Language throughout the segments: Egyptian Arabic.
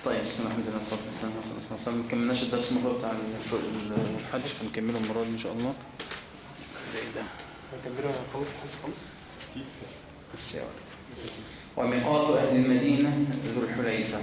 طيب بسم الله الرحمن الرحيم بسم الله الرحمن الرحيم ما كملناش الدرس المره بتاع الحج فنكمله المره دي ان شاء الله ايه ده هنكملها خلاص خلاص بس يا ولد. وميقات أهل المدينة ذو الحليفة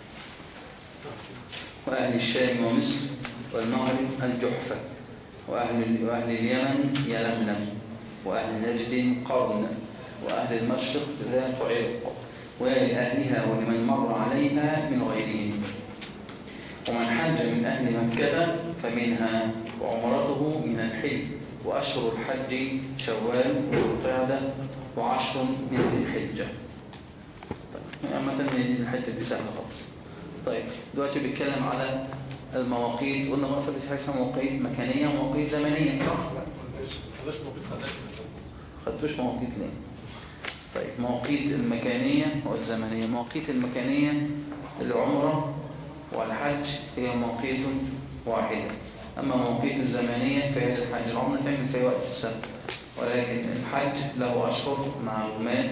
وأهل الشام ومصر والمغرب الجحفة وأهل, وأهل اليمن يلملم وأهل نجد قرن وأهل المشرق ذات عرق ولأهلها ولمن مر عليها من غيرهم ومن حج من أهل مكة فمنها وعمرته من الحج وأشهر الحج شوال والقعدة وعشر من ذي الحجة طيب عامة هي الحتة دي سهلة خالص طيب دلوقتي بيتكلم على المواقيت قلنا مرة فاتت حاجة اسمها مواقيت مكانية ومواقيت زمنية صح؟ خلاص موجود خلاص خدتوش مواقيت ليه؟ طيب مواقيت المكانية والزمنية مواقيت المكانية العمرة والحج هي مواقيت واحدة أما مواقيت الزمنية فهي الحج العمرة تعمل في وقت السنة ولكن الحج له أشهر معلومات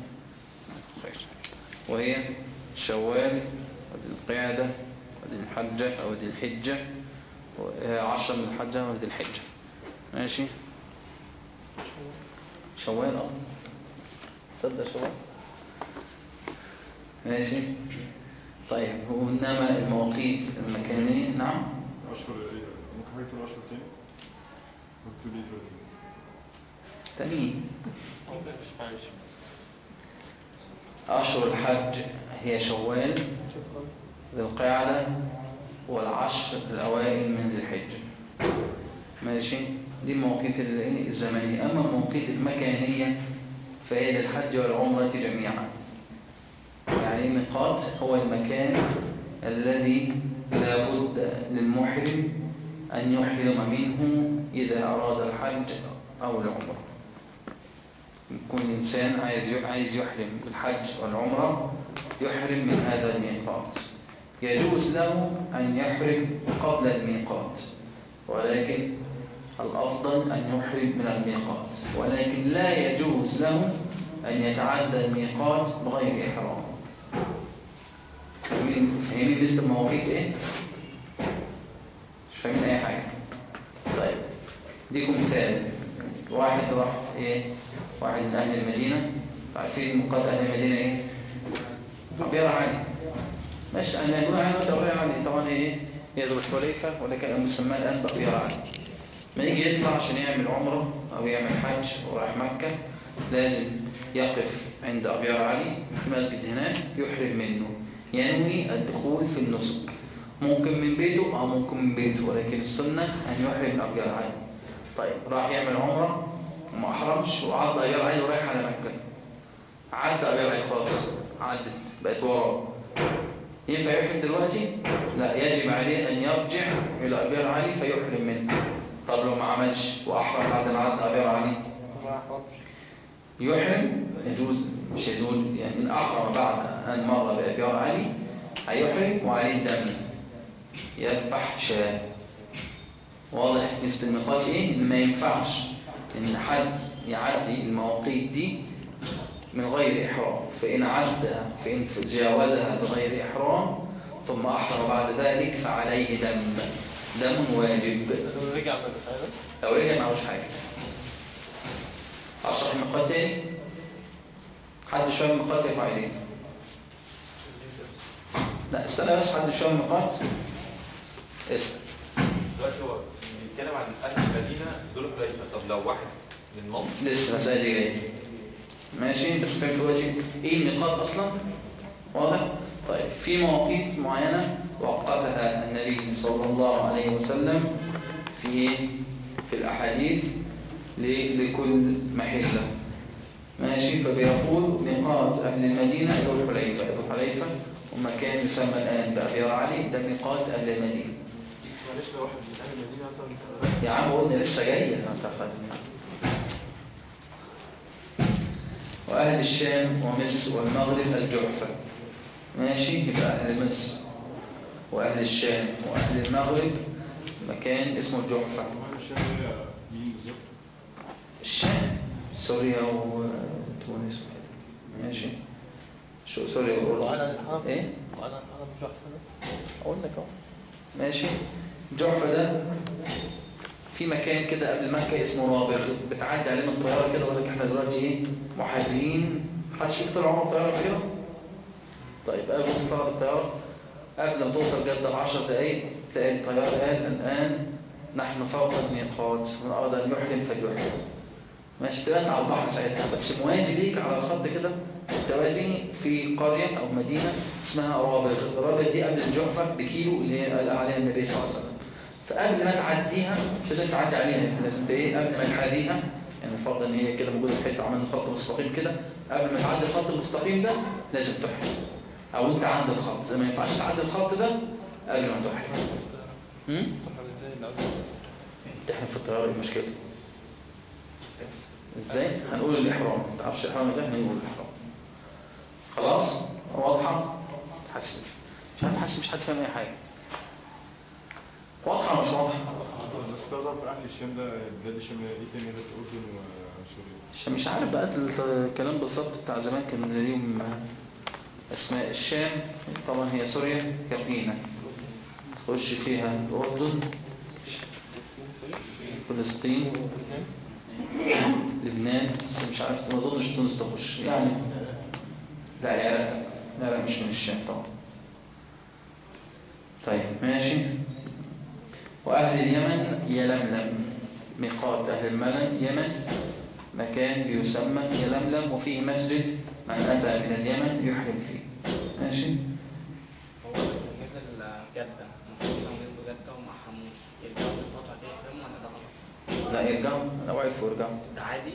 وهي شوال ودي القعدة ودي الحجة أو دي الحجة عشر من الحجة ودي الحجة ماشي شوال اه تصدق شوال ماشي طيب وإنما المواقيت المكانية نعم اشهر ايه ممكن حاجه تقول اشهر تاني مكتوب ايه دلوقتي تميم أشهر الحج هي شوال ذي القعدة والعشر الأوائل من ذي الحجة ماشي دي المواقيت ال- الزمنية أما المواقيت المكانية فهي للحج والعمرة جميعا يعني الميقات هو المكان الذي لا بد للمحرم أن يحرم منه إذا أراد الحج أو العمرة يكون إنسان عايز عايز يحرم بالحج والعمرة يحرم من هذا الميقات يجوز له أن يحرم قبل الميقات ولكن الأفضل أن يحرم من الميقات ولكن لا يجوز له أن يتعدى الميقات بغير إحرام فاهمين فاهمين لسه المواقيت إيه؟ مش فاهمين أي حاجة طيب ديكم مثال واحد راح إيه واحد من أهل المدينة عارفين ميقات أهل المدينة إيه؟ عبير علي ماشي أنا يقول عنه تأوير علي طبعا إيه يضرب حليفة ولكن مسمى الآن تأوير علي ما يجي يطلع عشان يعمل عمرة أو يعمل حج ورايح مكة لازم يقف عند أبيار علي في مسجد هناك يحرم منه ينوي الدخول في النسك ممكن من بيته أو ممكن من بيته ولكن السنة أن يحرم من أبيار علي طيب راح يعمل عمرة وما أحرمش وعض أبيار علي ورايح على مكة عدى أبيار علي خلاص عدت بقت وراه ينفع يحرم دلوقتي؟ لا يجب عليه أن يرجع إلى أبيار علي فيحرم منه طب لو ما عملش وأحرم بعد ما عدى أبيار علي يحرم يجوز مش يجوز يعني إن أحرم بعد أن مر بأبيار علي هيحرم وعليه دم يذبح شاة واضح مثل الميقات إيه؟ إن ما ينفعش إن حد يعدي المواقيت دي من غير إحرام فإن عدى فإن تجاوزها بغير إحرام ثم أحرم بعد ذلك فعليه دم دم واجب رجع من الحيوان لو رجع معهوش حاجة أشرح الميقات تاني حد شوية الميقات يرفع ايديه لا استنى بس حد شوية الميقات اسأل دلوقتي هو بيتكلم عن اهل المدينه دول حليفه طب لو واحد من مصر لسه المسألة دي جاية ماشي بس فاهم دلوقتي ايه الميقات اصلا واضح طيب في مواقيت معينة وقتها النبي صلى الله عليه وسلم في في الأحاديث ل- لكل محلة ماشي فبيقول ميقات أهل المدينة ذو الحليفة ذو الحليفة ومكان يسمى الآن بأبيار علي ده ميقات أهل المدينة معلش لو واحد من اهل المدينه مثلا يا عم قلنا لسه جاية ما تاخد وأهل الشام ومصر والمغرب الجحفة ماشي يبقى أهل مصر وأهل الشام وأهل المغرب مكان اسمه الجحفة واحد الشام هي مين بالظبط الشام سوريا وتونس وكده ماشي شو سوريا وعلى والأردن الحرم إيه؟ وعلى الحرم اقول لك اهو ماشي جحفة ده في مكان كده قبل مكة اسمه رابغ بتعدي علينا الطيارة كده وقال لك احنا دلوقتي ايه محاذرين محدش شاف طلع عمر الطيارة كده طيب قبل ما تطلع الطيارة قبل ما توصل جدة ب 10 دقايق تلاقي الطيار قال الآن نحن فوق الميقات من أراد أن يحرم فليحرم ماشي تبقى انت على البحر ساعتها بس موازي ليك على الخط كده توازي في قرية أو مدينة اسمها رابغ رابغ دي قبل الجحفة بكيلو اللي هي قال عليها النبي صلى الله عليه وسلم فقبل ما تعديها مش لازم تعدي عليها يعني لازم ت- ايه قبل ما تعديها يعني فرضا ان هي كده موجوده في حته عملنا خط مستقيم كده قبل ما تعدي الخط المستقيم ده لازم تحرم او انت عند الخط زي ما ينفعش تعدي الخط ده قبل ما تحرم امم تحرم في الطياره ايه المشكله ازاي هنقول الاحرام ما تعرفش الاحرام ازاي هنقول الاحرام خلاص واضحه حاسس مش عارف حاسس مش حد فاهم اي حاجه واضحه ولا مش واضحه بس تقدر في أهل الشام ده بلاد الشام إيه تاني غير الأردن وسوريا عشان مش عارف بقى الكلام بالظبط بتاع زمان كان ليهم اسماء الشام طبعا هي سوريا كابينة تخش فيها الأردن فلسطين لبنان بس مش عارف ما اظنش تونس تخش يعني لا العراق لا لا مش من الشام طبعا طيب ماشي وأهل اليمن يلملم ميقات أهل الملن يمن مكان بيسمى يلملم وفيه مسجد من أتى من اليمن يحرم فيه ماشي هو نزل جدة المفروض لو نزلوا جدة وما حرموش يرجعوا بالفترة دي يحرموا ولا ده غلط؟ لا يرجعوا لو عرفوا يرجعوا ده عادي؟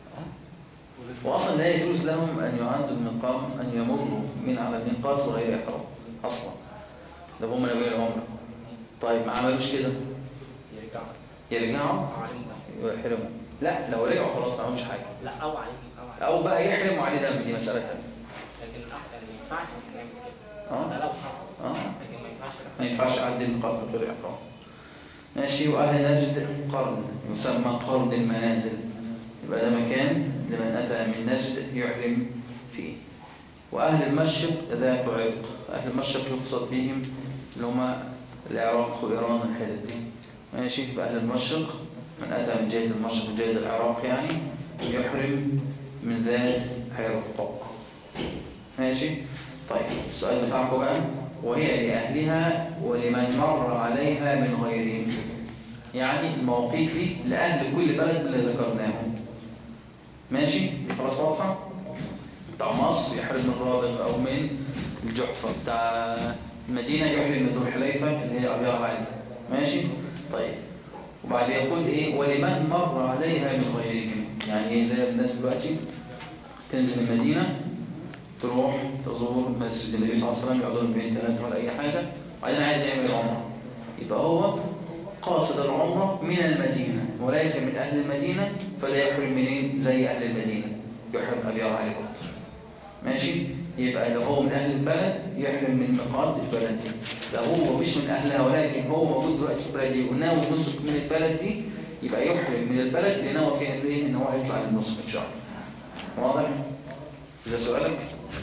وأصلا لا يجوز لهم أن يعدوا المقام أن يمروا من على الميقات وغير إحرام أصلا لو هم ناويين العمرة طيب ما عملوش كده يرجعوا يرجعوا أو عليهم ده ويحرموا لا لو رجعوا خلاص ما عملوش حاجة لا أو عليهم أو عليهم أو بقى يحرموا عليه دم دي مسألة ثانية لكن الأحسن ما ينفعش نعمل كده آه. ده لو حصل آه. لكن ما ينفعش ما ينفعش أعدي المقام من غير إحرام ماشي وأهل نجد قرن يسمى قرن المنازل يبقى ده مكان لمن أتى من نجد يحرم فيه وأهل المشرق ذات عرق أهل المشرق يقصد بهم اللي هم العراق وإيران والحتت دي ماشي يبقى أهل المشرق من أتى من جهة المشرق من جهة العراق يعني يحرم من ذات عرق ماشي طيب السؤال بتاعكم بقى وهي لأهلها ولمن مر عليها من غيرهم يعني المواقيت دي لأهل كل بلد من اللي ذكرناهم ماشي خلاص واضحة بتاع مصر يحرم من الرابط أو من الجحفة بتاع المدينة يحرم من ذو الحليفة اللي هي أبيار علي ماشي طيب وبعد يقول إيه ولمن مر عليها من غيرهم يعني إيه زي الناس دلوقتي تنزل المدينة تروح تزور مسجد النبي صلى الله عليه وسلم يقعدون بين ثلاثة ولا أي حاجة وبعدين عايز يعمل عمرة يبقى هو قاصد العمرة من المدينة وليس من أهل المدينة فلا يحرم منين زي أهل المدينة يحرم أبيار عليه ماشي يبقى لو هو من أهل البلد يحرم من ميقات البلد دي لو هو مش من أهلها ولكن هو موجود دلوقتي في البلد دي وناوي نسك من البلد دي يبقى يحرم من البلد اللي ناوي فيها ايه ان هو يطلع للنسك ان شاء الله واضح ده سؤالك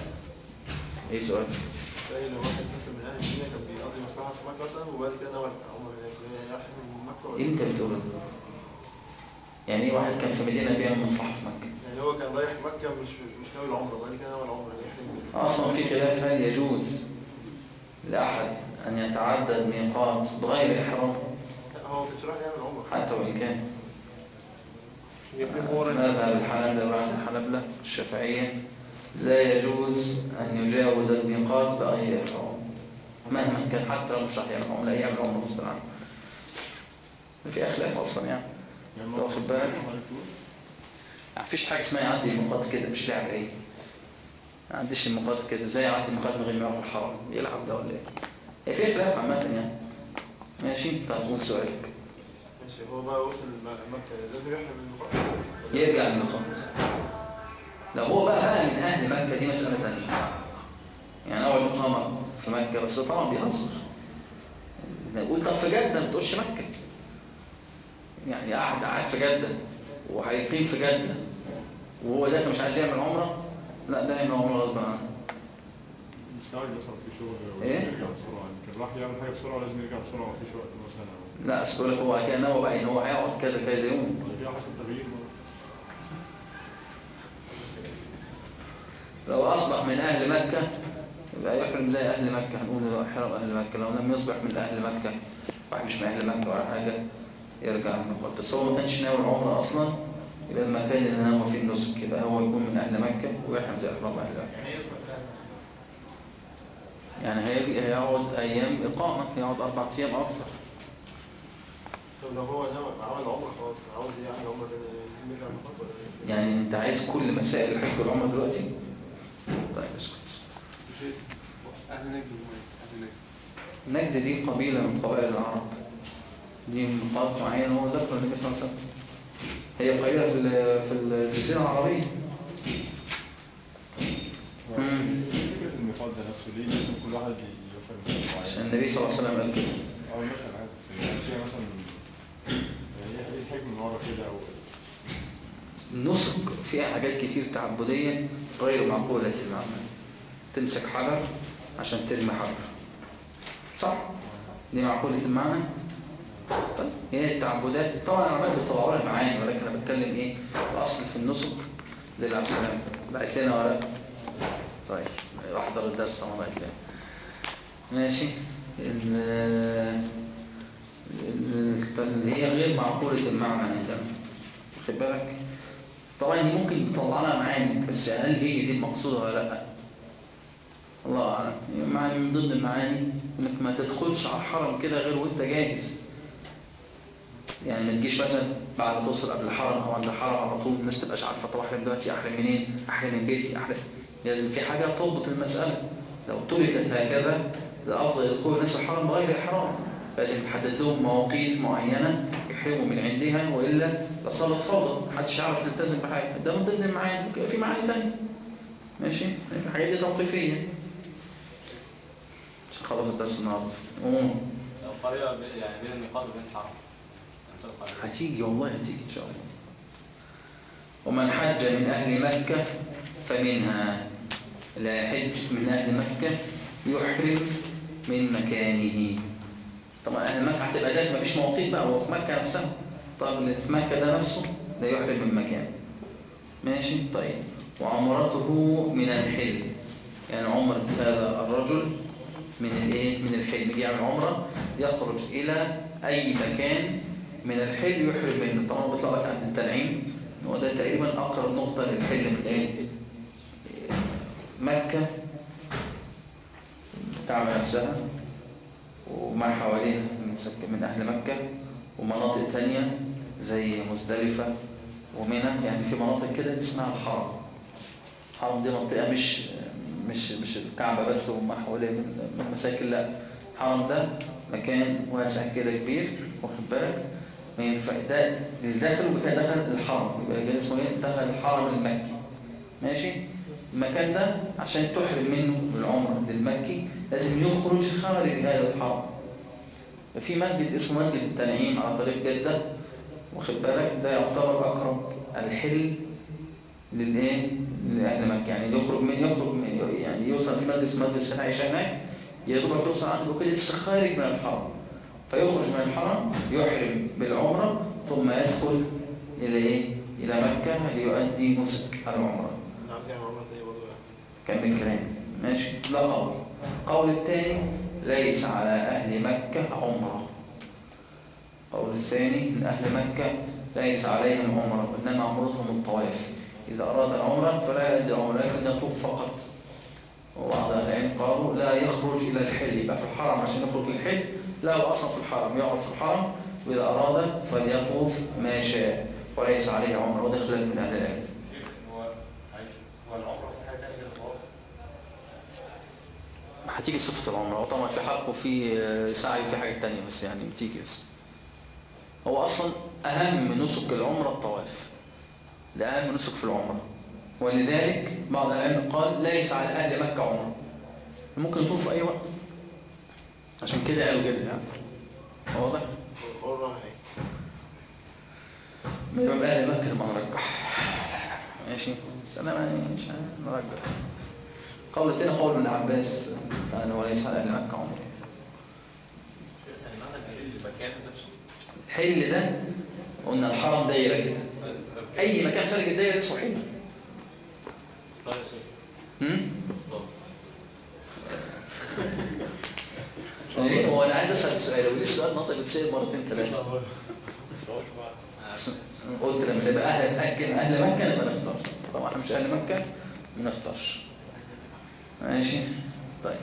ايه سؤالك زي لو واحد مثلا من أهل المدينة كان بيقضي مصلحة في مكة مثلا وبعد كده نوى عمر هناك يحرم من مكة ولا انت بتقول يعني ايه واحد كان في مدينة بيعمل مصلحة في مكة يعني هو كان رايح مكة مش مش ناوي العمرة وبعد كده نوى العمرة يحرم من اصلا في خلاف هل يجوز لاحد ان يتعدى الميقات بغير احرام لا هو كانش رايح يعمل عمرة حتى وان كان مذهب الحنابلة بعد الحنابلة الشافعية لا يجوز أن يجاوز الميقات بأي إحرام مهما كان حتى لو مش راح يعمل عمرة يعمل عمرة غصب عنه في أخلاف أصلا يعني يعني أنت واخد بالك ما فيش حاجة اسمها يعدي الميقات كده مش لعبة إيه ما عنديش الميقات كده ازاي يعدي الميقات من غير ما يعرف الحرام يلعب ده ولا إيه هي في خلاف عامة يعني ماشي طيب قول سؤالك ماشي هو بقى وصل م- مكة لازم يحرم من المقام يرجع للميقات لو هو بقى بقى من أهل مكة دي مسألة ثانية يعني أول إقامة في مكة بس طبعا بيهزر نقول طب في جدة ما تقولش مكة يعني قاعد قاعد في جدة وهيقيم في جدة وهو داخل مش عايز يعمل عمرة لا ده يعمل عمرة غصب عنه مستعجل مثلا في شغل إيه؟ يرجع بسرعة يمكن راح يعمل حاجة بسرعة لازم يرجع بسرعة مفيش وقت مثلا أو لا أصل لك هو كان نوى بقى إن هو هيقعد كذا كذا يوم ولا كده حسب تغيير لو أصبح من أهل مكة يبقى يحرم زي أهل مكة هنقول له حرم أهل مكة لو لم يصبح من أهل مكة واحد مش من أهل مكة ولا حاجة يرجع من مكة بس هو ما كانش ناوي العمرة أصلا يبقى المكان اللي ناوي فيه النسك يبقى هو يكون من أهل مكة ويحرم زي إحرام أهل مكة يعني هيجي هيقعد أيام إقامة يقعد أربع أيام أكثر طب لو هو نوع عمل عمره خلاص عاوز يعمل عمره تاني يرجع من مكة ولا ايه؟ يعني أنت عايز كل مسائل الحج والعمرة دلوقتي طيب اسكت أهل نجد أهل نجد نجد دي قبيلة من قبائل العرب دي نقاط معينة هو ذكر النبي صلى الله عليه وسلم هي قبيلة في ال- في الجزيرة العربية مم. فكرة الميقات ده نفسه ليه لازم كل واحد يوفر ميقات عشان معين؟ النبي صلى الله عليه وسلم قال كده أو مثلا عارف بس يعني فيها مثلا يعني إيه إيه الحكمة من ورا كده أو النسك فيها حاجات كتير تعبدية غير معقولة المعنى تمسك حجر عشان ترمي حجر صح؟ دي معقولة المعنى؟ طيب هي التعبدات طبعا العلماء بيطلعوا لها معاني ولكن انا بتكلم ايه الاصل في النسك لله عليه السلام بقت لنا ولا طيب احضر الدرس طبعا بقت لنا ماشي ال- ال- اللي هي غير معقولة المعنى عندنا خد بالك طبعا دي ممكن تطلع لها معاني بس هل هي دي المقصودة ولا لا الله أعلم يعني من ضمن المعاني انك ما تدخلش على الحرم كده غير وانت جاهز يعني ما تجيش مثلا بعد ما توصل قبل الحرم او عند الحرم على طول الناس تبقاش عارفه طب احرم دلوقتي احرم منين احرم من بيتي احرم لازم في حاجه تضبط المساله لو تركت هكذا الافضل يدخل الناس الحرم بغير احرام لازم تحدد لهم مواقيت معينه يحرموا من عندها والا لصارت فوضى محدش يعرف يلتزم بحاجه ده من ضمن المعاني ممكن يبقى في معاني ثانيه ماشي الحاجات دي توقيفيه عشان خلاص الدرس النهارده قوم. لو قرية بين- يعني بين الميقات وبين الحرم أنت القرية. هتيجي والله هتيجي إن شاء الله ومن حج من أهل مكة فمنها لا حج من أهل مكة يحرم من مكانه طبعا أهل مكة هتبقى ده مفيش مواقيت بقى هو في مكة نفسها طب اللي في مكة ده نفسه لا يحرم من مكانه ماشي طيب وعمرته من الحل يعني عمرة هذا الرجل من الايه من الحل يجي يعمل عمرة يخرج إلى أي مكان من الحل يحرم منه طبعا بيطلع لك عند التنعيم هو ده تقريبا أقرب نقطة للحل من ايه مكة تعمل نفسها وما حواليها من, سك... من أهل مكة ومناطق تانية زي مزدلفة ومنى يعني في مناطق كده اسمها الحرم الحرم دي منطقة مش مش مش الكعبة بس وما حواليها من من مساكن لا الحرم ده مكان واسع كده كبير واخد بالك ما ينفع ده اللي داخل وبتاع دخل الحرم يبقى ده اسمه ايه دخل الحرم المكي ماشي المكان ده عشان تحرم منه العمرة للمكي لازم يخرج خارج هذا الحرم في مسجد اسمه مسجد التنعيم على طريق جدة واخد بالك ده يعتبر أقرب الحل للايه لأهل مكة يعني يخرج من يخرج من يعني يوصل في مسجد اسمه مسجد السنة عيشة هناك يا دوبك يوصل عنده كده لسه خارج من الحرم فيخرج من الحرم يحرم بالعمرة ثم يدخل إلى إيه إلى مكة ليؤدي نسك العمرة أنا عندي عمرة تانية برضه كان الكلام ماشي لا قول قول الثاني ليس على أهل مكة عمرة قول الثاني من أهل مكة ليس عليهم عمرة إنما عمرتهم الطواف إذا أراد العمرة فلا يؤدي العمرة لكن يطوف فقط وبعض أهل العلم قالوا لا يخرج إلى الحل يبقى في الحرم عشان يخرج للحل لا هو أصلا في الحرم يقعد في الحرم وإذا أراد فليطوف ما شاء وليس عليه عمرة وده خلاف من أهل العلم هو عايش هو العمرة في حاجة تانية غير الطواف هتيجي صفة العمرة وطبعا في حق وفي سعي وفي حاجات تانية بس يعني بتيجي بس هو أصلا أهم نسك العمرة الطواف ده أهم نسك في العمرة ولذلك بعض العلم قال ليس على أهل مكة عمرة ممكن يطوف في أي وقت عشان كده قالوا كده يعني واضح؟ قول راح ايه ما يبقى أهل مكة ما نرجح ماشي بس أنا ما- مش عارف نرجح قول الثاني قول ابن عباس أنا وليس على أهل مكة عمر يعني معنى الحل المكان نفسه الحل ده قلنا الحرم دايرة كده أي مكان خارج الدايرة اسمه حل طيب يا سيدي هم؟ طب ليه؟ هو أنا عايز أسأل سؤال وليه السؤال ناطق بتسأل مرتين ثلاثة قلت لما نبقى أهل أكل أهل مكة نبقى نختار طبعا احنا مش أهل مكة ما نختارش ماشي طيب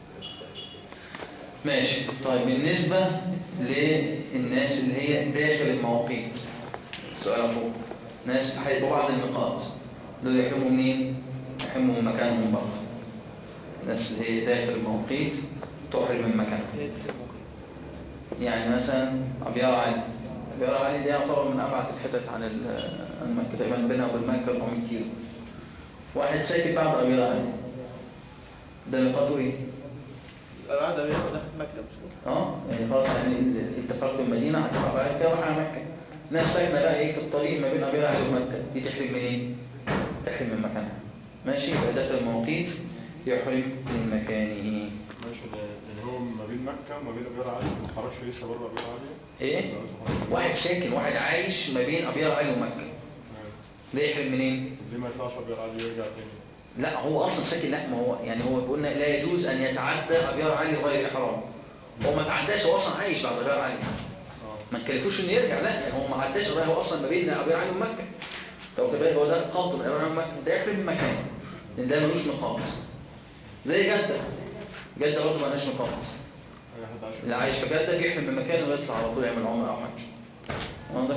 ماشي طيب بالنسبة للناس اللي هي داخل المواقيت سؤال فوق ناس هيبقوا بعض النقاط دول يحرموا منين؟ يحرموا من مكانهم برضه الناس اللي هي داخل المواقيت تحرم من مكانهم يعني مثلا أبيار علي أبيار علي دي يعتبر من أبعد الحتت عن ال- عن مكة تقريبا بينها وبين مكة 400 كيلو واحد ساكن بعد أبيار علي ده نقاطه إيه؟ القعدة بين ده مكتب اه يعني خلاص يعني انت فرقت المدينة هتبقى بعد كده وحنا مكة ناس ساكنة بقى ايه في الطريق ما بين أبيار علي ومكة دي تحرم من ايه؟ تحرم من مكانها ماشي يبقى داخل المواقيت يحرم من مكانه ماشي يعني هو ما بين مكة وما بين أبيار علي ما خرجش لسه بره أبيار علي ايه؟ واحد ساكن واحد عايش ما بين أبيار علي ومكة ده يحرم منين؟ ليه ما يطلعش أبيار علي ويرجع تاني؟ لا هو اصلا ساكن لا ما هو يعني هو قلنا لا يجوز ان يتعدى ابيار علي غير احرام هو ما تعداش هو اصلا عايش بعد ابيار علي اه ما نكلفوش انه يرجع لا يعني هو ما عداش غير هو اصلا ما بين ابيار علي ومكه لو تبقى هو ده قاطب ابيار علي ومكه ده يحرم من مكانه لان ده ملوش نقاط زي جده جده برضه مالهاش نقاط أي حد عايش اللي عايش في جده بيحرم من مكانه ويطلع على طول يعمل عمره او حج واضح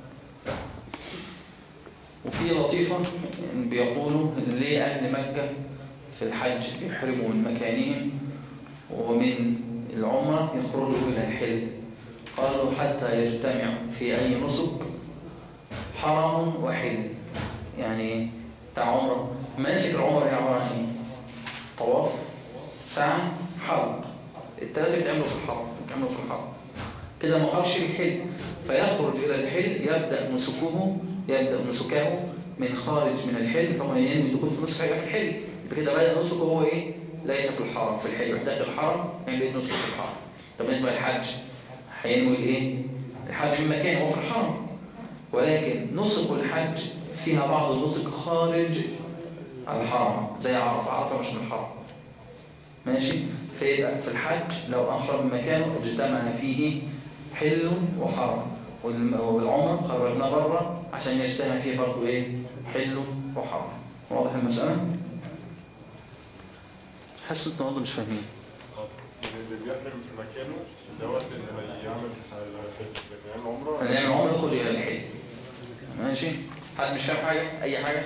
وفي لطيفة بيقولوا إن ليه أهل مكة في الحج يحرموا من مكانهم ومن العمرة يخرجوا إلى الحل قالوا حتى يجتمع في أي نسك حرم وحل يعني بتاع عمرة مناسك العمرة هي عبارة عن إيه؟ طواف سعي حلق الثلاثة بيتعملوا في الحرم بيتعملوا في الحرم كده ما قالش الحل فيخرج إلى الحل يبدأ نسكه يبدأ نسكه من خارج من الحل طبعا ينوي الدخول في نسك هيبقى في الحل يبقى كده بدأ نسكه هو إيه؟ ليس في الحرم في الحل يروح داخل الحرم يعني بقيت نسك في الحرم طب بالنسبة للحج هينوي الإيه؟ الحج من مكان هو في الحرم ولكن نسك الحج فيها بعض النسك خارج الحرم زي عرفة عرفة مش من الحرم ماشي فيبقى في الحج لو أحرم مكانه اجتمع فيه حل وحرم والم- والعمر خرجنا بره عشان يجتمع فيه برضه ايه حل وحرم واضح المسألة حاسس انتوا برضه مش فاهمين يعني اللي بيحرم في مكانه دوت اللي يعمل الحج لكن يعمل عمرة اللي يعمل عمر يدخل الى الحل ماشي حد مش فاهم حاجة اي حاجة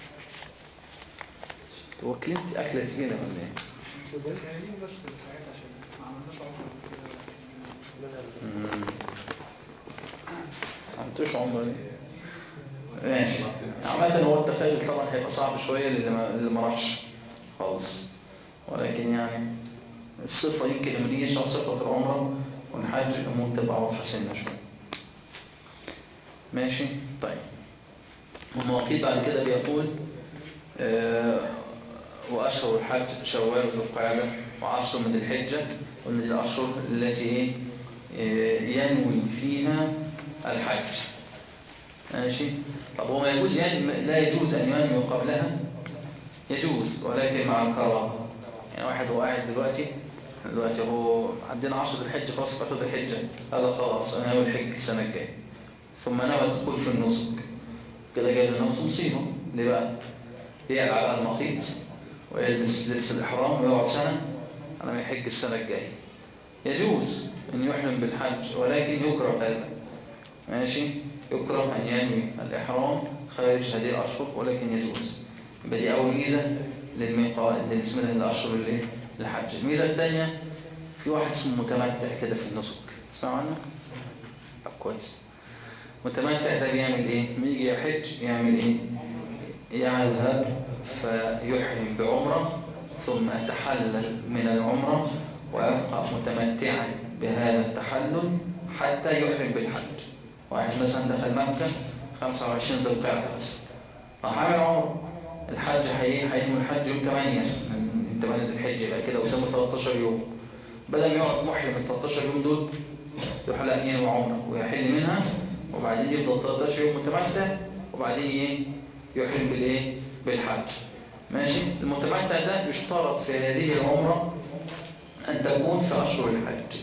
هو كلمة أكلة تقيلة ولا ايه مم. عملتوش عمر ليه ماشي عامة هو التخيل طبعا هيبقى صعب شوية للي ما, اللي ما راحش خالص ولكن يعني الصفة يمكن لما نيجي نشرح صفة العمرة والحج ممكن تبقى واضحة سنة شوية ماشي طيب والمواقيت بعد كده بيقول آه، وأشهر الحج شوال وذو القعدة وعشر من الحجة ومن الأشهر التي إيه؟ آه، ينوي فيها الحج ماشي طب هو ما يجوز يعني لا يجوز أن ينوي قبلها يجوز ولكن مع الكراهة يعني واحد هو قاعد دلوقتي دلوقتي هو عندنا عشر الحج خلاص فاخد الحجة هذا خلاص أنا ناوي الحج السنة الجاية ثم نوى الدخول في النسك كده جاي لنفسه مصيبة ليه بقى؟ يقلع على المخيط ويلبس لبس الإحرام ويقعد سنة أنا ما يحج السنة الجاية يجوز أن يحرم بالحج ولكن يكره هذا ماشي يكره أن ينوي الإحرام خارج هذه الأشهر ولكن يجوز يبقى دي أول ميزة للميقات اللي اسمها الأشهر اللي الحج الميزة الثانية في واحد اسمه متمتع كده في النسك تسمع عنه؟ طب كويس متمتع ده بيعمل ايه؟ لما يجي يحج يعمل ايه؟ يذهب فيحرم بعمرة ثم يتحلل من العمرة ويبقى متمتعا بهذا التحلل حتى يحرم بالحج واحد مثلا دخل مكة 25 ذو القعدة بس راح عامل عمرة الحج هي هينوي الحج يوم 8 عشان من 8 ذي الحجة يبقى كده قدامه 13 يوم بدل ما يقعد محرم ال 13 يوم دول يروح على ينوي عمره ويحل منها وبعدين يفضل 13 يوم متمتع وبعدين ايه يحرم بالايه بالحج ماشي المتمتع ده يشترط في هذه العمرة أن تكون في أشهر الحج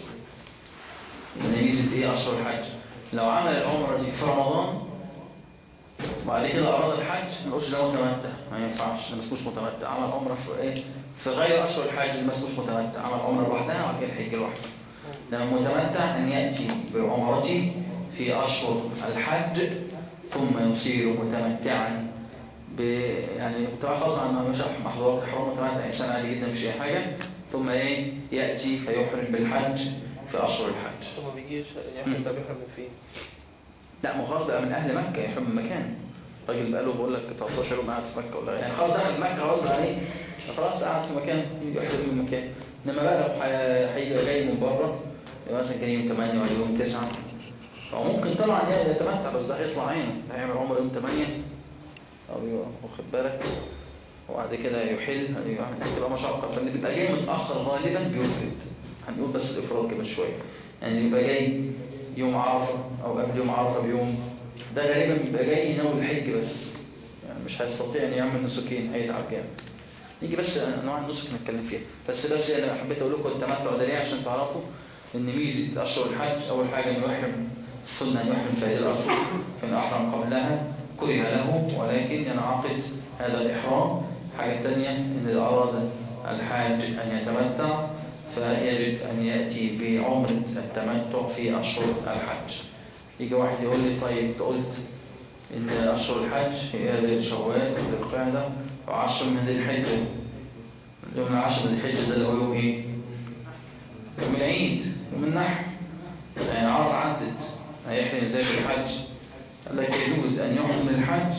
يعني ميزة ايه أشهر الحج لو عمل العمرة دي في رمضان وبعد كده أراد الحج ما نقولش ده متمتع ما ينفعش ده ما اسموش متمتع عمل عمرة في ايه في غير أشهر الحج ما اسموش متمتع عمل عمرة لوحدها وبعد كده الحج لوحده لما المتمتع أن يأتي بعمرته في أشهر الحج ثم يصير متمتعا ب يعني متمتع خاصة عن مش محظورات الحرم متمتع إنسان عادي جدا مش أي حاجة ثم إيه يأتي فيحرم بالحج في أشهر الحج ما بيجيش يحرم ده بيحرم من فين لا ما هو خلاص بقى من أهل مكة يحرم من مكان راجل بقى له بقول لك 13 يوم قاعد في مكة ولا يعني خلاص دخل مكة خلاص بقى ايه خلاص قاعد في مكان يحرم من مكان انما بقى لو ح- هيبقى جاي من بره يبقى مثلا كان يوم 8 ولا يوم 9 فهو ممكن طبعا يعني يتمتع بس ده هيطلع عينه هيعمل عمره يوم 8 او يبقى واخد بالك وبعد كده يحل يعني تبقى مشقة فاللي بيبقى جاي متأخر غالبا بيفرد هنقول بس الإفراد كمان شوية يعني اللي بيبقى جاي يوم عرفة أو قبل يوم عرفة بيوم ده غالبا بيبقى جاي ينوي الحج بس يعني مش هيستطيع ان يعمل نسكين هيتعب جامد نيجي بس انواع النسك نتكلم فيها بس بس انا حبيت اقول لكم التمتع ده ليه عشان تعرفوا ان ميزه اشهر الحج اول حاجه انه يحرم السنه ان يحرم في هذه الاشهر فان احرم قبلها كره له ولكن ينعقد هذا الاحرام حاجه ثانيه ان اذا اراد الحاج ان يتمتع فيجب ان ياتي بعمره التمتع في اشهر الحج يجي واحد يقول لي طيب انت قلت ان اشهر الحج هي ذي شوال ذي القعده وعشر من ذي الحجه يوم العشر ذي الحجه ده اللي هو يوم ايه يوم العيد يوم النحر يعني عرف عدت هيحرم ازاي في الحج قال لك يجوز ان يحرم الحج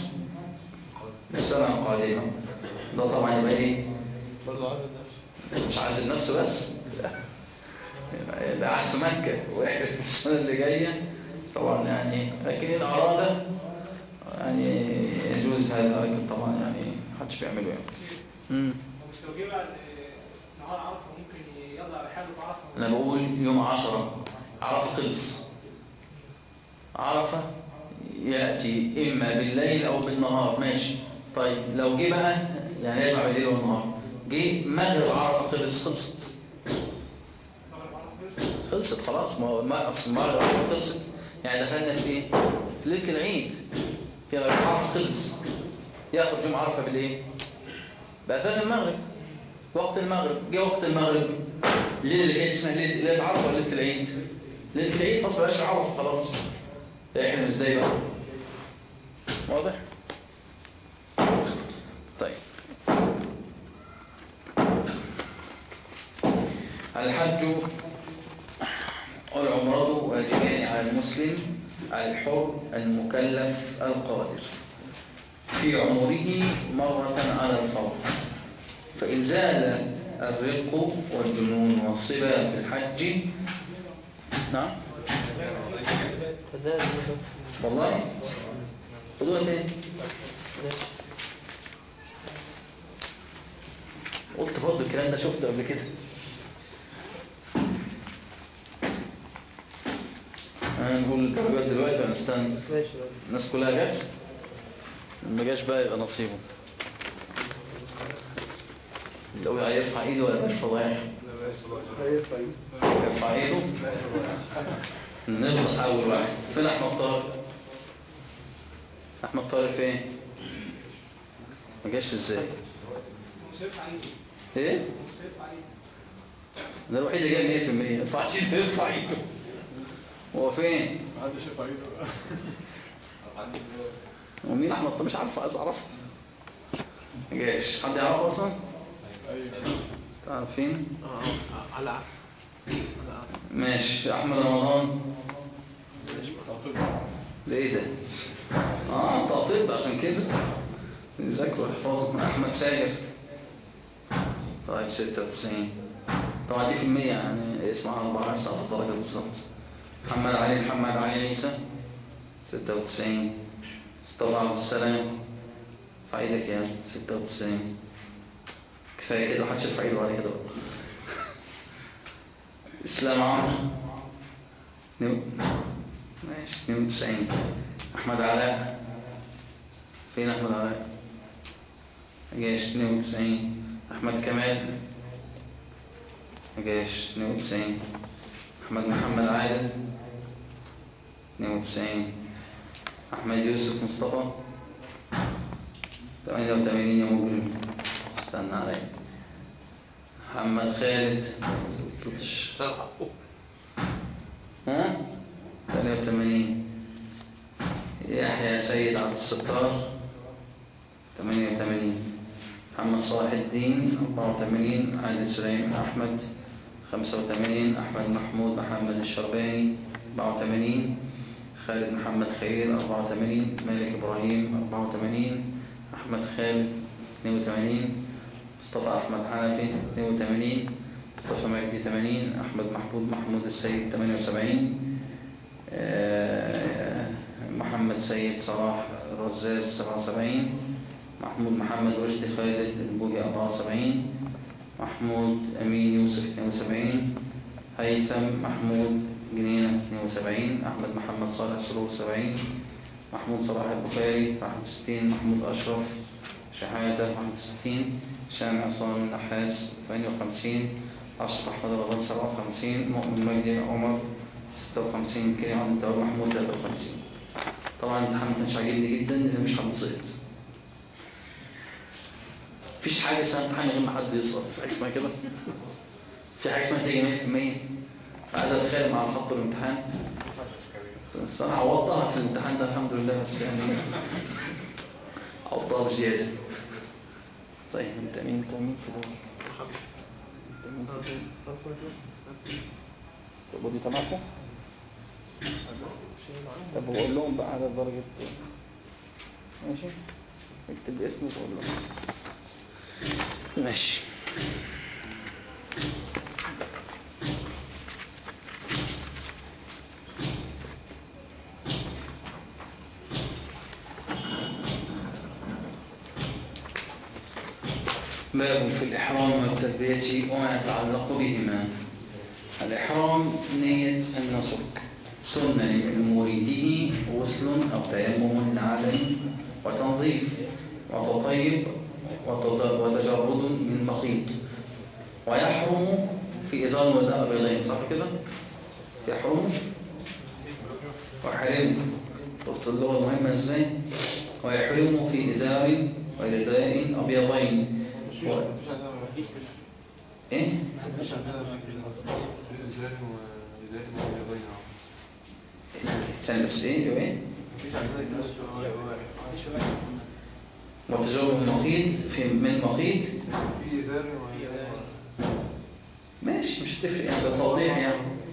السنه القادمه ده طبعا يبقى ايه برضه عايز النفس مش عايز نفسه بس يبقى قاعد في مكة ويحرم السنة اللي جاية طبعا يعني لكن إن أراد يعني يجوز هذا لكن طبعا يعني محدش بيعمله يعني مم. مش لو جه بعد نهار عرفه ممكن يلا رحاله في عرفه أنا بقول يوم عشرة عرفة خلص عرفة يأتي إما بالليل أو بالنهار ماشي طيب لو جه بقى يعني يجمع بالليل والنهار جه مغرب عرفة خلص خلصت خلصت خلاص ما هو ما أصل المغرب عرفة خلصت يعني دخلنا في إيه؟ في ليلة العيد في غير عرفة خلص ياخد يوم عرفة بالإيه؟ بأذان المغرب وقت المغرب جه وقت المغرب الليلة اللي جاية اسمها ليلة ليلة عرفة ولا ليلة العيد؟ ليلة العيد خلاص بقاش عرفة خلاص احنا ازاي بقى؟ واضح؟ طيب الحج والعمرة واجبان على المسلم الحر المكلف القادر في عمره مرة على الفور فإن زال الرق والجنون والصبا في الحج نعم فذلك والله خدوها تاني قلت برضه الكلام ده شفته قبل كده هنقول الدرجات دلوقتي ولا نستنى ماشي الناس كلها جت ما جاش بقى يبقى نصيبه لو هيرفع ايده ولا مش فضايح يرفع ايده نفضل اول واحد فين احمد طارق احمد طارق فين ما جاش ازاي مش هينفع ايده ايه مش هينفع ايده ده الوحيد اللي جاب 100% ما ينفعش يرفع ايده هو فين محدش يرفع ايده ومين احمد طارق مش عارف عايز اعرفه ما جاش حد يعرفه اصلا ايوه عارفين اه على عقل ماشي احمد رمضان ده ايه ده اه انت طب عشان كده ذاكروا احفظوا احمد ساهر طيب 96 طبعا دي في المية يعني اسمها أربعة ساعة درجة بالظبط محمد علي محمد علي عيسى 96 مصطفى عبد السلام فايدك يا 96 كفاية كده محدش يرفع ايده بعد كده بقى. اسلام عمرو نو ماشي 92 احمد علاء فين احمد علاء جاش 92 احمد كمال جاش 92 احمد محمد عادل 92 احمد يوسف مصطفى 88 يا مجرم استنى عليا محمد خالد ها 88 يحيى سيد عبد الستار 88 محمد صلاح الدين 84 عادل سليم أحمد 85 أحمد محمود محمد الشرباني 84 خالد محمد خير 84 مالك إبراهيم 84 أحمد خالد 82 مصطفى أحمد حنفي 82 مصطفى مجدي 80 أحمد محمود محمود السيد 78 آه، محمد سيد صلاح الرزاز 77 محمود محمد رشدي خالد البوجي 74 محمود أمين يوسف 72 هيثم محمود جنينة 72 أحمد محمد صالح سرور 70 محمود صلاح البخاري 61 محمود أشرف شحاتة 61 شام عصام النحاس 58 أشرف أحمد رمضان 57 مؤمن مجدي عمر 56 كريم عبد التواب محمود 53 طبعا الامتحان ما كانش عاجبني جدا لان مش هنسقط مفيش حاجه اسمها امتحان غير ما حد يسقط في حاجه اسمها كده في حاجه اسمها تيجي 100% عايز اتخيل مع خط الامتحان بس انا عوضتها في الامتحان ده الحمد لله بس يعني عوضتها بزياده طيب انت مين انت مين في دول انت مين في دول طب ودي تبعكم طب بقول لهم بقى على درجة ماشي اكتب اسمي وقول لهم ماشي باب في الإحرام والتلبية وما يتعلق بهما الإحرام نية النسك سنة لمريده غسل أو تيمم لعدم وتنظيف وتطيب وتط- وتجرد من مخيط ويحرم في إزار ورداء بيضين صح كده؟ يحرم وحرم شفت اللغة المهمة ازاي؟ ويحرم في إزار ورداء أبيضين و... إيه؟ ثاني بس إيه؟ إيه؟ وتجرد من مخيط في من مخيط ماشي مش هتفرق يعني ده توضيح يعني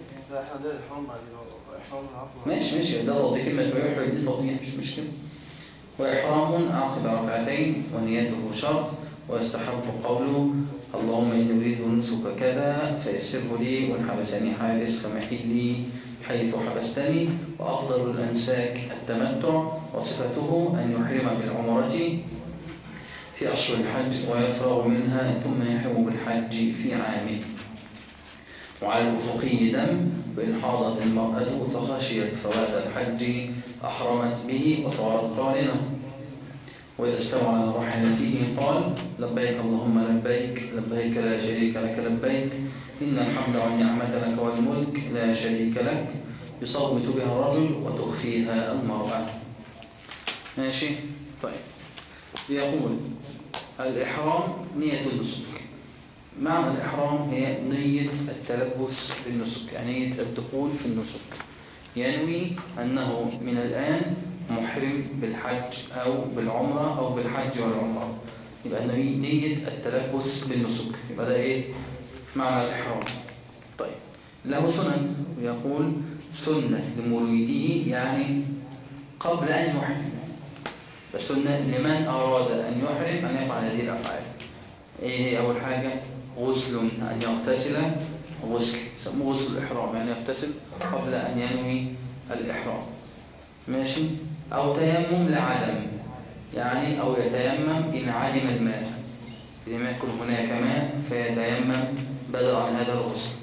ماشي ماشي ده توضيح كلمة ويحرم دي توضيح مش مشكلة وإحرام عقب ركعتين ونيته شرط ويستحب قوله اللهم إني أريد نسك كذا فيسره لي وإن حبسني حابس فمحلي حيث حبستني وأفضل الأنساك التمتع وصفته أن يحرم بالعمرة في أشهر الحج ويفرغ منها ثم يحرم بالحج في عامه وعلى الأفقي دم وإن حاضت المرأة فخشيت فوات الحج أحرمت به وصارت قارنة وإذا استوى على راحلته قال لبيك اللهم لبيك لبيك لا شريك لك لبيك إن الحمد والنعمة لك والملك لا شريك لك يصوت بها الرجل وتخفيها المرأة ماشي طيب يقول الإحرام نية النسك معنى الإحرام هي نية التلبس بالنسك يعني نية الدخول في النسك ينوي أنه من الآن محرم بالحج أو بالعمرة أو بالحج والعمرة يبقى نوي نية التلبس بالنسك يبقى ده إيه معنى الإحرام طيب له سنن يقول سنة لمريده يعني قبل أن يحرم فالسنة لمن أراد أن يحرم أن يفعل هذه الأفعال إيه هي أول حاجة غسل أن يغتسل غسل يسموه غسل الإحرام يعني يغتسل قبل أن ينوي الإحرام ماشي أو تيمم لعدم يعني أو يتيمم إن علم الماء لم يكن هناك ماء فيتيمم بدلا عن هذا الغسل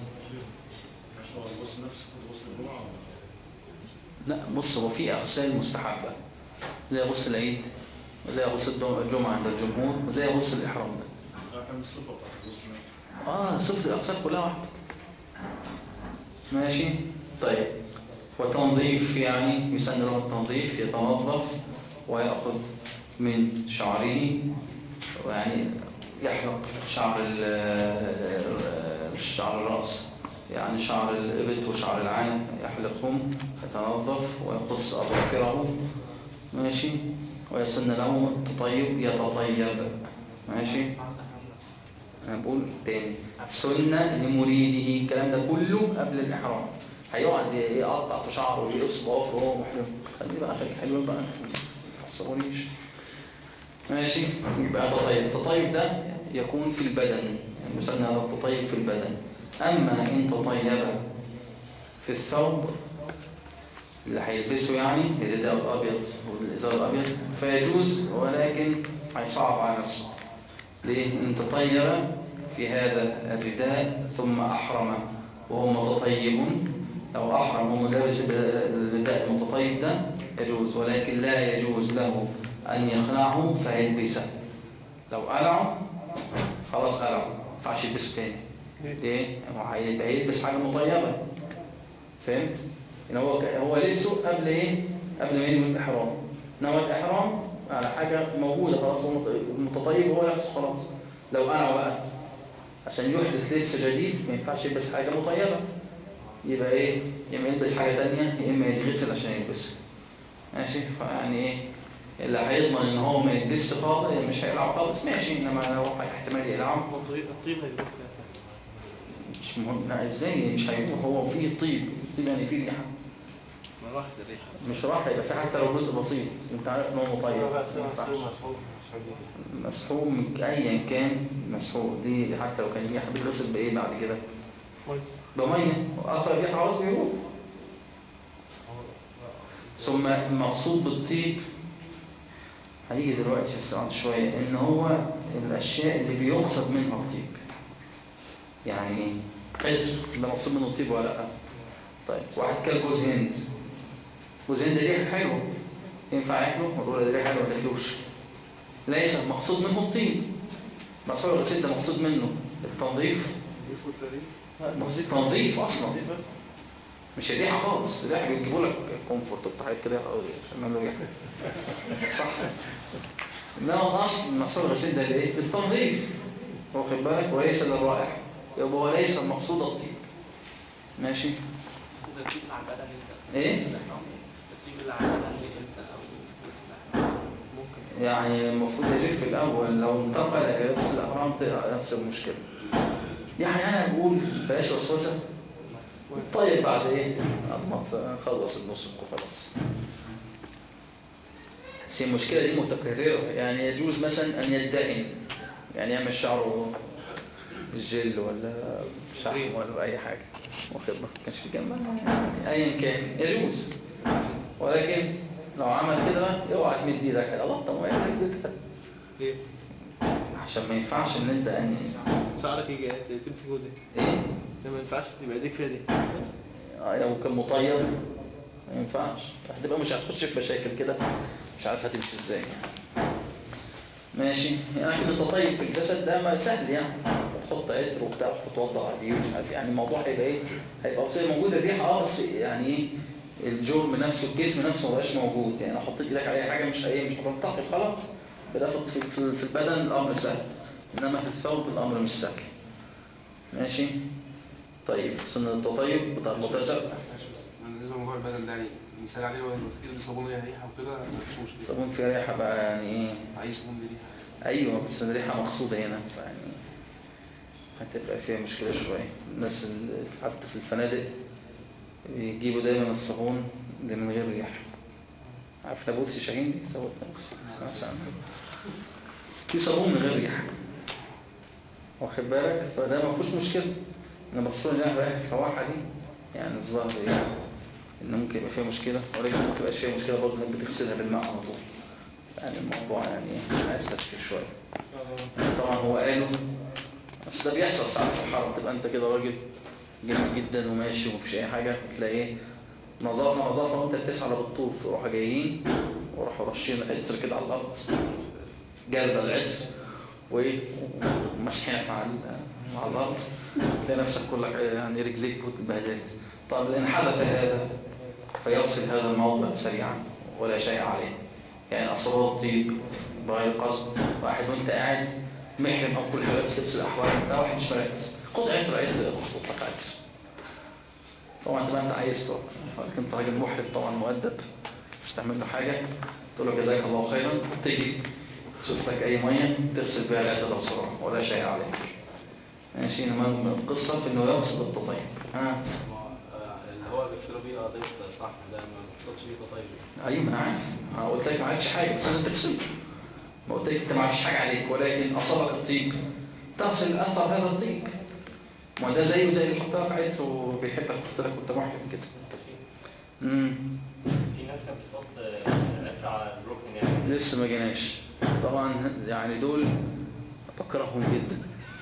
لا بص هو في أغسال مستحبة زي غسل العيد وزي غسل الدم- الجمعة عند الجمهور وزي غسل الإحرام ده اه صفة الأغسال كلها واحدة ماشي طيب وتنظيف يعني يسن له التنظيف يتنظف ويأخذ من شعره ويعني يحلق شعر ال- شعر الرأس يعني شعر الإبط وشعر العين يحلقهم يتنظف ويقص أظافره ماشي ويسن له التطيب يتطيب ماشي أنا بقول تاني سنة لمريده الكلام ده كله قبل الإحرام هيقعد يقطع في شعره ويقص ضوافره وهو محرم خليه بقى خليه حلو بقى ما تحصلونيش ماشي يبقى تطيب التطيب ده يكون في البدن يعني مثلا هذا التطيب في البدن أما إن تطيب في الثوب اللي هيلبسه يعني الرداء الأبيض والإزار الأبيض فيجوز ولكن هيصعب على نفسه ليه؟ إن تطيب في هذا الرداء ثم أحرم وهو متطيب لو أحرم وهو لابس الرداء المتطيب ده يجوز ولكن لا يجوز له أن يخلعه فيلبسه لو قلعه خلاص قلعه ما ينفعش يلبسه تاني ليه؟ هو هيبقى يلبس حاجة مطيبة فهمت؟ إن هو هو لبسه قبل إيه؟ قبل ما ينوي الإحرام نوى الإحرام على حاجة موجودة خلاص هو متطيب هو لابسه خلاص لو قلعه بقى عشان يحدث لبس جديد ما ينفعش يلبس حاجة مطيبة يبقى إيه؟ يا إما يلبس حاجة تانية يا إما يتغسل عشان يلبسها ماشي فيعني إيه؟ اللي هيضمن ان هو ما يلبسش خالص مش هيقلعه خالص ماشي انما لو احتمال يقلعه الطيب الطيب هيبقى مش مهم لا ازاي مش هيبقى هو فيه طيب طيب يعني فيه ريحه ما راحت الريحة مش راح يبقى في حتى لو جزء بسيط انت عارف ان هو مطيب ما ينفعش. مسحوم ايا كان مسحوم دي حتى لو كان ريحه بتغسل بايه بعد كده بميه واثر الريحه خلاص بيروح ثم المقصود بالطيب هيجي دلوقتي بس بعد شويه ان هو الاشياء اللي بيقصد منها الطيب يعني ايه حزر ده مقصود منه الطيب ولا لا طيب واحد كل جوز هند جوز هند ريحه حلوه ينفع ياكله نقول ده ريحه حلوه ما تاكلوش ليس المقصود منه الطيب مقصود الغسيل ده مقصود منه التنظيف مقصود تنظيف اصلا مش الريحه خالص الريحه بيجيبوا لك كومفورت وبتاع حاجات كده عشان يعملوا ريحه صح انما الاصل مقصود الغسيل ده الايه التنظيف واخد بالك وليس للرائحه يبقى هو ليس المقصود الطيب ماشي الترتيب اللي على البدن يبدأ ايه الترتيب اللي على البدن يبدأ أو ممكن يعني المفروض يجيب في الاول لو انتقل الى لبس الاحرام تبقى نفس المشكله يعني انا بقول بلاش وسوسه طيب بعد ايه بعد ما تخلص النص وخلاص بس المشكله دي متكرره يعني يجوز مثلا ان يدهن يعني يعمل شعره بالجل ولا شحم ولا اي حاجه واخد بالك كانش في جنبها يعني ايا كان يجوز ولكن لو عمل كده اوعى تمد ايدك على لطه وهي حسبتها ليه؟ عشان ما ينفعش ان انت ان شعرك يجي تمسك جوزك ايه ما ينفعش تبقى ايديك فيها دي آه، لو كان مطيب ما ينفعش هتبقى مش هتخش في مشاكل كده مش عارف هتمشي ازاي يعني. ماشي يعني التطيب في الجسد ده ما سهل يعني تحط عطر وبتاع وتتوضا عليه ومش عارف يعني الموضوع هيبقى ايه هيبقى بس موجود الريحه اه بس يعني ايه الجرم نفسه الجسم نفسه ما بقاش موجود يعني لو حطيت ايدك على اي حاجه مش ايه مش هتنتقل خلاص بدأت في, في, في البدن الامر سهل انما في الثوب الامر مش سهل ماشي طيب سنة التطيب بتاع المتسع بالنسبه لموضوع البدن ده يعني مثال عليه هو المفروض صابون ليها ريحه وكده مفيش مشكله صابون فيه ريحة بقى يعني ايه عايز صابون بريحه ايوه بس الريحة مقصودة هنا يعني هتبقى فيها مشكلة شوية الناس اللي حتى في الفنادق بيجيبوا دايما الصابون اللي من غير ريحة عارف نابلسي شاهين دي صابون نابلسي سمعتش عنها في صابون من غير ريحة واخد بالك فده ما فيهوش مشكلة انما الصابون اللي ريحة الفواحة دي يعني الظاهر ايه ان ممكن يبقى فيها مشكلة ولكن ما تبقاش فيها مشكلة برضه انك بتغسلها بالماء على طول يعني الموضوع يعني عايز تفكير شوية طبعا هو قاله بس ده بيحصل ساعات في الحرب تبقى انت كده راجل جميل جدا وماشي ومفيش اي حاجة تلاقي ايه نظافة نظافة وانت بتسعى بالطول تروحوا جايين وراحوا رشين عطر كده على الارض جلبة العطر وايه ومسحينك مع ال- مع الارض تلاقي نفسك كلك يعني رجليك وتتبهدل طب ان حدث هذا فيغسل هذا الموضع سريعا ولا شيء عليه يعني أصابه الطيب بغير قصد واحد وانت قاعد محرم أو كل حاجة تلبس الأحوال لا واحد مش مركز خد عطر عطر خد لك عطر طبعا تبقى انت عايز تروح لكن انت راجل محرم طبعا مؤدب مش تعمل له حاجة تقول له جزاك الله خيرا تيجي تشوف لك أي مية تغسل بها العطر ده بسرعة ولا شيء عليك ماشي انما القصة في انه يقصد التطيب ها اللي هو بيشتروا بيه قضية صح ده ما بيقصدش بيه تطيب ايوه انا عارف انا قلت لك ما عليكش حاجه بس لازم تغسل ما قلت لك انت ما عليكش حاجه عليك ولكن اصابك الطيب تغسل اثر هذا الطيب ما ده زيه زي اللي حط لك عطر وبيحبك يحط لك وانت محرم كده امم في ناس كانت بتحط عطر على الركن يعني لسه ما جيناش طبعا يعني دول بكرههم جدا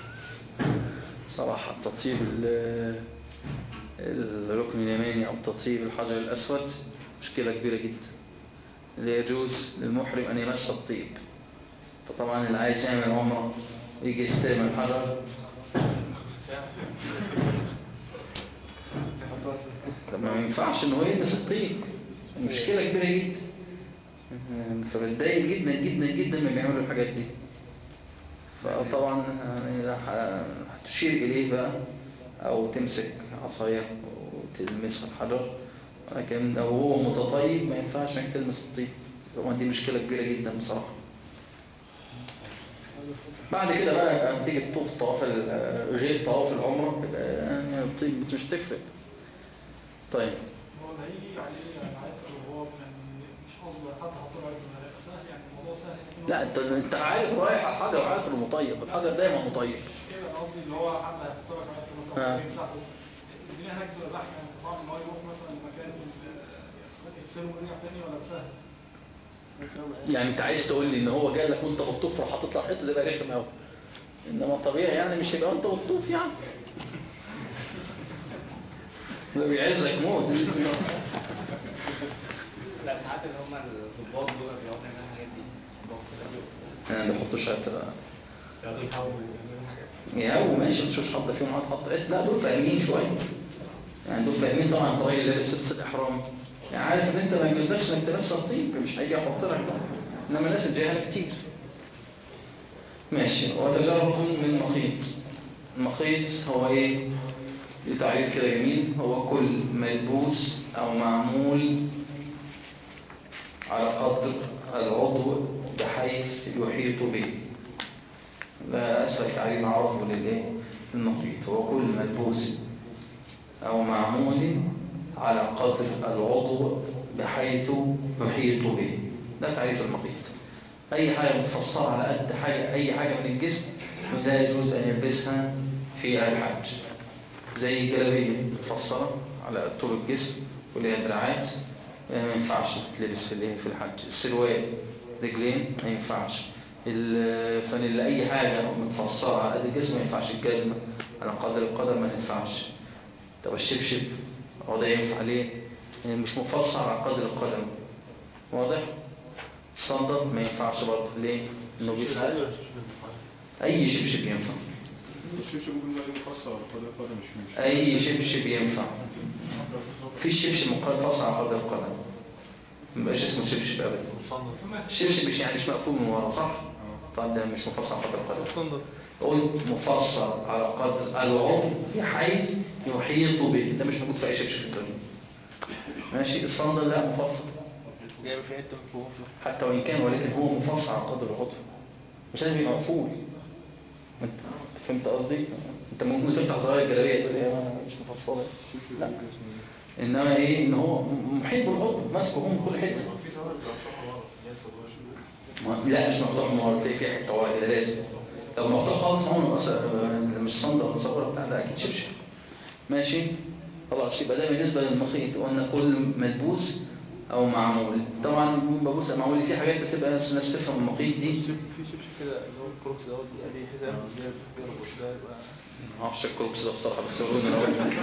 صراحة تطيب ال- الركن اليماني أو تطيب الحجر الأسود مشكلة كبيرة جدا لا يجوز للمحرم أن يمس الطيب فطبعا اللي عايز يعمل عمرة ويجي يستلم الحجر طب ما ينفعش ان هو يلمس الطيب مشكلة كبيرة جدا فبتضايق جدا جدا جدا من بيعملوا الحاجات دي فطبعا يعني ه- هتشير إليه بقى أو تمسك عصاية وتلمسها الحجر لكن لو هو متطيب ما ينفعش انك تلمس الطيب طبعا دي مشكلة كبيرة جدا بصراحة بعد كده بقى تيجي تطوف طواف ال- غير طواف العمرة يبقى يعني الطيب مش تفرق طيب هو اللي هيجي عليه العطر وهو يعني مش قصده حتى حط له عطر سهل يعني الموضوع سهل لا انت انت عارف رايح على الحجر عطر مطيب الحجر دايما مطيب كده انا قصدي اللي هو حد هيحط لك عطر مثلا آه. أو يمسحه الدنيا هناك بتبقى زحمه يعني صعب ان هو يروح مثلا المكان يغسله ويرجع تاني ولا سهل؟ يعني انت عايز تقول لي ان هو جاي لك وانت بتطوف وراح حاطط لك حته ده يبقى رخم قوي انما طبيعي يعني مش هيبقى وانت بتطوف يعني ده بيعزك موت لا ساعات اللي هم الضباط دول بيقعدوا يعملوا الحاجات دي الضباط كده بيقفوا انا ما بحطوش حته بقى يقعدوا يحاولوا يعملوا حاجات يا هو ماشي مش حد فيهم هتحط حته لا دول فاهمين شويه يعني دول فاهمين طبعا انت راجل لابس لبس الاحرام يعني عارف ان انت ما يجوزلكش انك تلبس الطيب مش هيجي يحط لك ده انما الناس الجاهله كتير ماشي وتجرد من مخيط المخيط هو ايه دي تعريف كده جميل هو كل ملبوس او معمول على قدر العضو بحيث يحيط به ده أسهل تعريف نعرفه للإيه؟ المخيط هو كل ملبوس أو معمول على قدر العضو بحيث يحيط به ده تعريف المخيط أي حاجة متفصلة على قد حاجة أي حاجة من الجسم لا يجوز أن يلبسها في الحج زي الجلابية متفصلة على طول الجسم واللي هي دراعات ما ينفعش تتلبس في الايه في الحج السروال رجلين ما ينفعش الفانيلا اي حاجه متفصله على قد الجسم ما ينفعش الجزمه على قدر القدم ما ينفعش طب الشبشب هو ده ينفع ليه يعني مش مفصل على قدر القدم واضح الصندل ما ينفعش برضه ليه انه بيسأل اي شبشب ينفع الشبشب ممكن يبقى مفصل على قدر القدم مش مش اي شبشب ينفع في شبشب مقص على قدر القدم ما بقاش اسمه شبشب ابدا الشبشب مش يعني مش مقفول من ورا صح طب ده مش مفصل على قدر القدم قلت مفصل على قدر العضو بحيث يحيط به ده مش موجود في اي شبشب في الدنيا ماشي الصندل لا مفصل جايب في حته فوق حتى وان كان ولكن هو مفصل على قدر العضو مش لازم يبقى مقفول انت فهمت قصدي انت ممكن تفتح زراير الجلابيه تقول ايه انا مش مفصله لا انما ايه ان هو محيط بالعضو ماسكه هو من كل حته في زمان بيبقى مفتوح ورا يس ما- لا مش مفتوح من ورا تلاقي فيها حته ورا كده لازم لو مفتوح خالص هو مص- مش صندل ولا صبره بتاع ده اكيد شبشب ماشي خلاص يبقى ده بالنسبه للمخيط وان كل ملبوس او معمول طبعا ببص معمول في حاجات بتبقى الناس تفهم المقيت دي في شبشب كده اللي هو الكروكس دوت بيبقى ليه حزام زي بيربط ده يبقى ما اعرفش الكروكس ده بصراحه بس قولوا لنا الاول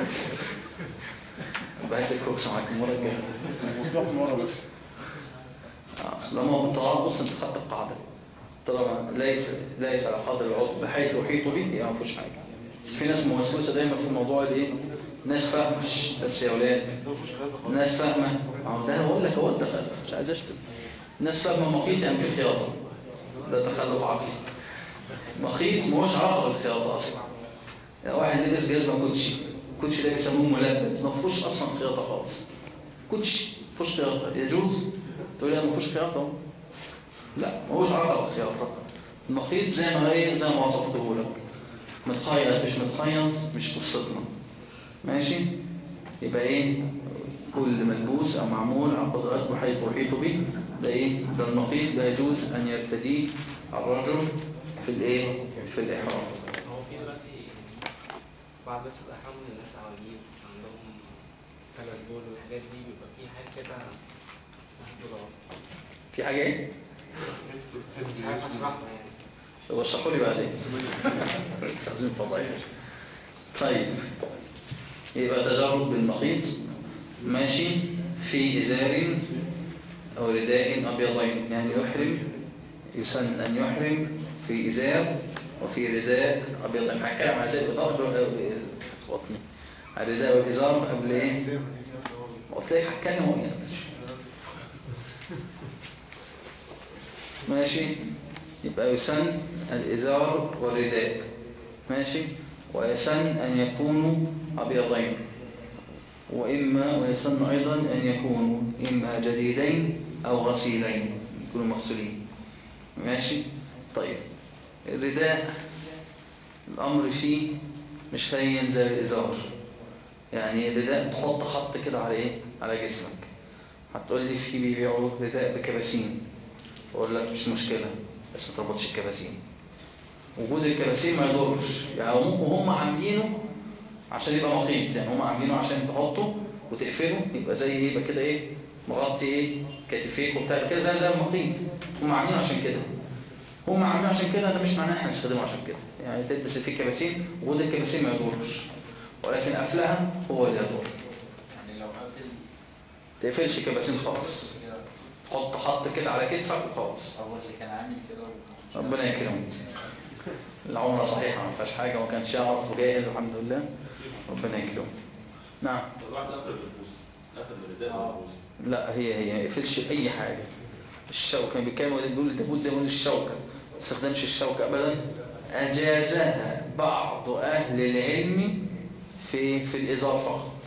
بهات الكروكس معاك المره الجايه مفتوح من ورا بس آه، اصل ما طالما بص انت خدت القاعده طالما ليس ليس على قدر العضو بحيث يحيط به يبقى ما فيهوش حاجه في ناس موسوسه دايما في الموضوع ده ايه ناس فاهمه بس يا اولاد ناس فاهمه أهو ده بقول لك هو التخلف مش عايز اشتم ناس فاهمه مقيت يعني في خياطه ده تخلف عقلي مخيط ملوش علاقه بالخياطه اصلا يعني واحد لابس جزمه كوتشي الكوتشي ده بيسموه ملبس ما فيهوش اصلا خياطه خالص كوتشي ما فيهوش خياطه يجوز تقول لي ما فيهوش خياطه لا ملوش علاقه بالخياطه المخيط زي ما هي زي ما وصفته لك متخيط مش متخيط مش قصتنا ماشي يبقى ايه كل ملبوس او معمول على قدرات بحيث يحيط به ده ايه ده المخيط لا يجوز ان يرتديه الرجل في الايه في الاحرام هو في دلوقتي بعض لبس الأحرام من الناس عواجيز عندهم ثلاث دول والحاجات دي بيبقى في حاجة كده محدودة في حاجه ايه مش عارف أشرحها يعني هو اشرحوا لي بعدين عايزين فضايح طيب يبقى تجرد بالمخيط ماشي في إزار أو رداء أبيضين يعني يحرم يسن أن يحرم في إزار وفي رداء أبيضين هتكلم على زي الإزار وطني على الرداء والإزار قبل إيه؟ قلت لك هتكلم وإيه ماشي يبقى يسن الإزار والرداء ماشي ويسن أن يكونوا أبيضين وإما ويسن أيضا أن يكونوا إما جديدين أو غسيلين يكونوا مغسولين ماشي طيب الرداء الأمر فيه مش هين زي الإزار يعني الرداء تحط خط كده على إيه على جسمك هتقول لي في بيبيعوا رداء بكباسين أقول لك مش مشكلة بس ما تربطش الكباسين وجود الكباسين ما يضرش يعني ممكن هم عاملينه عشان يبقى مخيط يعني هم عاملينه عشان تحطه وتقفله يبقى زي ايه يبقى كده ايه مغطي ايه كتفيك وبتاع كده زي زي المخيط هم عاملينه عشان كده هم عاملينه عشان كده ده مش معناه احنا نستخدمه عشان كده يعني تلبس فيه كباسين وجود الكباسين ما يضرش ولكن قفلها هو اللي يضر يعني لو قافل تقفلش كباسين خالص حط حط كده على كتفك وخلاص هو اللي كان عامل كده و- ربنا يكرمك العمرة صحيحة ما فيهاش حاجة وما كانش يعرف وجاهز الحمد لله ربنا يكرمه نعم لو واحد قفل بالبوس قفل بالرداء بالبوس لا هي هي ما يقفلش اي حاجه الشوكه كان بيتكلم بيقول تفوت زي ما يقول الشوكه ما تستخدمش الشوكه ابدا اجازها بعض اهل العلم في في الازار فقط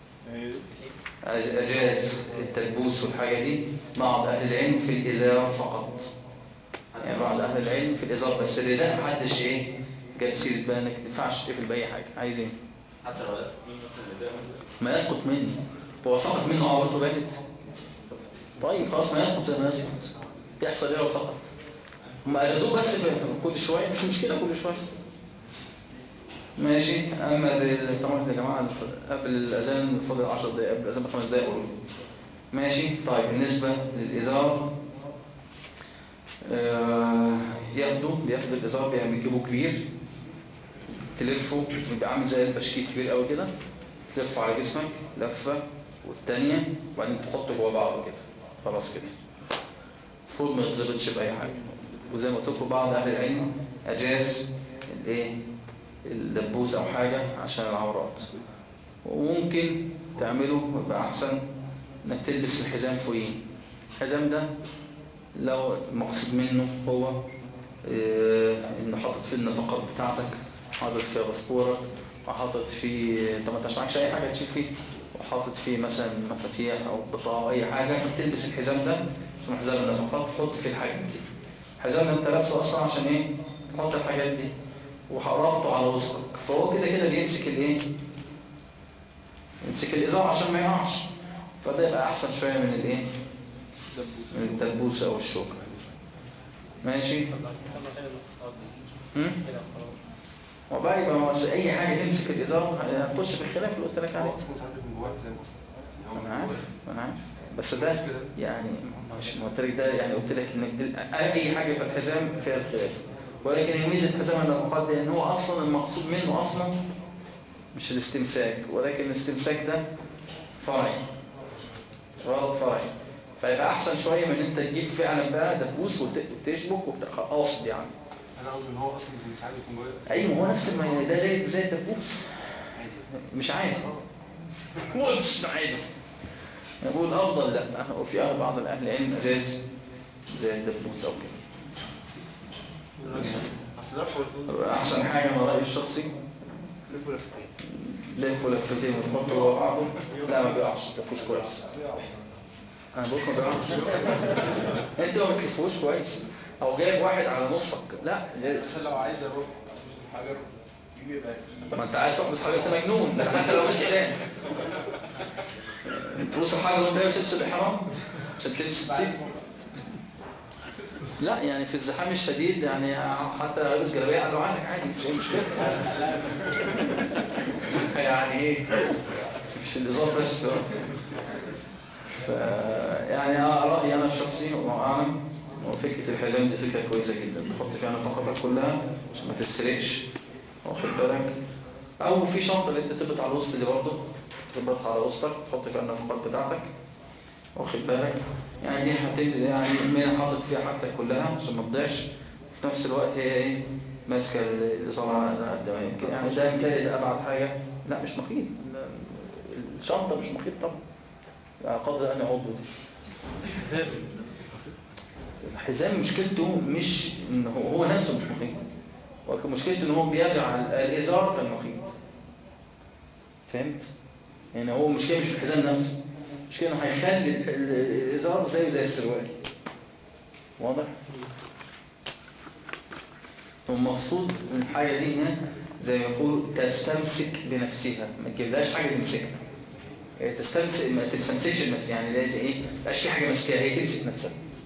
اجاز التلبوس والحاجه دي بعض اهل العلم في الازار فقط يعني بعض اهل العلم في الازار بس الرداء محدش ايه جاب سيره بقى انك ما تنفعش تقفل باي حاجه عايز ايه حتى لو اسف مين مثلا الرداء مثلا ما يسقط مني هو سقط منه عورته بانت طيب خلاص ما يسقط زي ما يسقط يحصل ايه لو سقط هم اجازوه بس كل شويه مش مشكله كل شويه ماشي اما ال- طبعا يا جماعه قبل الاذان فاضل 10 دقائق قبل الاذان بخمس دقائق قولوا ماشي طيب بالنسبه للازار آه، ياخدوا بياخدوا الازار بيجيبوا كبير تلفه يبقى عامل زي البشكيك كبير قوي كده تلفه على جسمك لفة والتانية وبعدين تحطه جوه بعضه كده خلاص كده المفروض ما يتظبطش بأي حاجة وزي ما قلت لكم بعض أهل العلم أجاز الايه اللبوس أو حاجة عشان العورات وممكن تعمله يبقى أحسن إنك تلبس الحزام فوقيه الحزام ده لو المقصود منه هو آه، إنه حاطط فيه النفقات بتاعتك حاطط فيه باسبورك وحاطط فيه انت ما انتش معكش اي حاجه تشيل فيه وحاطط فيه مثلا مفاتيح او بطاقه اي حاجه تلبس الحزام ده اسمه حزام النفقات تحط فيه الحاجات دي الحزام ده انت لابسه اصلا عشان ايه تحط الحاجات دي ورابطه على وسطك فهو كده كده بيمسك الايه يمسك الازار عشان ما يقعش فده يبقى احسن شويه من الايه من الدبوسه او الشوكه ماشي هم؟ وبقى يبقى ما أصل اي حاجه تمسك الازار هتخش في الخلاف اللي قلت لك عليه هو اصلا ساعات من جواه زي ما انا عارف انا عارف بس ده يعني مش ما قلت لك ده يعني قلت لك ان ال- اي حاجه في الحزام فيها الخلاف ولكن يميز الحزام عن العقاد لان هو اصلا المقصود منه اصلا مش الاستمساك ولكن الاستمساك ده فرعي غلط فرعي فيبقى احسن شويه من ان انت تجيب فعلا بقى دبوس وت- وتشبك وبتاع قاصد يعني انا قصدي ان هو اصلا مش عارف يكون جوه ايوه هو نفس ما ده زي زي الدبوس مش عايز هو مش عايز نقول افضل لا وفي بعض الاهل العلم جاز زي الدبوس او كده اصل ده فوق- احسن حاجه من رايي الشخصي لف ولفتين. لف ولفتين وتحطه جوه بعضه لا ما بيقعش الدبوس كويس انا بقول ما بيقعش انت ما بتلفوش كويس او جايب واحد على نصك لا عشان لو عايز اروح الحجر يبقى ما انت عايز تحبس حاجه انت مجنون ده حتى لو مش كلام تبص الحاجه وانت لابس لبس الاحرام عشان تلبس التيب لا يعني في الزحام الشديد يعني حتى لابس جلابيه قالوا عنك عادي مش اي مشكله يعني ايه مش النظام بس ف يعني أنا رايي انا الشخصي والله اعلم وفكره الحزام دي فكره كويسه جدا تحط فيها نفقتك كلها عشان ما تتسرقش واخد بالك او في شنطه اللي انت تربط على الوسط دي برضه تربطها على وسطك تحط فيها النفقات بتاعتك واخد بالك يعني دي هتبقى يعني من حاطط فيها حاجتك كلها عشان ما تضيعش في نفس الوقت هي ايه ماسكه الاصابه على قد ما يمكن يعني ده يمكن ده ابعد حاجه لا مش مخيط ال- الشنطه مش مخيط طبعا يعني قدر ان عضو دي الحزام مشكلته مش ان هو هو نفسه مش مخيط ولكن مشكلته ان هو بيجعل الازار كالمخيط فهمت يعني هو مشكله مش في الحزام نفسه مشكله انه هيخلي ال- ال- الازار زيه زي السروال واضح والمقصود من الحاجه دي انها زي ما يقول تستمسك بنفسها ما تجيبلهاش حاجه تمسكها هي تستمسك ما تستمسكش بنفسها يعني لازم ايه ما يبقاش في حاجه ماسكاها هي تمسك نفسها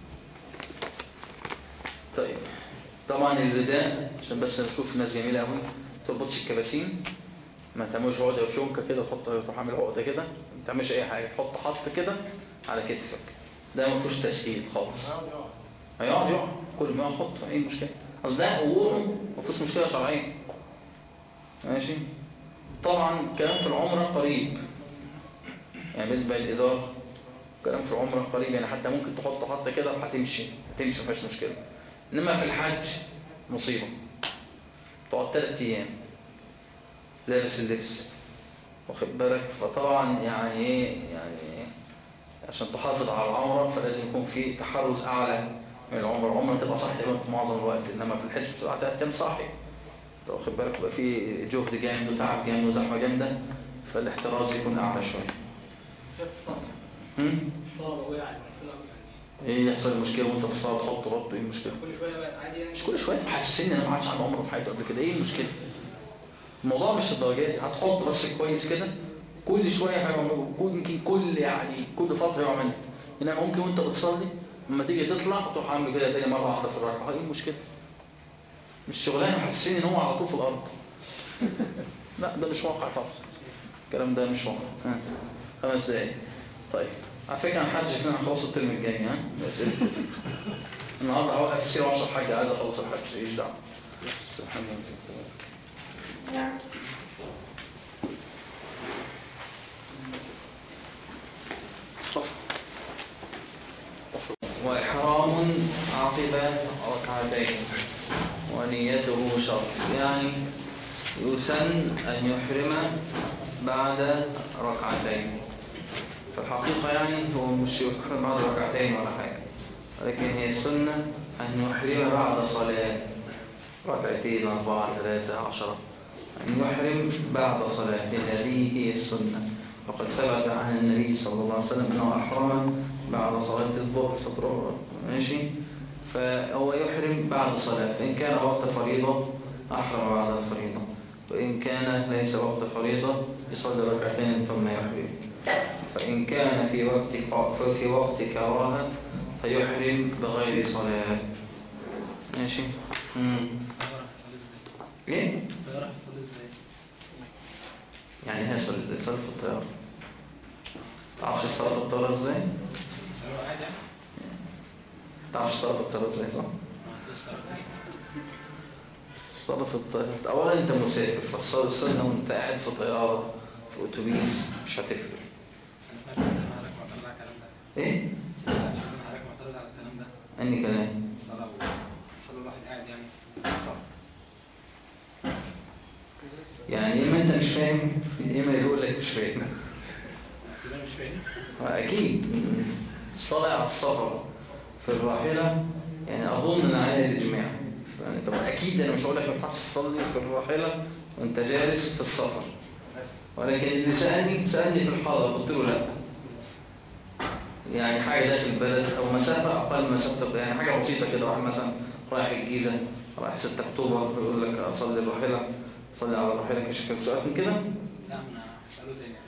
طيب طبعا الرداء عشان بس نشوف ناس جميله قوي ما تربطش الكباسين ما تعملش عقده في يومك كده تحط تروح عامل عقده كده ما تعملش اي حاجه تحط حط كده على كتفك ده ما فيهوش تسهيل خالص هيقعد يقعد كل ما يحط ايه المشكله اصل ده وقوعه ما فيهوش مشكله شرعيه ماشي طبعا كلام في العمره قريب يعني بالنسبه للازار كلام في العمره قريب يعني حتى ممكن تحط حط كده وهتمشي هتمشي ما فيهاش مشكله انما في الحج مصيبه تقعد ثلاث ايام لابس اللبس واخد بالك فطبعا يعني ايه يعني إيه؟ عشان تحافظ على العمره فلازم يكون في تحرز اعلى من العمره العمره تبقى صاحي تقريبا معظم الوقت انما في الحج بتبقى ثلاث ايام صاحي أنت واخد بالك يبقى في جهد جامد وتعب جامد وزحمه جامده فالاحتراز يكون اعلى شويه هم؟ صار وقع مثلا ايه يحصل مشكله وانت في الصلاه تحط ربط ايه المشكله كل شويه بقى عادي يعني مش كل شويه تحسسني انا ما عادش عن عمره في حياتي قبل كده ايه المشكله الموضوع مش الدرجات دي هتحط بس كويس كده كل شويه هيعمل يمكن كل يعني كل فتره يعمل انما ممكن وانت بتصلي لما تيجي تطلع تروح عامل كده تاني مره واحده في الركعه ايه المشكله مش شغلانه محسسني ان هو على طول في الارض لا ده مش واقع طبعا الكلام ده مش واقع ها. خمس دقايق طيب على فكره انا حاج فينا هنخلص الترم الجاي ها بس النهارده هوقف السيره واشرح حاجه عايز اخلص الحج ايش دعوه سبحان الله وإحرام عقب ركعتين ونيته شرط يعني يسن أن يحرم بعد ركعتين في الحقيقة يعني هو مش يحرم بعد ركعتين ولا حاجة ولكن هي السنة أن يحرم بعد صلاة ركعتين أربعة ثلاثة عشرة أن يحرم بعد صلاة هذه هي السنة وقد ثبت عن النبي صلى الله عليه وسلم أنه أحرم بعد صلاة الظهر فترة ماشي فهو يحرم بعد صلاة فإن كان وقت فريضة أحرم بعد الفريضة وإن كان ليس وقت فريضة يصلي ركعتين ثم يحرم فإن كان في وقت في وقت كراهة فيحرم بغير صلاة ماشي امم ايه الطيارة هتصلي ازاي؟ يعني هي صلاة صلاة في الطيارة تعرفش الصلاة في الطيارة ازاي؟ هو قاعد يعني تعرفش الصلاة في الطيارة ازاي صح؟ ما عندوش طريقة. الصلاة في الطيارة أولا أنت مسافر فالصلاة السنة وأنت قاعد في طيارة في أتوبيس مش هتفرق انا سمعت ان حضرتك معترض على الكلام ده إيه؟ سمعت ان حضرتك معترض على الكلام ده أني كلام الصلاة الصلاة الواحد قاعد يعني صح يعني إما أنت مش فاهم إما يقول لك مش فاهم كده مش فاهم أكيد الصلاة على السفر في الراحلة يعني أظن أن عليها الإجماع يعني طب أكيد أنا مش هقول لك ما ينفعش تصلي في الراحلة وأنت جالس في السفر ولكن اللي سألني سألني في الحضر قلت له لا يعني حاجة داخل البلد أو مسافة أقل مسافة يعني حاجة بسيطة كده واحد مثلا رايح الجيزة رايح 6 أكتوبر يقول لك أصلي الراحلة صلي على الراحلة كشف سؤال من كده لا انا هسأله تاني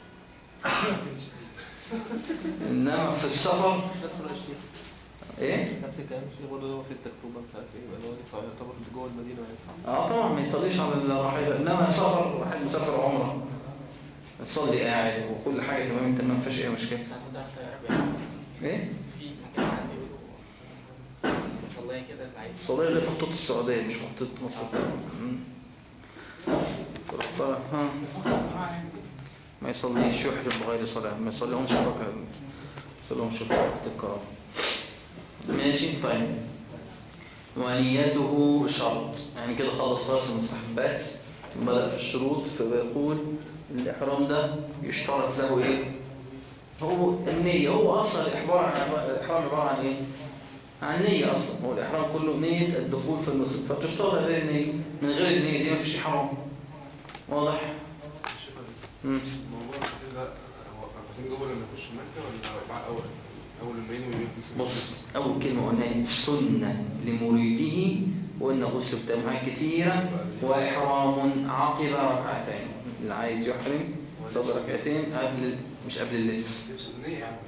إنما في السفر نفس الشيء إيه؟ نفس الكلام الشيء برضه هو 6 اكتوبر مش عارف ايه يبقى اللي هو ينفع يعتبر جوه المدينه ما ينفع اه طبعا ما يصليش على الراحلة انما سفر واحد مسافر عمره تصلي قاعد وكل حاجة تمام انت ما فيش اي مشكلة ايه في مكان عندي بيقولوا صلاية كده بعيد الصلاة اللي في خطوط السعودية مش في خطوط مصر مم. فرحت- ها. ما يصليش يحرم بغير صلاة ما يصليهمش ركعة ما يصليهمش ركعة الكرام ماشي طيب ونيته شرط يعني كده خلص راس المستحبات بدأ في الشروط فبيقول الإحرام ده يشترط له إيه هو النية هو أصلا الإحرام الإحرام عبارة عن إيه عن نية أصلا هو الإحرام كله نية الدخول في النسك فتشترط غير النية من غير النية دي مفيش إحرام واضح مم. الموضوع كده هو عشان جوه لما يخش مكة ولا بعد أول أول لما ينوي يلبس بص أول كلمة قلنا سنة لمريده وإن غسل تمها كثيرة وإحرام عقب ركعتين اللي عايز يحرم صلي ركعتين قبل مش قبل اللبس لبس النية يعني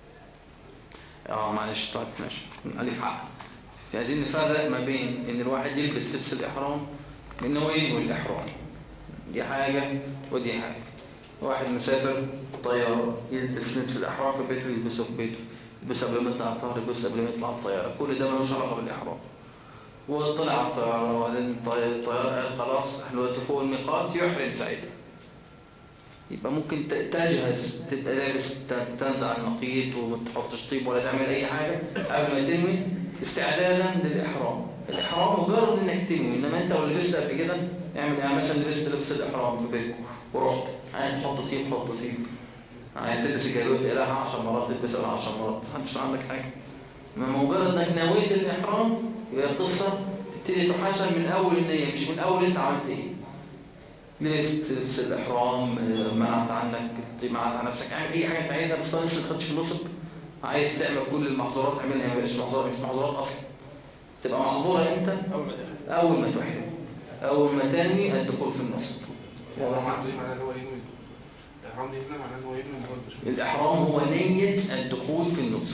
اه معلش طيب ماشي ألف حق عايزين نفرق ما بين إن الواحد يلبس لبس الإحرام وإن هو ينوي الإحرام دي حاجة ودي حاجة واحد مسافر طيارة يلبس لبس الإحرام في بيته يلبسه في بيته يلبسه قبل ما يطلع على الطيارة يلبسه قبل ما يطلع على الطيارة كل ده ملوش علاقة بالإحرام وطلع على الطيارة وبعدين الطي- الطيارة قال خلاص احنا دلوقتي فوق الميقات يحرم ساعتها يبقى ممكن ت- تجهز تبقى لابس ت- تنزع النقيط وما تحطش طيب ولا تعمل أي حاجة قبل ما تنوي استعدادا للإحرام الإحرام مجرد إنك تنوي إنما أنت لو لبست قبل كده اعمل يعني مثلا لبست لبس الإحرام في بيتك ورحت عايز تحط طيب حط طيب عايز تلبس الجلوت إلها 10 مرات تلبس إلها 10 مرات محدش عندك حاجة ما مجرد إنك نويت الإحرام يبقى القصة تبتدي تحاسب من أول النية مش من أول أنت عملت إيه لبست لبس الإحرام آه، منعت عنك منعت عن نفسك اعمل أي حاجة أنت عايزها بس ما تدخلش في نصك عايز تعمل كل المحظورات اعملها ما بقاش محظورات مش محظورات أصلا تبقى محظورة إمتى؟ أول ما تحرم أول ما تنوي الدخول في النص الإحرام عنده إيه معناه إن هو ينوي الإحرام دي هنا معناه إن هو ينوي إن هو يلبس الإحرام هو نية الدخول في النص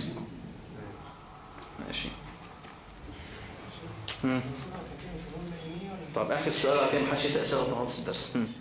ماشي مم. طب آخر سؤال عشان محدش يسأل أسئلة خلاص الدرس مم.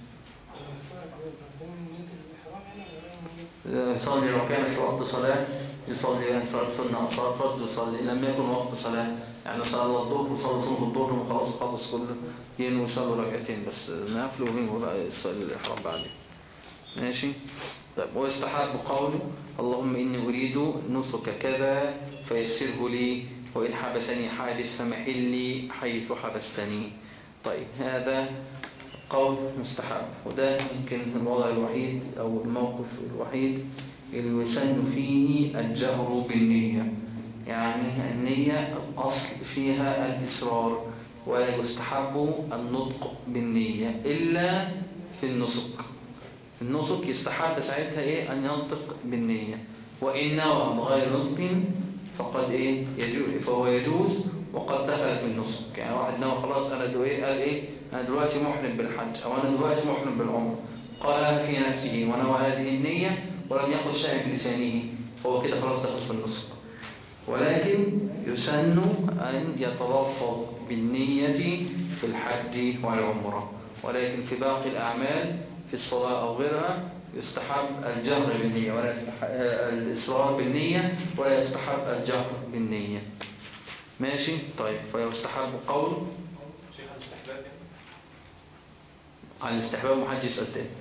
يصلي لو كان في وقت صلاة يصلي فرض سنة أصلاة فرض يصلي لم يكن وقت صلاة يعني صلى الظهر وصلى سنة الظهر وخلاص خلص كله ينوي يصلي ركعتين بس نافل وينوي بقى يصلي الإحرام بعدين ماشي طيب ويستحب قوله اللهم إني أريد نسك كذا فيسره لي وإن حبسني حابس فمحلي حيث حبستني طيب هذا قول مستحب وده يمكن الوضع الوحيد أو الموقف الوحيد اللي يسن فيه الجهر بالنية يعني النية الأصل فيها الإصرار ولا يستحب النطق بالنية إلا في النسك النسك يستحب ساعتها إيه أن ينطق بالنية وإن نوى بغير نطق فقد إيه يجوز فهو يجوز وقد دخل في النسك يعني واحد نوى خلاص أنا دو إيه قال إيه أنا دلوقتي محرم بالحج أو أنا دلوقتي محرم بالعمر قال في نفسه ونوى هذه النية ولم يقل شيء بلسانه فهو كده خلاص دخل في النسك ولكن يسن أن يتلفظ بالنية في الحج والعمرة ولكن في باقي الأعمال في الصلاة أو غيرها يستحب الجهر بالنية ولا يستحب الإصرار بالنية ولا يستحب الجهر بالنية ماشي طيب فيستحب قول شيخ الاستحباب يعني على الاستحباب محدش يسأل تاني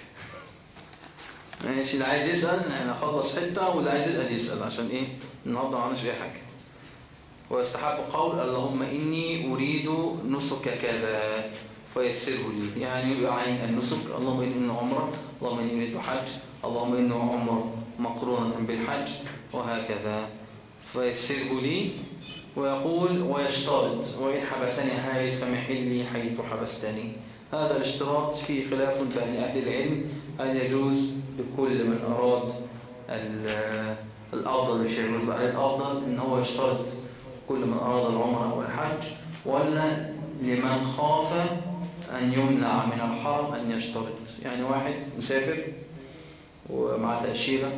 ماشي اللي عايز يسأل احنا خلص حتة واللي عايز يسأل يسأل عشان ايه النهارده ما عملناش اي حاجة ويستحب قول اللهم إني أريد نسك كذا فيسره لي يعني يعين النسك اللهم إني إنه عمره اللهم إني أريد حج اللهم إنه عمره مقرونة بالحج وهكذا فيسره لي ويقول ويشترط وإن حبسني هايس فمحلي حيث حبستني هذا الاشتراط فيه خلاف بين أهل العلم هل يجوز لكل من أراد ال- الأفضل مش يجوز بقى الأفضل إن هو يشترط كل من أراد العمرة أو الحج ولا لمن خاف أن يمنع من الحرم أن يشترط يعني واحد مسافر ومع تأشيرة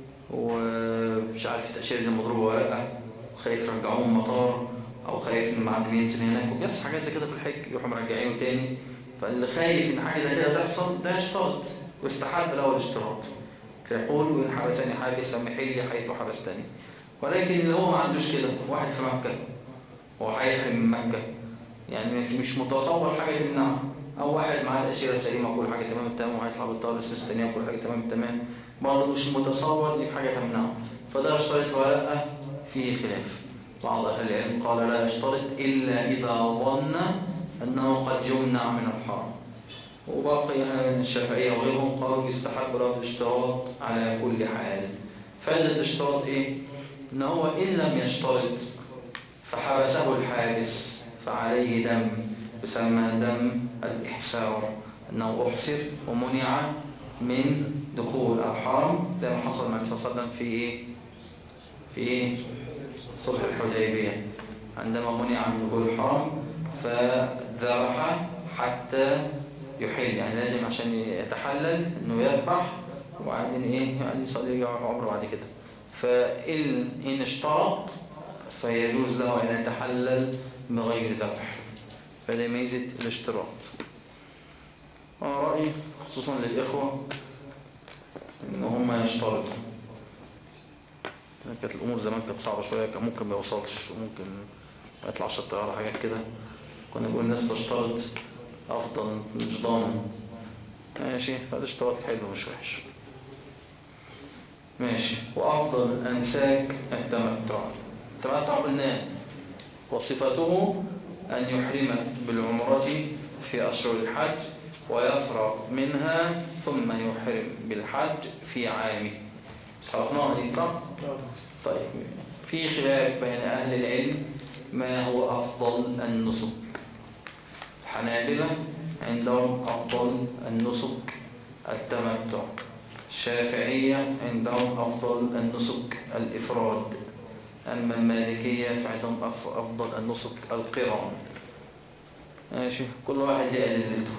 ومش عارف التأشيرة دي مضروبة ولا لأ وخايف يرجعوه من المطار أو خايف إن بعد ما ينزل هناك وبيحصل حاجات زي كده في الحج يروحوا مرجعينه تاني فاللي خايف إن حاجة زي كده تحصل ده يشترط ويستحب له الاشتراط فيقول وإن حبسني حابس محلي حيث حبستني ولكن اللي هو ما عندوش كده واحد في مكة هو هيحرم من مكة يعني مش- مش متصور حاجة تمنعه أو واحد معاه الأشياء السليمة كل حاجة تمام تمام وهيطلع بالطاولة السيستانية كل حاجة تمام تمام برضه مش متصور دي حاجة تمنعه فده يشترط ولا لأ فيه خلاف بعض أهل العلم قال لا يشترط إلا إذا ظن أنه قد يمنع من الحرم وباقي أهل الشافعية وغيرهم قالوا يستحب له الاشتراط على كل حال فائدة الاشتراط إيه؟ إن هو إن لم يشترط فحبسه الحابس فعليه دم يسمى دم الإحسار أنه أحسر ومنع من دخول الحرم زي ما حصل مع النبي صلى الله عليه وسلم في إيه؟ في إيه؟ صلح الحديبية عندما منع من دخول الحرم فذبح حتى يحل يعني لازم عشان يتحلل انه يذبح وبعدين ايه يعني يصلي عمره بعد كده فإن إن اشترط فيجوز له أن يتحلل بغير ذبح فده ميزة الاشتراط أنا رأيي خصوصا للإخوة إن هم يشترطوا كانت الأمور زمان كانت صعبة شوية كان ممكن ما يوصلش وممكن ما يطلعش الطيارة حاجات كده كنا نقول الناس تشترط أفضل مش ضامن ماشي هذا اشتراط حلو مش وحش ماشي وأفضل أنساك التمتع التمتع قلنا وصفته أن يحرم بالعمرة في أشهر الحج ويفرغ منها ثم يحرم بالحج في عامه عرفناها دي صح؟ طيب في خلاف بين أهل العلم ما هو أفضل النسك الحنابلة عندهم أفضل النسك التمتع الشافعية عندهم أفضل النسك الإفراد أما المالكية فعندهم أف- أفضل النسك القران ماشي كل واحد ليه أدلته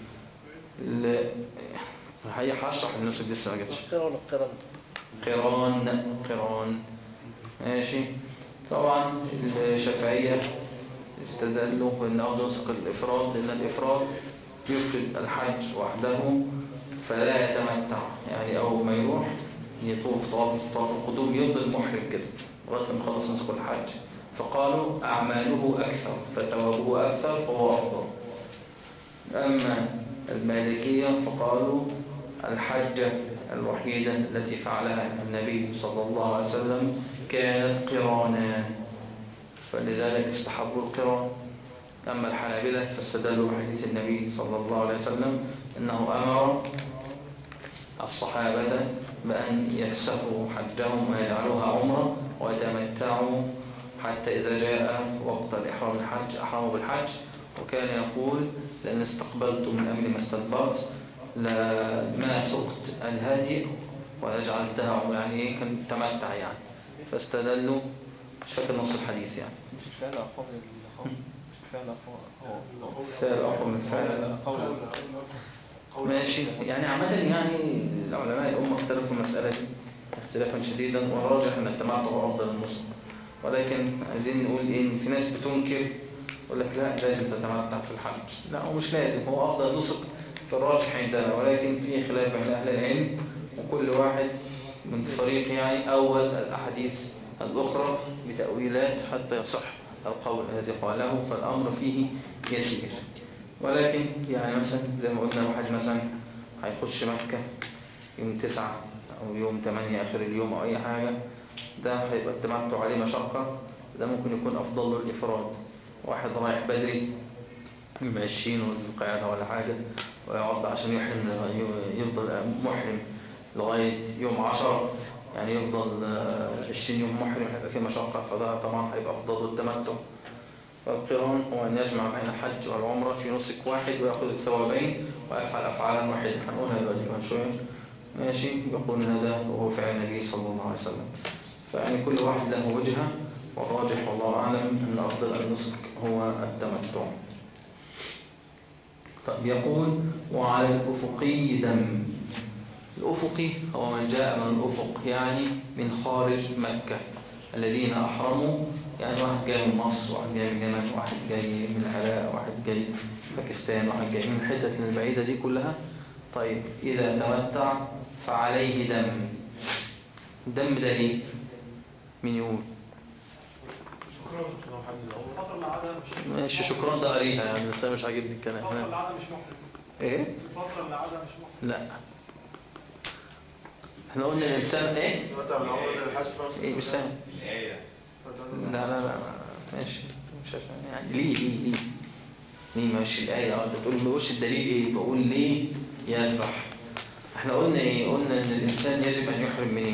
ال- هي هشرح النسك دي لسه ما جاتش القرى ولا القرن قران قران ماشي طبعا الشافعية استدلوا بأن أفضل نسك الإفراد لأن الإفراد يفرد الحج وحده فلا يتمتع يعني أول ما يروح يطوف طواف طواف القدوم يفضل محرم كده لغاية ما يخلص نسك الحج فقالوا أعماله أكثر فثوابه أكثر فهو أفضل أما المالكية فقالوا الحجة الوحيدة التي فعلها النبي صلى الله عليه وسلم كانت قرانا فلذلك استحبوا القران أما الحنابلة فاستدلوا بحديث النبي صلى الله عليه وسلم أنه أمر الصحابة بأن يفسخوا حجهم ويجعلوها عمرة ويتمتعوا حتى إذا جاء وقت الإحرام الحج أحرموا بالحج وكان يقول لأن استقبلت من أمر ما استدبرت لما سقت الهدي وجعلتها عمرة يعني إيه كان تمتع يعني فاستدلوا مش فاكر نص الحديث يعني مش فعل أقوال القول مش فعل أقوال فعل أقوى من فعل قول ماشي يعني عامة يعني العلماء الأمة اختلفوا في المسألة دي اختلافا شديدا والراجح أن التمتع هو أفضل النسك ولكن عايزين نقول إيه إن في ناس بتنكر يقول لك لا لازم تتمتع في الحج لا هو مش لازم هو أفضل نسك في الراجح عندنا ولكن في خلاف بين أهل العلم وكل واحد من طريق يعني أول الأحاديث الأخرى بتأويلات حتى يصح القول الذي قاله فالأمر فيه يسير ولكن يعني مثلا زي ما قلنا واحد مثلا هيخش مكة يوم تسعة أو يوم تمانية آخر اليوم أو أي حاجة ده هيبقى التمتع عليه مشقة ده ممكن يكون أفضل له الإفراد واحد رايح بدري يوم عشرين ولا القعدة ولا حاجة ويقعد بقى عشان يحرم يفضل محرم لغاية يوم عشرة يعني يفضل آه، عشرين يوم محرم هيبقى فيه مشقة فده طبعا هيبقى أفضل له التمتع فالقران هو أن يجمع بين الحج والعمرة في نسك واحد ويأخذ الثوابين ويفعل أفعالا واحدة هنقولها دلوقتي كمان شوية ماشي يقول هذا وهو فعل النبي صلى الله عليه وسلم فيعني كل واحد له وجهة والراجح والله أعلم أن أفضل النسك هو التمتع طب يقول وعلى الأفقي دم الأفقي هو من جاء من الأفق يعني من خارج مكة الذين أحرموا يعني واحد جاي من مصر واحد جاي من اليمن واحد جاي من العراق واحد جاي من باكستان واحد جاي من الحتت البعيدة دي كلها طيب إذا تمتع فعليه دم الدم ده ليه؟ من يقول الفترة اللي قعدها مش ماشي شكرا ده قريها يعني بس أنا مش عاجبني الكلام الفترة اللي هنا قعدها مش محرم ايه؟ الفترة اللي قعدها مش محرم لا احنا قلنا الإنسان ايه؟ تمتع بالعمرة للحج فرصة ايه مش سامع الآية لا لا لا ماشي مش عشان يعني ليه ليه ليه ليه ماشي الآية اه انت بتقول ما بقولش الدليل ايه بقول ليه يذبح احنا قلنا ايه قلنا ان الانسان يجب ان يحرم منين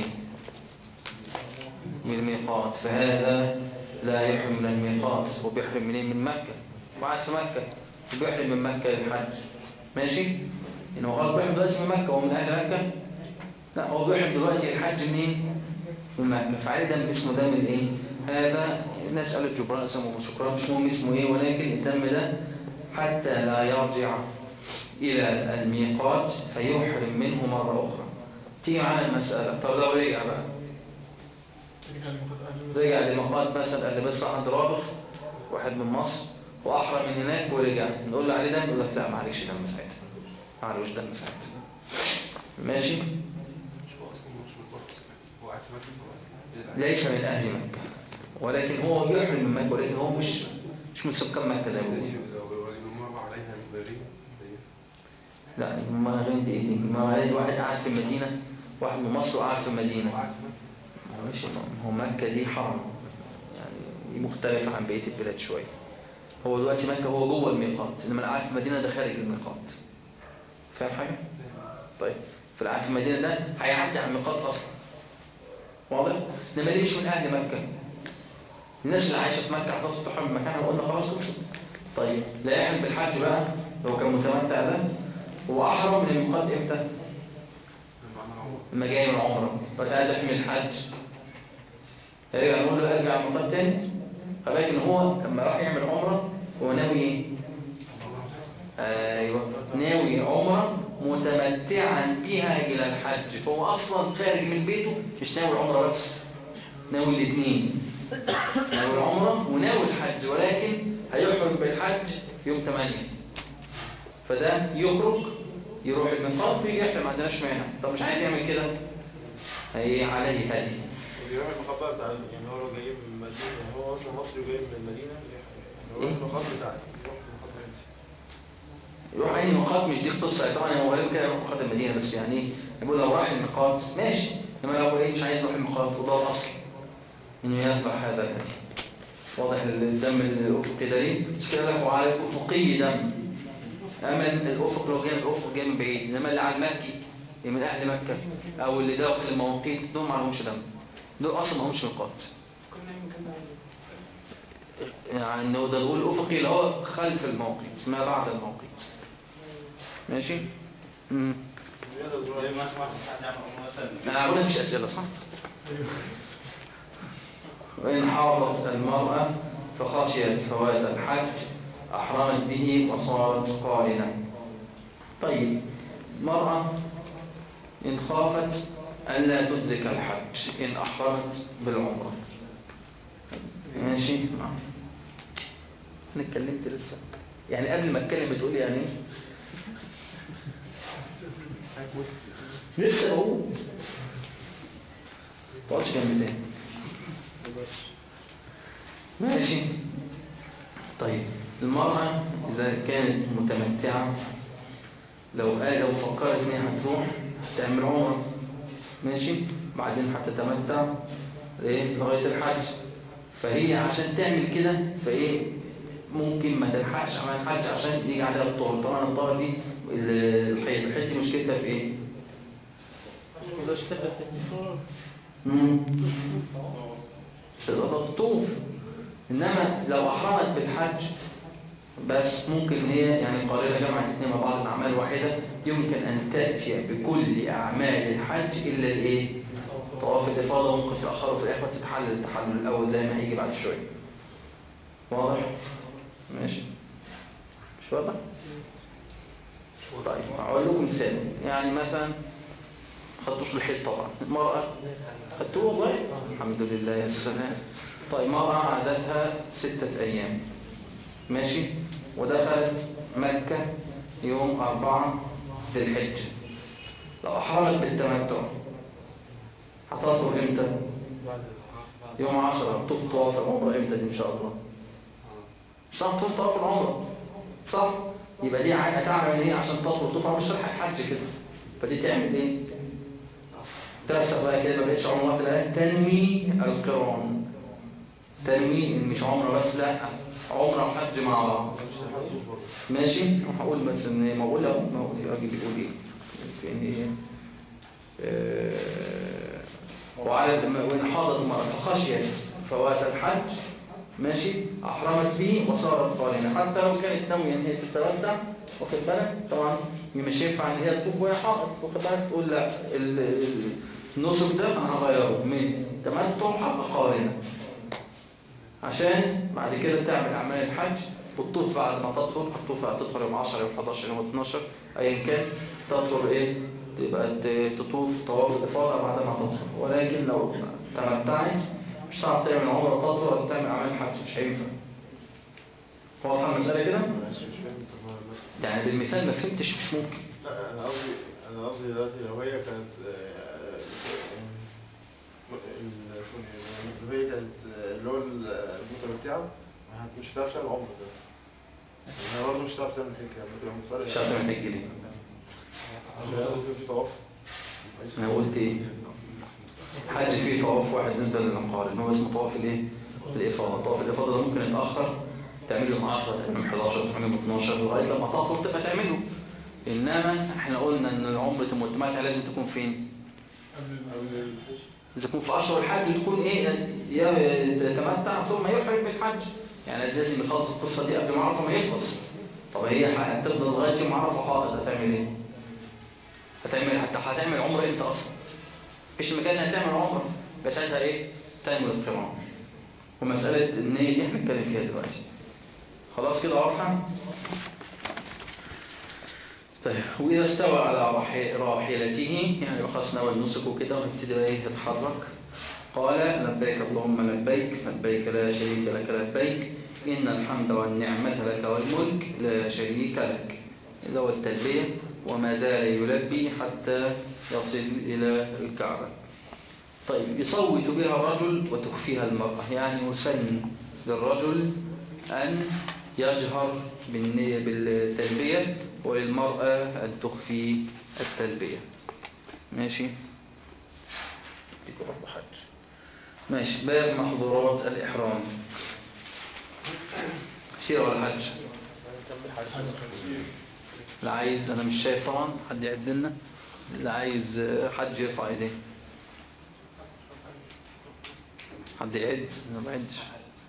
من الميقات فهذا لا يحرم من الميقات هو بيحرم منين من مكة وقعد في مكة وبيحرم من مكة للحج ماشي ان هو خلاص بيحرم دلوقتي من مكة وهو من اهل مكة لا هو بيحرم دلوقتي الحج منين من مكة فعليه دم اسمه دم الايه هذا الناس قالت جبران اسمه شكران مش مهم اسمه ايه ولكن الدم ده حتى لا يرجع الى الميقات فيحرم منه مرة اخرى تيجي معانا المسألة طب لو رجع بقى رجع لميقات مثلا اللي بس راح عند رابط واحد من مصر واحرم من هناك ورجع نقول له عليه دم يقول لك لا معلش دم ساعتها معلوش دم ساعتها ماشي مش هو اصلا مش من بره هو قاعد في مكه ليس من أهل مكة ولكن هو يحرم من مكة ولكن هو مش مش من سكان مكة زي ما بيقولوا لو مر عليها مدارين لا ما غير دي دي ما غير واحد قاعد في المدينة واحد من مصر وقاعد في المدينة مش هو مكة دي حرم يعني دي مختلفة عن بقية البلاد شوية هو دلوقتي مكة هو جوه الميقات انما اللي قاعد في المدينة ده خارج الميقات فاهم حاجة؟ طيب فاللي قاعد في المدينة ده هيعدي على الميقات أصلا واضح؟ انما دي مش من أهل مكة الناس اللي عايشة في مكة هتفضل تحرم مكانها وقلنا خلاص خلصت طيب لا يحرم بالحج بقى لو كان متمتع ده هو أحرم من الميقات إمتى؟ لما جاي من العمرة بقى عايز يحمل الحج يرجع نقول له ارجع الميقات تاني فبالك ان هو لما راح يعمل عمرة هو ناوي ايه؟ ايوه ناوي عمرة متمتعا بها الى الحج فهو اصلا خارج من بيته مش ناوي العمرة بس ناوي الاثنين ناوي العمرة وناوي الحج ولكن هيحرم بالحج يوم 8 فده يخرج يروح الميقات ويجي يحرم ما عندناش مانع طب مش عايز يعمل كده هي عليه هدي بيروح المخبأ بتاع يعني هو لو جاي من المدينة يعني هو أصلا مصري وجاي من المدينة يعني هو إيه؟ المخبأ بتاعي يروح المخبأ امتى؟ يروح اي نقاط مش دي القصه طبعا هو غالبا كده يروح نقاط المدينه بس يعني ايه يقول لو راح النقاط ماشي انما لو ايه مش عايز يروح النقاط وده الاصل انه يذبح هذا الهدي واضح الدم الافقي ده ليه مش كده لك وعلى الافقي دم اما الافق لو جاي من الافق جاي من بعيد انما اللي على المكي اللي من اهل مكه او اللي داخل المواقيت دول ما لهمش دم دول اصلا ما لهمش نقاط كنا يمكن يعني إنه ده نقول الافقي اللي هو خلف الموقيت اسمها بعد الموقيت ماشي امم زي ما واحد ساعات يعمل عمره مثلا انا عاوز مش اسئله صح وان حاضت المراه فخشيت فوات الحج احرمت به وصارت قارنه طيب المراه ان خافت الا تدرك الحج ان احرمت بالعمره ماشي انا اتكلمت لسه يعني قبل ما اتكلم بتقول يعني ايه لسه بقول تقعدش جنب تاني ماشي طيب المرأة إذا كانت متمتعة لو قال لو فكرت إن هي هتروح تعمل عمرة ماشي بعدين هتتمتع إيه لغاية الحج فهي عشان تعمل كده فإيه ممكن ما تلحقش عمل الحج عشان يجي عليها الطهر طبعا الطهر دي الحيض الحيض دي مشكلتها في إيه؟ مم. تقدر تطوف انما لو احرمت بالحج بس ممكن هي يعني قارنة جمعت اثنين مع بعض الاعمال واحدة يمكن ان تأتي بكل اعمال الحج الا الايه طواف الافاضة ممكن تأخره في الاخر تتحلل التحلل الاول زي ما هيجي بعد شوية واضح ماشي مش واضح طيب اقول لكم مثال يعني مثلا خدتوش الحيط طبعا المرأة خدتوه والله الحمد لله يا سلام طيب مرأة عادتها ستة أيام ماشي ودخلت مكة يوم أربعة ذي الحج لو أحرمت بالتمتع هتطهر إمتى؟ يوم عشرة تطوف طواف العمرة إمتى دي إن شاء الله؟ مش هتطوف طواف طواف العمرة صح؟ يبقى دي عادة تعمل إيه عشان تطوف طواف مش رايحة الحج كده فدي تعمل إيه؟ تفسر بقى كده ما بقتش عمره واحده بقى تنوي القران تنوي مش عمره بس لا عمره وحج مع بعض ماشي هقول بس ان ما اقول اهو ما هو الراجل بيقول ايه فين ايه آه، وعلى وان حاضت المرأة فخشيت فوات الحج ماشي احرمت به وصارت قارنة حتى لو كانت ناوية ان هي تتمتع واخد بالك طبعا مش ينفع ان هي تطوف وهي حائط واخد بالك تقول لا ال- ال- النسك ده انا هغيره من تمتع حق قارنة عشان بعد كده تعمل اعمال الحج وتطوف بعد ما تطهر هتطوف هتطهر يوم 10 يوم 11 يوم 12 ايا كان تطهر ايه تبقى ت- تطوف طواف الافاضه بعد ما تطهر ولكن لو تمتعت مش هتعرف تعمل عمره تطهر ولا تعمل اعمال الحج مش هينفع هو فاهم المساله كده مش مش فاهم طب ما- يعني بالمثال ما فهمتش مش ممكن لا انا قصدي انا قصدي دلوقتي لو هي كانت آه، ال- لو هي كانت آه، اللي هو المتمتعة ما هت- مش هتعرف تعمل عمر ده هي برضه مش هتعرف تعمل حاجة بتبقى مضطرة مش هتعرف تعمل حج ليه عشان لازم في طواف انا قلت ايه حج فيه طواف واحد بالنسبه للمقارن هو اسمه طواف الايه الافاضه طواف الافاضه ده ممكن يتاخر تعمل يوم 10 تعمل يوم 11 تعمل يوم 12 لغايه لما تطول تبقى تعمله انما احنا قلنا ان عمره المتمتع لازم تكون فين اذا تكون في اشهر الحج تكون ايه يا- يتمتع ثم يحرم بالحج يعني لازم يخلص القصه دي قبل ما عرفه ما يخلص طب هي هتفضل لغايه يوم عرفه حاضر هتعمل ايه هتعمل حتى هتعمل عمره امتى اصلا مفيش مكان هتعمل عمره بس ساعتها ايه تعمل القران ومساله النيه دي هنتكلم فيها دلوقتي خلاص كده واضحه طيب وإذا استوى على راحي- راحلته يعني خلاص نوى النسك وكده ويبتدي بقى ايه يتحرك قال لبيك اللهم لبيك لبيك لا شريك لك لبيك إن الحمد والنعمة لك والملك لا شريك لك إذا هو التلبية وما زال يلبي حتى يصل إلى الكعبة طيب يصوت بها الرجل وتخفيها المرأة يعني يسن للرجل أن يجهر بالنية بالتلبية وللمرأة أن تخفي التلبية ماشي ديكوا برضه حج ماشي باب محظورات الإحرام سيرة الحج اللي عايز أنا مش شايف طبعا حد يعد لنا اللي عايز حج يرفع ايديه حد يعد انا ما بعدش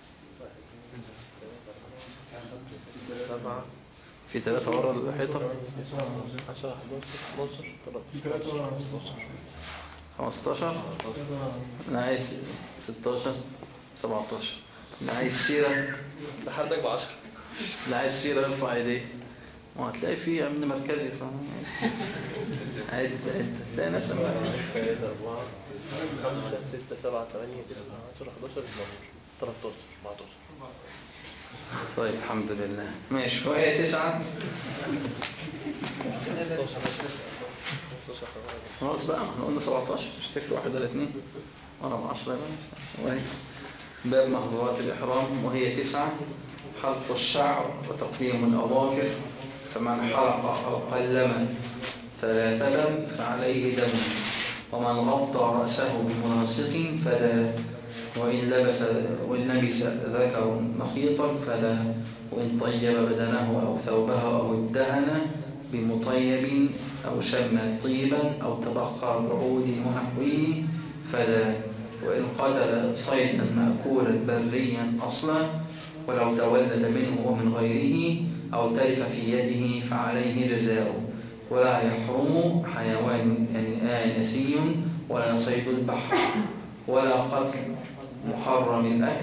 سبعة في ثلاثة ورا الحيطة 10 11 12 في ثلاثة ولا 15 15 انا عايز 16 17 اللي عايز سيرة لحدك ب 10 اللي عايز سيرة يرفع ايديه وهتلاقي فيه امن مركزي ف عد عد تلاقي نفسك واحد أربعة خمسة ستة سبعة ثمانية تسعة 10 11 12 13 14 طيب الحمد لله ماشي وهي تسعة خلاص بقى احنا قلنا 17 مش تكفي واحد ولا اثنين ولا 10 كويس باب محظورات الإحرام وهي تسعة حلق الشعر وتقليم الأظافر فمن حلق أو قلم ثلاثة فعليه دم ومن غطى رأسه بمناسق فلا وإن لبس وإن لبس ذكر مخيطا فلا وإن طيب بدنه أو ثوبه أو ادهن بمطيب أو شم طيبا أو تبخر بعود ونحوه فلا وإن قتل صيدا مأكولا بريا أصلا ولو تولد منه ومن غيره أو تلف في يده فعليه جزاؤه ولا يحرم حيوان يعني آنسي ولا صيد البحر ولا قتل محرم الأكل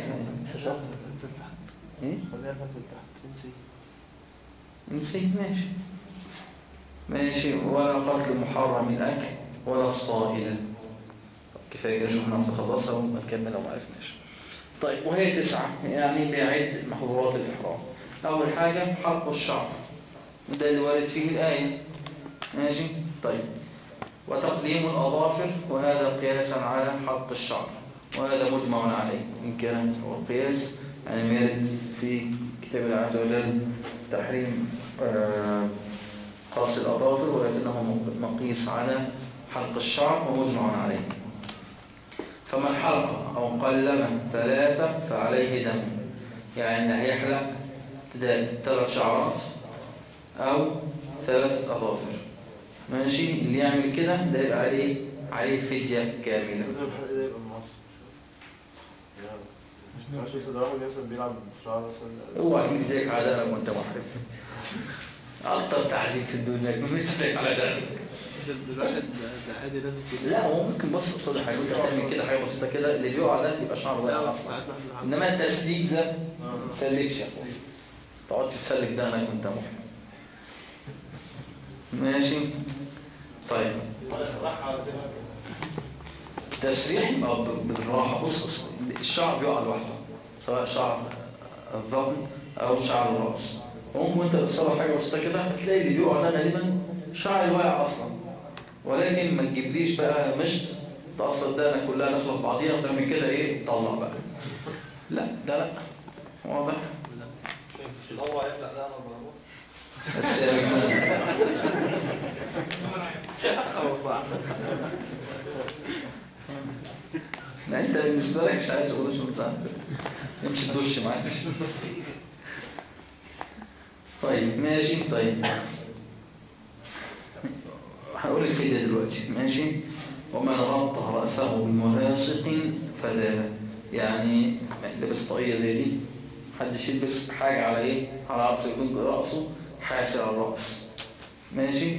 إيه؟ خليها ننزل تحت نسي نسيت ماشي ماشي ولا قتل محرم الأكل ولا الصائلة كفاية كده شوفنا نخلصها ونكمل لو ما عرفناش طيب وهي تسعة يعني بيعد محظورات الإحرام أول حاجة حلق الشعر وده اللي وارد فيه الآية ماشي طيب وتقديم الأظافر وهذا قياسا على حلق الشعر وهذا مجمع عليه إن كان هو قياس يعني يرد في كتاب الله عز وجل تحريم آه، قص الأظافر ولكنه مقيس على حلق الشعر ومجمع عليه فمن حلق أو قلم ثلاثة فعليه دم يعني هيحلق ثلاث شعرات أو ثلاث أظافر ماشي اللي يعمل كده ده يبقى عليه عليه فدية كاملة ده الحق ده يبقى معصب يعني مش مثلا واحد مثلا بيلعب شعر مثلا اوعى تيجي زيك على دقنك وانت محرم اكتر تعذيب في الدنيا ما تسلك على دقنك الواحد ده عادي لازم كده لا هو ممكن بص قصاد حاجه انت تعمل كده حاجه بسيطه كده اللي بيقع ده يبقى شعره واقع اصلا انما التسليك ده ما تسلكش يا اخويا تقعد تسلك دقنك وانت محرم ماشي طيب تسريح يبقى ب- بالراحة بص أصل الشعر بيقع لوحده سواء شعر الظهر أو شعر الرأس وممكن أنت بتصور حاجة بسيطة كده هتلاقي اللي بيقع ده غالبا شعر الواقع أصلا ولكن ما تجيبليش بقى مشط تأصل الدقنة كلها داخلة في بعضيها وتعمل كده إيه تطلع بقى لا ده لا واضح مش هو هيبدأ ده انا بقول بس يعني لا انت بالنسبه لك مش عايز تقول شو بتاع امشي تدش معاك طيب ماشي طيب هقول الفيديو دلوقتي ماشي ومن غطى رأسه بملاصق فلا يعني لبس طاقية زي دي محدش يلبس حاجة على ايه على رأسه يكون رأسه حاسر على الرأس ماشي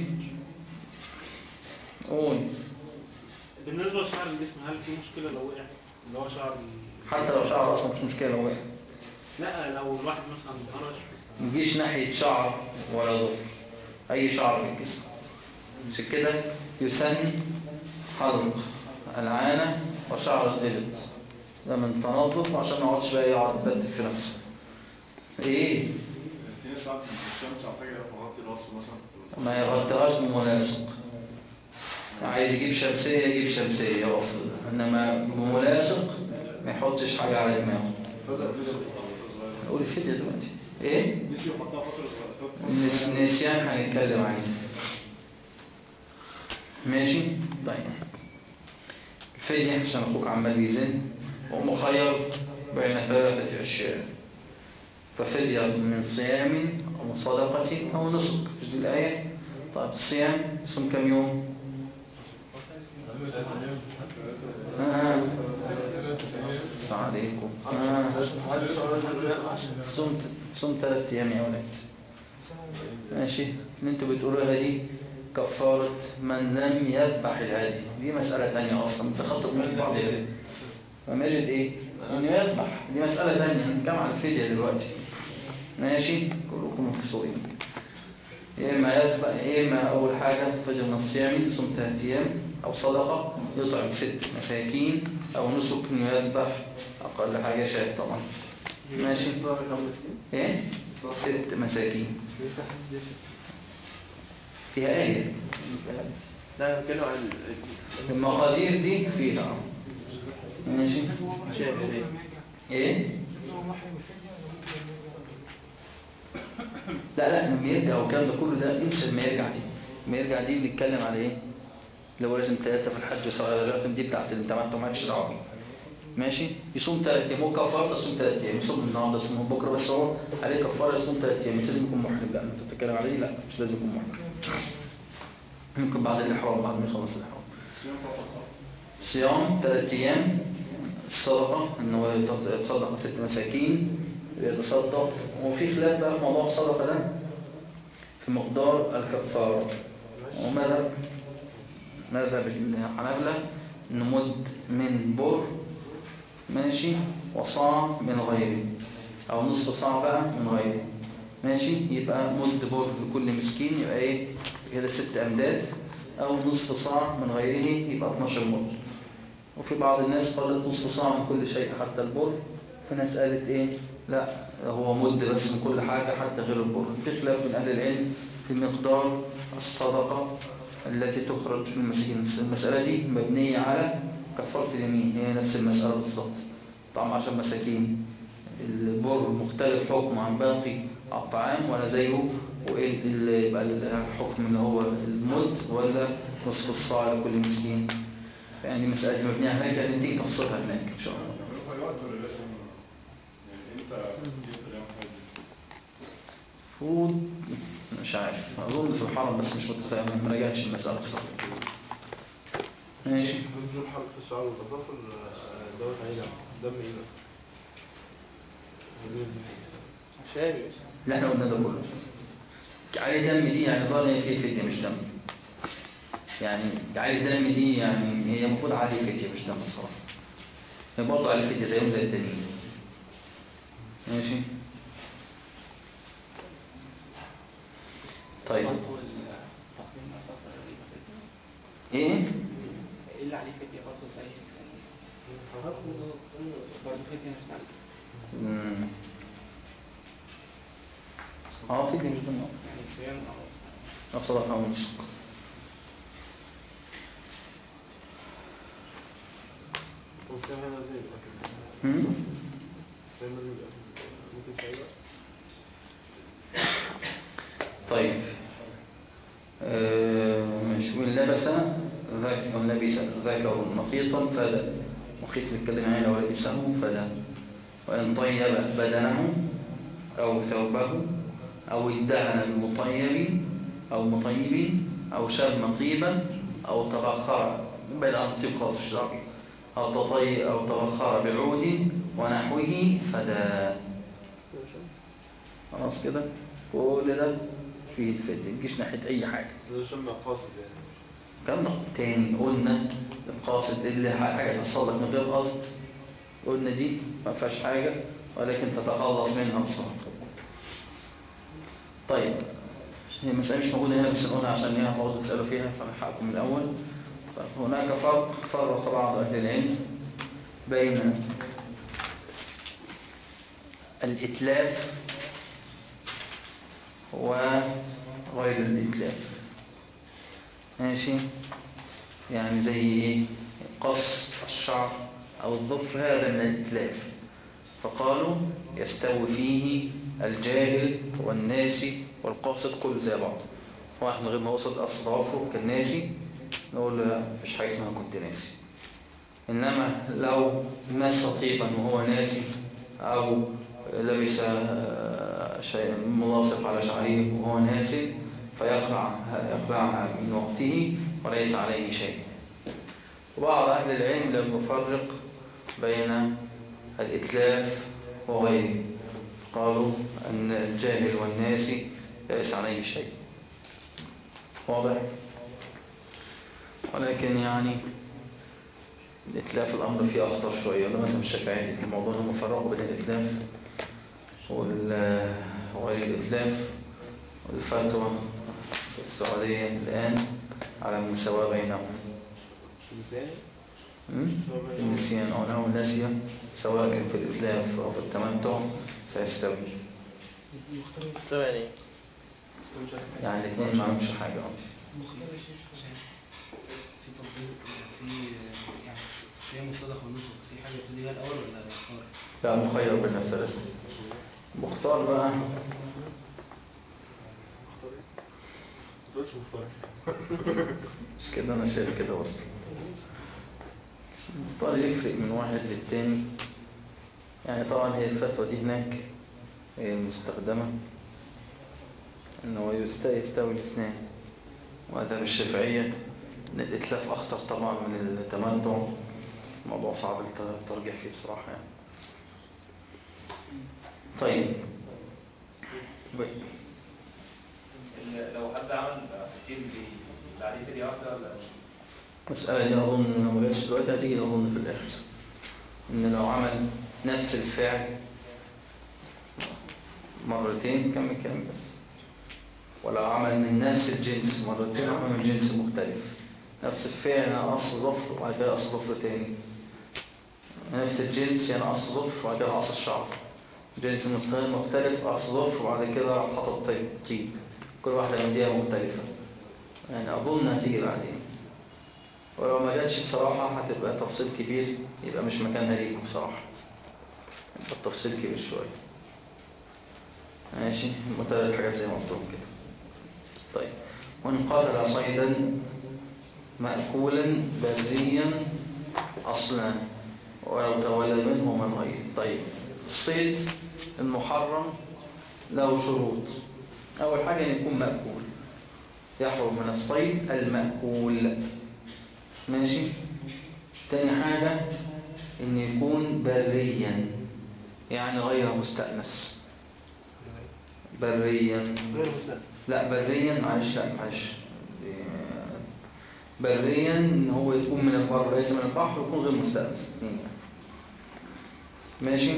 قول بالنسبه لشعر الجسم هل في مشكله لو وقع اللي هو شعر ال- حتى لو شعر اصلا مش مشكلة لو وقع لا لو الواحد مثلا هرش ما تجيش ناحية شعر ولا ضفر أي شعر في الجسم عشان كده يسن حلق العانة وشعر الإبط ده من تنظف عشان ما يقعدش بقى يقعد يبدل في نفسه إيه في ناس ساعات الشمس او حاجه مغطي راسه مثلا ما يغطيهاش بملاصق عايز يجيب شمسية يجيب شمسية أفضل إنما بملاصق ما يحطش حاجة على دماغه أقول الفيديو دلوقتي إيه نسي يحطها فتره صغيره النس- النسيان هنتكلم عليه ماشي طيب الفدية عشان أخوك عمال يزن ومخير بين ثلاثة أشياء ففدية من صيام أو صدقة أو نسك مش دي الآية طيب الصيام صوم كم يوم آه. السلام عليكم آه. صمت صمت ثلاث أيام يا ولد ماشي اللي انتوا بتقولوها دي كفارة من لم يذبح الهدي دي مسألة تانية أصلا بتخطط من بعض كده فماجد إيه؟ إنه يذبح دي مسألة تانية كم على الفدية دلوقتي ماشي كلكم مفصولين يا إما يذبح يا إما أول حاجة فجر من الصيام صوم ثلاث أيام أو صدقة يطعم ست مساكين أو نسك يذبح أقل حاجة شاهد طبعا ماشي إيه؟ ست مساكين فيها آية لا بتكلم عن المقادير دي فيها ماشي شاهد ايه لا لا لما يرجع والكلام ده كله ده انسى لما يرجع دي لما يرجع دي بنتكلم على ايه اللي هو لازم ثلاثة في الحج سواء الرقم دي بتاعت اللي انت ما مالكش دعوه بيه. ماشي يصوم ثلاث ايام هو كفاره يصوم ثلاث ايام يصوم النهارده يصوم بكره بس هو عليه كفاره يصوم ثلاث ايام مش لازم يكون محرم بقى انت بتتكلم عليه لا مش لازم يكون محرم ممكن بعد الاحرام بعد ما يخلص الاحرام صيام ثلاث ايام الصدقه انه يتصدق ست مساكين يتصدق وفي خلاف بقى في موضوع الصدقه ده في مقدار الكفاره وماذا ماذا بالحنابلة نمد من بر ماشي وصاع من غيره او نصف صاع بقى من غيره ماشي يبقى مد بر لكل مسكين يبقى ايه كده ست امداد او نصف صاع من غيره يبقى 12 مد وفي بعض الناس قالت نصف صاع من كل شيء حتى البر في ناس قالت ايه لا هو مد بس من كل حاجة حتى غير البر في خلاف من اهل العلم في مقدار الصدقة التي تخرج من المساكين المسألة دي مبنية على كفارة اليمين هي نفس المسألة بالظبط طعم عشان مساكين البر مختلف حكم عن باقي الطعام ولا زيه وايه اللي يبقى الحكم اللي هو المد ولا نصف الصاع لكل مسكين يعني مسألة دي مبنية على هناك تيجي تفصلها هناك إن شاء الله الوقت ولا لازم يعني امتى جبت اليوم حاجة فود مش عارف أظن في الحرم بس مش متفاهم ما راجعتش المسألة بصراحة ماشي بدون حرف في السؤال والإضافة دوت عيلة دم إيه شاري لا احنا قلنا ده كله عليه دم دي يعني ظاهر هي فيه فدية مش دم يعني عليه دم دي يعني هي المفروض عليه فدية مش دم الصراحة هي برضه عليه فدية زيهم زي التانيين ماشي طيب تقديم أساس ايه ايه اللي عليه فدية برضه زي برضه فدية نسمع مم. اه فدية مش دم يعني صيام أو الصدقة أو نسك والسام هنا زي يبقى كده مم؟ السام لازم يبقى ممكن في أي وقت طيب آه، مش وإن لبس ذاك وإن لبس ذاكر نقيطا فلا مخيط نتكلم عنه لو لبسه فلا وإن طيب بدنه أو ثوبه أو ادهن المطيب أو مطيب أو شم طيبا أو تبخر بعد عن الطيب خاص الشرعي أو تطيب أو تبخر بعود ونحوه فلا خلاص كده كل ده فيه الفدية تجيش ناحية أي حاجة ده شم قاصد يعني كم نقطة تاني قلنا القاصد اللي حاجة تصلك من غير قصد قلنا دي ما فيهاش حاجة ولكن تتخلص منها بسرعة طيب هي المسألة مش موجودة هنا بس نقولها عشان هي موجودة تسألوا فيها فنلحقكم من الأول هناك فرق فرق بعض أهل العلم بين الإتلاف وغير الإتلاف ماشي يعني زي ايه قص الشعر او الظفر هذا من الاتلاف فقالوا يستوي فيه الجاهل والناسي والقاصد كل زي بعض واحد من غير ما يقصد اصرافه كالناسي نقول له لا مفيش حاجه اسمها كنت ناسي انما لو مس طيبا وهو ناسي او لبس آه، شيء ملاصق على شعره وهو ناسي فيقلع يقلعها من وقته وليس عليه شيء وبعض أهل العلم لم يفرق بين الإتلاف وغيره قالوا أن الجاهل والناسي ليس عليه شيء واضح ولكن يعني الإتلاف الأمر فيه أخطر شوية ده مثلا الشافعي في الموضوع هم فرقوا بين الإتلاف وال- وغير الإتلاف والفتوى في السعودية الآن على المساواة بينهم النسيان مم؟ في النسيان أو أنه ناسية سواء كان في الإتلاف أو في التمتع فيستوي مستوى يعني ايه؟ يعني الاثنين ما عملش حاجة في تطبيق في يعني في مصطلح ونسخ في حاجه تبتدي بيها الاول ولا اختار؟ لا مخير بين الثلاثة مختار بقى تقولش مختار مش كده أنا شايف كده وسط المختار يفرق من واحد للتاني يعني طبعا هي الفتوى دي هناك هي المستخدمة إن هو يست- يستوي الاثنين وهذا الشافعية إن الإتلاف أخطر طبعا من التمتع موضوع صعب الت- الترجيح فيه بصراحة يعني طيب طيب. ال- لو حد عمل حاجتين بي- عليه فدية واحدة ولا المسألة دي أظن لو ما جاتش دلوقتي هتيجي أظن في الآخر إن لو عمل نفس الفعل مرتين كم كلام بس ولو عمل من نفس الجنس مرتين عمل من جنس مختلف نفس الفعل أنا أصل ظفر وبعد كده أصل ظفر تاني نفس الجنس يعني أصل ظفر وبعد كده أصل شعر جنس مستخدم مختلف أصل ظفر وبعد كده حطب طيب طيب كل واحدة من دي مختلفة يعني أظن هتيجي بعدين ولو ما جاتش بصراحة هتبقى تفصيل كبير يبقى مش مكانها ليكم بصراحة يبقى التفصيل كبير شوية ماشي متابعة حاجات زي ما قلت لكم كده طيب وإن قتل صيدا مأكولا بريا أصلا ولو تولى منه من غيره طيب الصيد المحرم له شروط أول حاجة أن يكون مأكول يحرم من الصيد المأكول ماشي تاني حاجة ان يكون بريا يعني غير مستأنس بريا غير مستأنس لا بريا معلش لا معلش بريا ان هو يكون من البر ليس من البحر ويكون غير مستأنس اتنين يعني. ماشي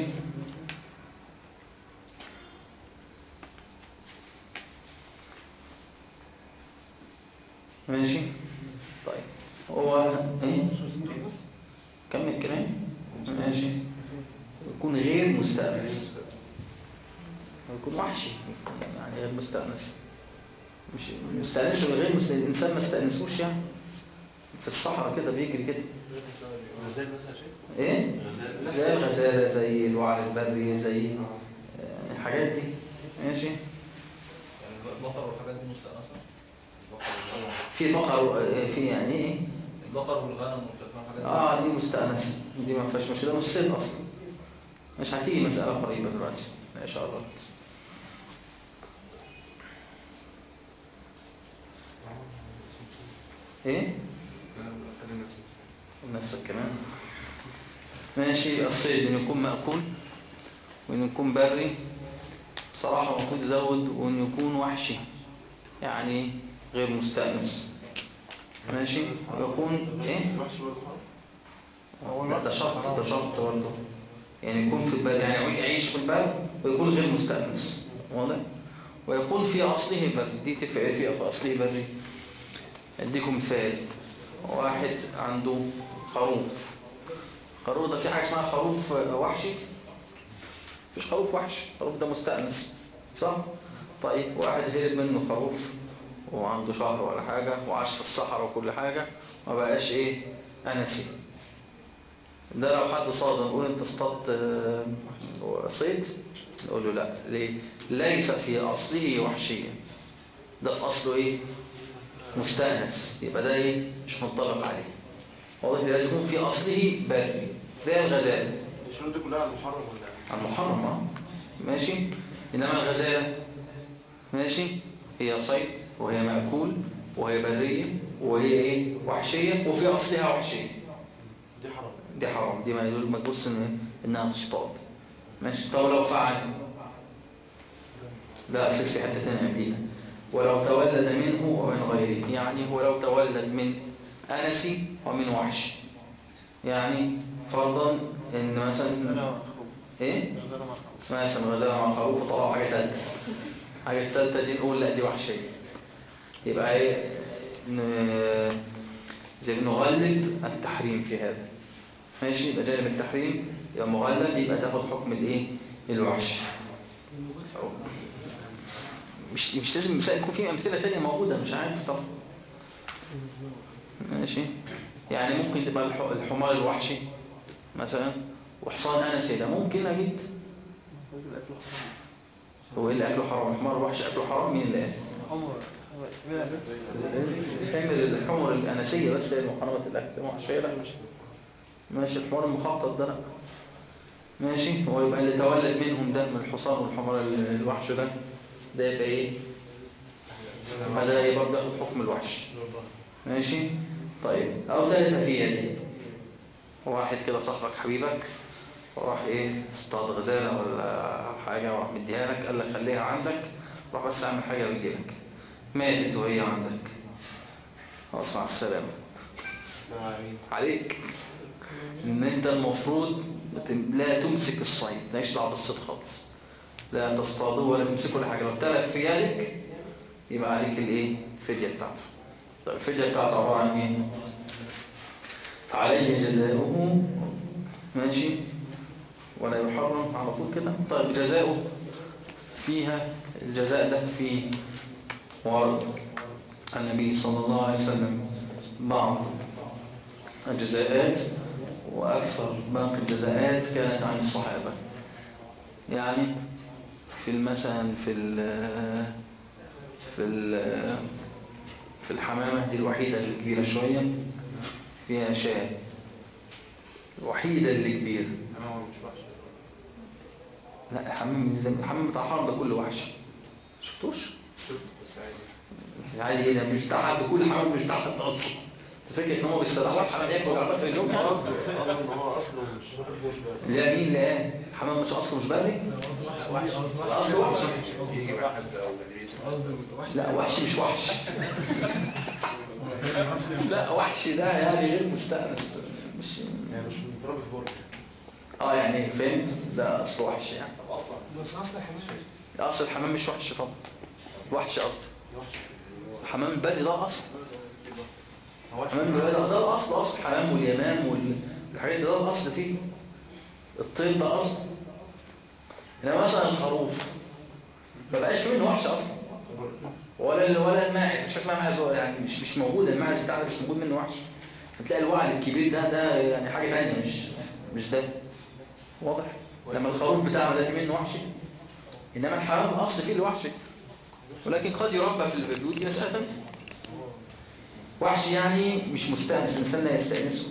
ماشي طيب هو ايه كمل كلام ماشي يكون غير مستأنس يكون وحشي يعني غير مستأنس مش مستأنس ولا غير مستأنس الإنسان ما استأنسوش يعني في الصحراء كده بيجري كده غزال مثلا شيء ايه غزال زي الغزالة زي الوعر البري زي آه، الحاجات دي ماشي يعني البقر والحاجات دي مستأنسة البقر والغنم في بقر آه، في يعني ايه البقر والغنم والحاجات دي اه دي مستأنس دي ما فيهاش مشكلة مش صيد اصلا مش هتيجي مسألة قريبة دلوقتي ان شاء الله ايه خلينا نسيب نفسك كمان ماشي الصيد ان يكون مأكول وان يكون بري بصراحة المفروض يزود وان يكون وحشي يعني غير مستأنس ماشي ويكون ايه وحش برضه حرام لا ده شرط ده شرط برضه يعني يكون في البر يعني يعيش في البر ويكون غير مستأنس واضح ويكون في أصله بري دي تفرق إيه في في أصله بري أديكم مثال واحد عنده خروف خروف ده في حاجة اسمها خروف وحشي مفيش خروف وحش خروف ده مستأنس صح؟ طيب واحد هرب منه خروف وعنده شهر ولا حاجة وعاش في الصحراء وكل حاجة ما بقاش ايه أنسي ده لو حد صادم نقول انت اصطدت آه، صيد نقول له لا ليه ليس في أصله وحشيا ده في أصله ايه مستأنس يبقى ده ايه مش منطبق عليه واضح لازم يكون في أصله بري زي الغزال الشروط دي كلها على المحرم ولا على المحرم آه. ماشي إنما الغزالة ماشي هي صيد وهي مأكول وهي برية وهي ايه وحشية وفي أصلها وحشية دي حرام دي حرام دي ما يدل ما تبص إن إنها تصطاد ماشي طب لو فعل لا أصل في حتة تانية قبليها ولو تولد منه ومن غيره يعني هو لو تولد من أنسي ومن وحش يعني فرضا إن مثلا إيه مثلا غزالة مع خروف طلعوا حاجة تالتة حاجة التالتة دي نقول لا دي وحشية يبقى ايه ن- زي نغلب التحريم في هذا ماشي يبقى جانب التحريم يبقى مغلب يبقى تاخد حكم الايه الوحش مش مش لازم مثال يكون في امثله ثانيه موجوده مش عارف طب ماشي يعني ممكن تبقى الح- الحمار الوحشي مثلا وحصان انسي ده ممكن اجيب هو ايه اللي اكله حرام الحمار الوحشي اكله حرام مين اللي قال عمر حمل الحمر الانسيه بس هي محرمه الاكل وحشيه لا مش ماشي الحمار المخطط ده لا ماشي هو يبقى اللي تولد منهم ده من الحصان والحمار ال- الوحش ده ده يبقى ايه هذا يبقى برضه ياخد حكم الوحش ماشي طيب او ثالثة في يدي واحد كده صاحبك حبيبك وراح ايه اصطاد غزالة ولا حاجة وراح مديها لك قال لك خليها عندك روح بس اعمل حاجة ويجي لك ماتت وهي عندك خلاص مع السلامة عليك ان انت المفروض لا تمسك الصيد لا دعوه بالصيد خالص لا تصطاده ولا تمسكه ولا حاجه لو ترك في يدك يبقى عليك الايه الفديه بتاعته طيب الفديه بتاعته عباره عن ايه عليه جزاؤه ماشي ولا يحرم على طول كده طيب جزاؤه فيها الجزاء ده في ورد النبي صلى الله عليه وسلم بعض الجزاءات وأكثر باقي الجزاءات كانت عن الصحابة يعني في مثلا في ال في ال في الحمامة دي الوحيدة اللي كبيرة شوية فيها شاة الوحيدة اللي كبيرة لا الحمام زي الحمام بتاع الحرم ده كله وحش شفتوش؟ عادي ايه ده مش بتاع حد كل حمام مش بتاع حد اصلا انت فاكر ان هو بيستريح الحمام ياكل على في اليوم يعني لا مين لا قال الحمام مش اصله مش بري الاصل وحش لا وحش مش وحش لا وحش ده يعني غير مستأنس مش يعني مش متربي في برج اه يعني فهمت ده اصل وحش يعني بس اصل الحمام اصل الحمام مش وحش طبعا وحش اصلا الحمام البري ده اصل حمام البري ده ده الاصل اصل الحمام واليمام والحاجات دي ده الاصل فيه الطير ده اصل انما مثلا الخروف ما بقاش منه وحش اصلا ولا ولا الماعز مش اسمها معز يعني مش مش موجود الماعز بتاعنا مش موجود منه وحش هتلاقي الوعل الكبير ده ده يعني حاجه ثانيه مش مش ده واضح لما الخروف بتاعنا ده في منه وحشي انما الحمام الاصل فيه الوحشي ولكن قد يربى في البيوت دي مساله ثانيه وحش يعني مش مستانس الانسان لا يستانسه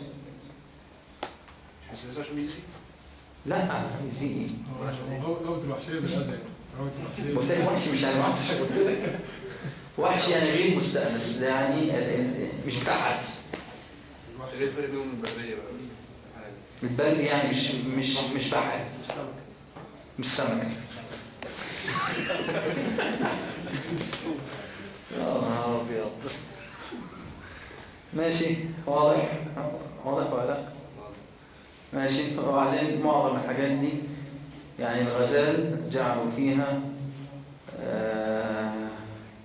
مش عشان بيزي لا يزي ايه قوة الوحشية بالأذى قوة الوحشية قلت لك وحش مش يعني وحش قلت لك وحش يعني غير مستأنس يعني ال- ال- مش بتاع حد ايه الفرق بينهم البرية بقى؟ البلد يعني مش مش مش بتاع حد مش سمك يا نهار ابيض ماشي واضح واضح ولا لا ماشي وبعدين معظم الحاجات دي يعني الغزال جعلوا فيها آه،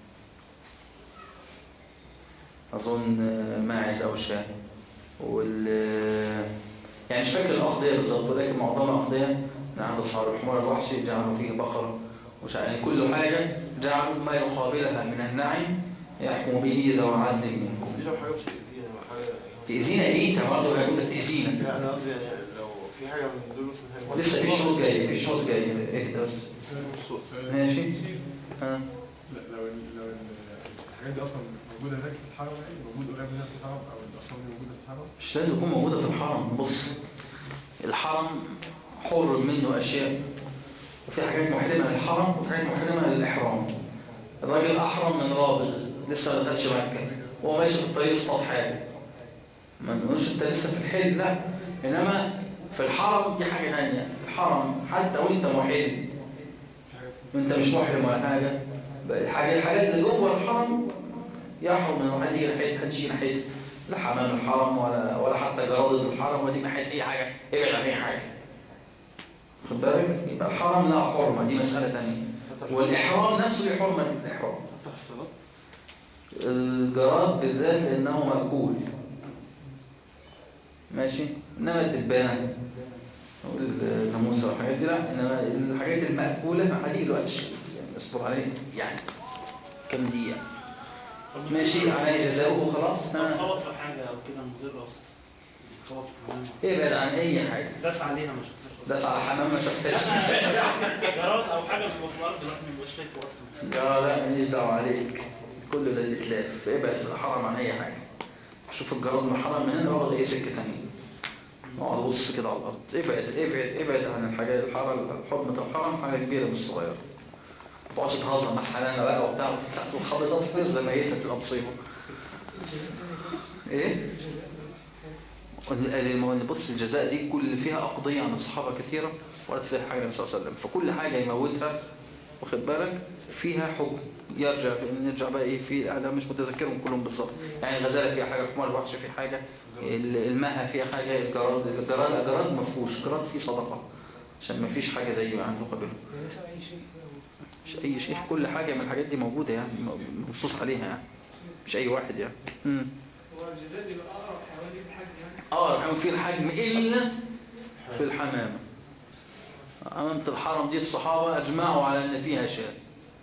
أظن آه، ماعز أو شاه وال يعني مش فاكر الأقضية بالظبط ولكن معظم الأقضية من عند أصحاب الحمار الوحشي جعلوا فيه بقرة وش يعني كل حاجة جعلوا ما يقابلها من النعم يحكم به ذو عدل منكم دي لو حاجة مش تأذينا لو حاجة تأذينا إيه؟ طب برضه هيقول لك تأذينا لا أنا قصدي يعني لو في حاجة من دول مثلا لسه في شروط جاية في شروط جاية اهدى بس ماشي ها لا لو ال- لو ال- الحاجات دي اصلا موجوده هناك في الحرم يعني موجود قريب منها في الحرم او الاصنام دي موجوده في الحرم مش لازم تكون موجودة في الحرم بص الحرم حر منه أشياء وفي حاجات محرمة للحرم وفي حاجات محرمة للإحرام الراجل أحرم من رابغ لسه ما دخلش مكة وهو ماشي في الطريق اصطاد حاجة ما نقولش أنت لسه في الحل لا إنما في الحرم دي حاجة ثانية الحرم حتى وأنت محل وأنت مش محرم ولا حاجة بقى الحاجة الحاجات اللي جوه الحرم يحرم من واحد يجي ناحيتها تجي ناحيتها لا حمام الحرم ولا ولا حتى جرادة الحرم ودي ناحية أي حاجة ابعد عن أي حاجة خد بالك يبقى الحرم لا حرمة دي مسألة ثانية والإحرام نفسه ليه حرمة الإحرام الجراد بالذات لأنه مأكول ماشي انما الدبانه والناموسه والحاجات دي لا انما الحاجات المأكولة هدي دلوقتي اصبر عليه يعني كم دقيقة ماشي على جزاؤه خلاص ها. خبط في حاجة أو كده مضر أصلا خبط في حمام ابعد عن اي حاجة داس عليها ما شفتهاش داس على حمام ما شفتهاش جراد أو حاجة في الأرض الواحد ما يبقاش شايفه أصلا يا لا ماليش دعوة عليك كل ده يتلاف ابعد حرام عن اي حاجة شوف الجراد محرم من هنا واخد اي سكة تانية اقعد بص كده على الارض ابعد ابعد ابعد عن الحاجات الحرام حرمة الحرام حاجة كبيرة مش صغيرة ما تقعدش تهزر مع حلالنا بقى وبتاع وخبطات في زي ميتة تبقى مصيبة ايه؟ اللي اللي بص الجزاء دي كل فيها أقضية عن الصحابة كثيرة ورد فيها حاجة النبي صلى الله عليه وسلم فكل حاجة يموتها واخد بالك فيها حكم يرجع نرجع بقى ايه في انا مش متذكرهم كلهم بالظبط يعني الغزاله فيها حاجه حمار الوحش فيه حاجه المها فيها حاجه الجراد الجراد الجراد ما فيهوش الجراد فيه صدقه عشان ما فيش حاجه زيه عنده قبله مش اي شيء كل حاجه من الحاجات دي موجوده يعني منصوص عليها يعني مش اي واحد يعني امم هو الجزاء بيبقى اقرب حيوان ليه في الحج يعني اه الحمام في الحجم الا في الحمامه امامه الحرم دي الصحابه اجمعوا على ان فيها شاة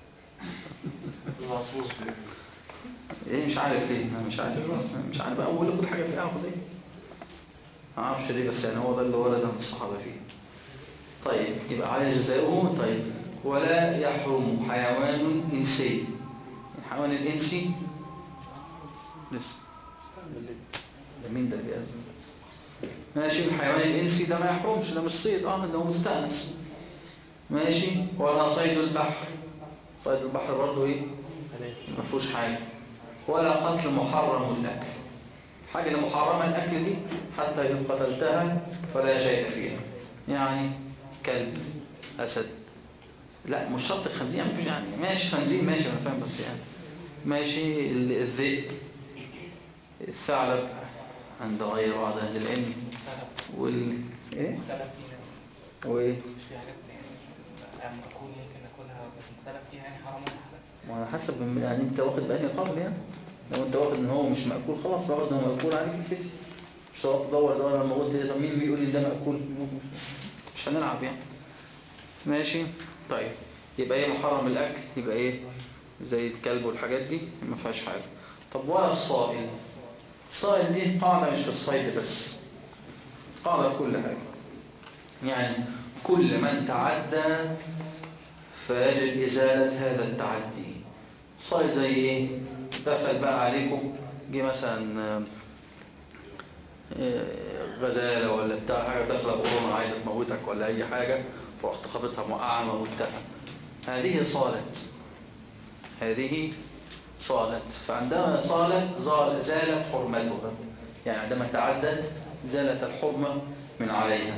العصفور ايه مش عارف ليه أنا مش عارف مش عارف اول كل حاجه فيها اخذ ايه ما اعرفش ليه بس يعني هو ده اللي ورد عن الصحابه فيه طيب يبقى على جزاؤه طيب ولا يحرم حيوان انسي الحيوان الانسي لسه ده مين ده بيأذن ماشي الحيوان الانسي ده ما يحرمش ده مش صيد اه ده هو مستأنس ماشي ولا صيد البحر صيد البحر برضه ايه ما فيهوش حاجه ولا قتل محرم الاكل حاجه اللي محرمه الاكل دي حتى ان قتلتها فلا شيء فيها يعني كلب اسد لا مش شرط الخنزير مش يعني ماشي خنزير ماشي انا فاهم بس يعني ماشي ال- الذئب الثعلب عند غير بعض اهل العلم وال ايه مختلف فيها وايه مش في حاجات يعني مأكول يمكن ناكلها بس مختلف فيها يعني حرام ولا حلال وعلى حسب من- يعني انت واخد بأنهي قبل يعني لو انت واخد ان هو مش مأكول خلاص واخد ان هو مأكول عليك الفتي مش هتقعد تدور دور لما قلت طب مين بيقول ان ده مأكول مش هنلعب يعني ماشي طيب يبقى ايه محرم الاكل يبقى ايه زي الكلب والحاجات دي ما فيهاش حاجه طب ولا الصائل الصائل دي قاعده مش في الصيد بس قاعده في كل حاجه يعني كل من تعدى فيجب إزالة هذا التعدي صيد زي إيه دخل بقى عليكم جه مثلا آه، آه، غزالة ولا بتاع حاجة داخلة بقرون عايزة تموتك ولا أي حاجة فرحت خبطها موقعة موتها هذه صالت هذه صالت فعندما صالت زال- زالت حرمتها يعني عندما تعدت زالت الحرمة من عليها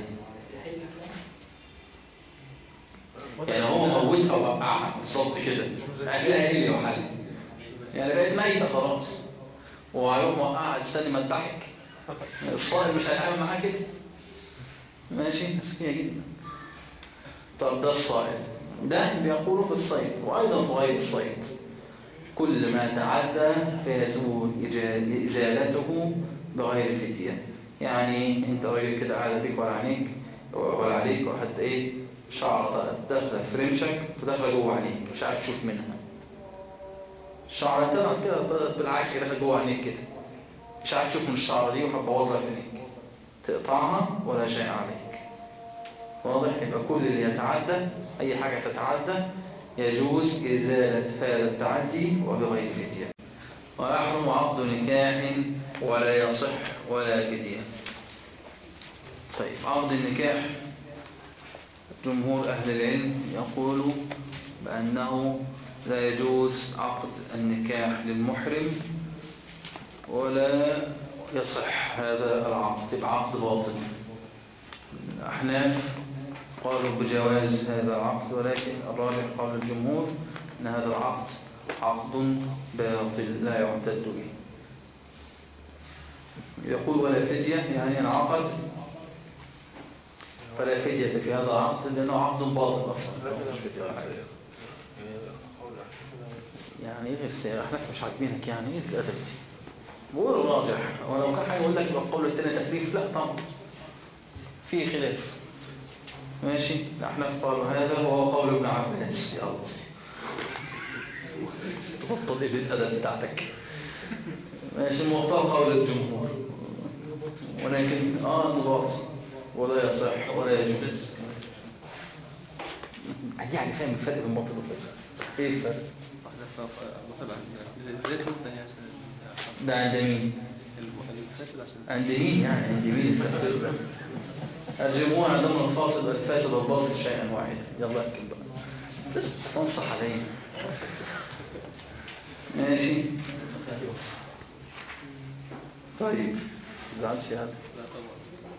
يعني هو موتها ووقعها بالظبط كده هتلاقي هي محل يعني بقت ميتة خلاص وهيقوم موقعها تستني ما تضحك الصائم مش هيتعامل معاه كده ماشي مسكينة جدا طب ده الصائم ده بيقولوا في الصيد وأيضا في غير الصيد كل ما تعدى فيزول إجا- إزالته بغير فتية يعني انت راجل كده قاعد بيك ولا عليك ولا عليك وحتى ايه شعر داخله في رمشك وداخله جوه عينيك مش عارف تشوف منها الشعر طلع كده طلعت بالعكس كده داخل جوه عينيك كده مش عارف تشوف من الشعره دي وهتبوظ لك عينيك تقطعها ولا شيء عليك واضح يبقى كل اللي يتعدى اي حاجه تتعدى يجوز ازاله هذا التعدي وبغير فتيه ويحرم عقد نكاح ولا يصح ولا فديه طيب عقد النكاح جمهور أهل العلم يقول بأنه لا يجوز عقد النكاح للمحرم ولا يصح هذا العقد بعقد باطل الأحناف قالوا بجواز هذا العقد ولكن الراجح قال الجمهور أن هذا العقد عقد باطل لا يعتد به يقول ولا فدية يعني انعقد فلا فدية في هذا العقد لأنه عقد باطل أصلا مش فدية ولا حاجة. يعني ايه الاحناف مش عاجبينك يعني ايه الادب دي بقول راجح ولو كان هيقول لك يبقى القول الثاني تكليف لا طبعا في خلاف ماشي الاحناف قالوا هذا وهو قول ابن عباس يلا تبطل لي بالادب بتاعتك ماشي المختار قول الجمهور ولكن اه انضباط ولا يصح ولا يجوز يعني فاهم الفرق بين الباطل والفاسد ايه الفرق مثلا زي الثاني عشان ده عند مين الفاسد عشان عند مين يعني عند مين التفسير ده الجمهور عندهم الفاصل الفاسد والباطل شيئا واحدا يلا اكتب بقى بس انصح علينا ماشي طيب زعلش هذا لا طبعا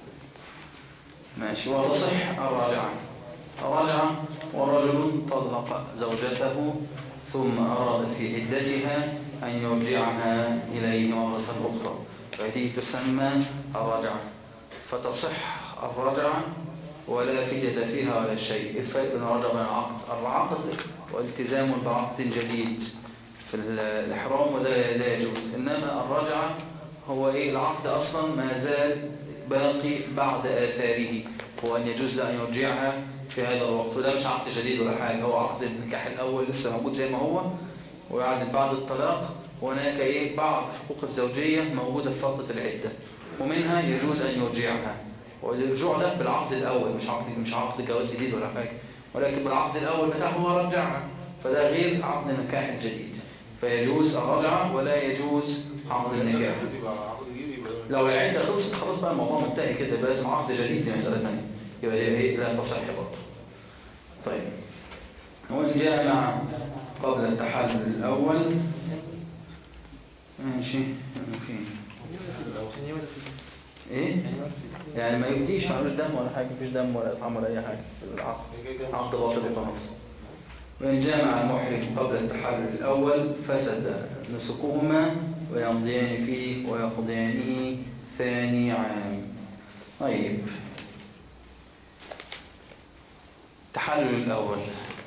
ماشي وتصح الراجعة الراجعة ورجل طلق زوجته ثم أراد في عدتها أن يرجعها إليه مرة أخرى فهذه تسمى الراجعة فتصح الراجعة ولا فدية فيها ولا شيء الفرق بين الرجعة وبين العقد العقد والتزام بعقد جديد في الإحرام وده لا يجوز إنما الرجعة هو إيه العقد أصلا ما زال باقي بعد آثاره هو أن يجوز له أن يرجعها في هذا الوقت وده مش عقد جديد ولا حاجة هو عقد النكاح الأول لسه موجود زي ما هو ويعد بعد الطلاق هناك إيه بعض حقوق الزوجية موجودة في فترة العدة ومنها يجوز أن يرجعها والرجوع ده بالعقد الأول مش عقد مش عقد جواز جديد ولا حاجة ولكن بالعقد الأول بتاعه هو رجعها فده غير عقد النكاح الجديد فيجوز الرجعة ولا يجوز عقد النكاح يبقى عقد جديد يبقى لو العدة خلصت خلاص بقى الموضوع منتهي كده يبقى لازم عقد جديد دي مسألة ثانية يبقى دي ايه لا تصح برضه طيب وإن جاء مع قبل التحلل الأول ماشي فين ايه يعني ما يبديش معلوش دم ولا حاجة مفيش دم ولا طعم ولا أي حاجة في العقد عقد باطل وخلاص وإن جامع المحرم قبل التحلل الأول فسد نسكهما ويمضيان فيه ويقضيانه ثاني عام طيب التحلل الأول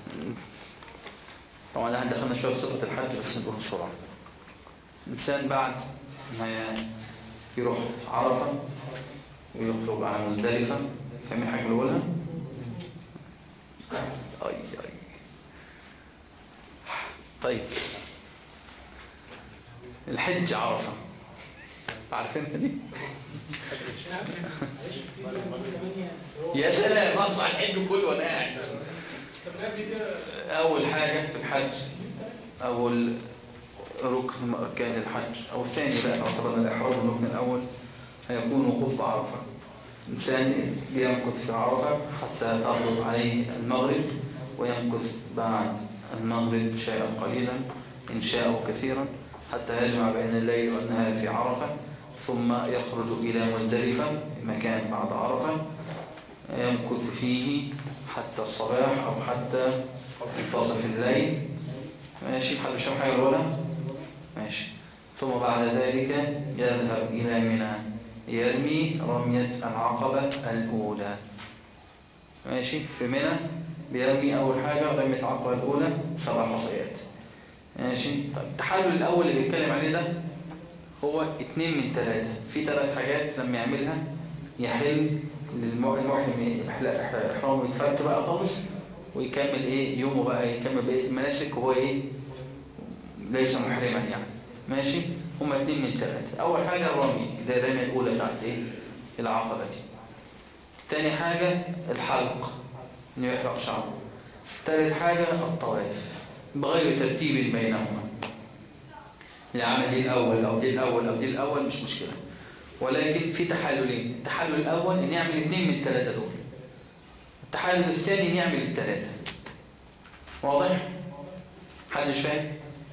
طبعا احنا دخلنا شوية في صفة الحج بس نقول بسرعة الإنسان بعد ما يروح عرفة ويخرج على مزدلفة فاهمين حاجة الأولى؟ أي أي طيب الحج عرفة عارفينها دي؟ يا سلام اصبح الحج كله وانا قاعد اول حاجة في الحج اول ركن من اركان الحج او الثاني بقى اعتبرنا الاحرام الركن الاول هيكون وقوف عرفة الانسان بيمكث في عرفة حتى تغرب عليه المغرب ويمكث بعد المغرب شيئا قليلا ان شاء كثيرا حتى يجمع بين الليل والنهار في عرفة ثم يخرج إلى مزدلفة مكان بعد عرفة يمكث فيه حتى الصباح أو حتى منتصف الليل ماشي حد مش حاجة الأولى ماشي ثم بعد ذلك يذهب إلى منى يرمي رمية العقبة الأولى ماشي في منى بيرمي أول حاجة رمية العقبة الأولى سبع حصيات ماشي طيب التحلل الأول اللي بيتكلم عليه ده هو اتنين من ثلاثة في ثلاث حاجات لما يعملها يحل للمحرم إحرامه يتفك بقى خالص ويكمل ايه يومه بقى يكمل بقية المناسك وهو ايه ليس محرما يعني ماشي هما اتنين من ثلاثة أول حاجة الرمي ده الرمية الأولى بتاعت ايه العقبة دي تاني حاجة الحلق انه يحلق شعره تالت حاجة الطواف بغير ترتيب بينهما العمل دي الأول أو دي الأول أو دي الأول مش مشكلة ولكن في تحللين التحلل الأول إن يعمل اثنين من الثلاثة دول التحلل الثاني إن يعمل الثلاثة واضح؟ حد مش فاهم؟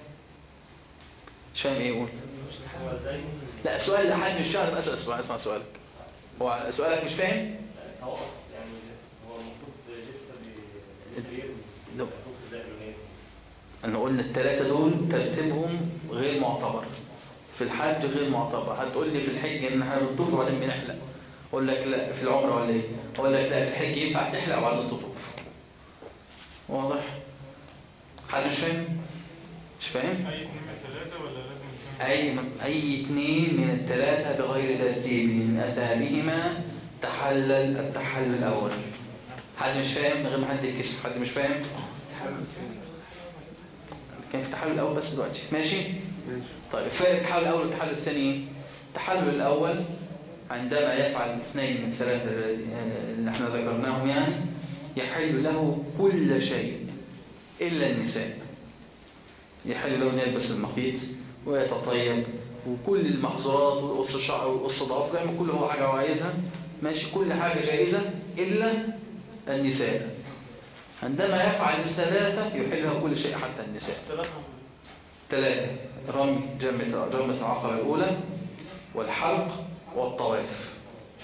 مش فاهم إيه يقول؟ لا سؤال لحد مش فاهم أسأل اسمع اسمع سؤالك هو سؤالك مش فاهم؟ هو يعني هو المفروض لسه بيغير لا. أن قلنا الثلاثة دول ترتيبهم غير معتبر في الحج غير معتبر هتقول لي في الحج ان احنا بنطوف وبعدين بنحلق اقول لك لا في العمره ولا ايه اقول لك لا في الحج ينفع تحلق وبعدين تطوف واضح حد مش فاهم مش فاهم اي اتنين من ثلاثة ولا لازم يكون أي أي اثنين من الثلاثة بغير ترتيب إن أتى بهما تحلل التحلل الأول حد مش فاهم من غير ما حد يكسب حد مش فاهم كان في التحلل الأول بس دلوقتي ماشي طيب فرق التحلل الأول والتحلل الثاني إيه؟ التحلل الأول عندما يفعل اثنين من الثلاثة اللي احنا ذكرناهم يعني يحل له كل شيء إلا النساء يحل له أن يلبس المخيط ويتطيب وكل المحظورات والقص الشعر والقص ضعف يعمل كل هو حاجة هو عايزها ماشي كل حاجة جائزة إلا النساء عندما يفعل الثلاثة يحل له كل شيء حتى النساء ثلاثة رمي جمة جمة العقبة الأولى والحلق والطواف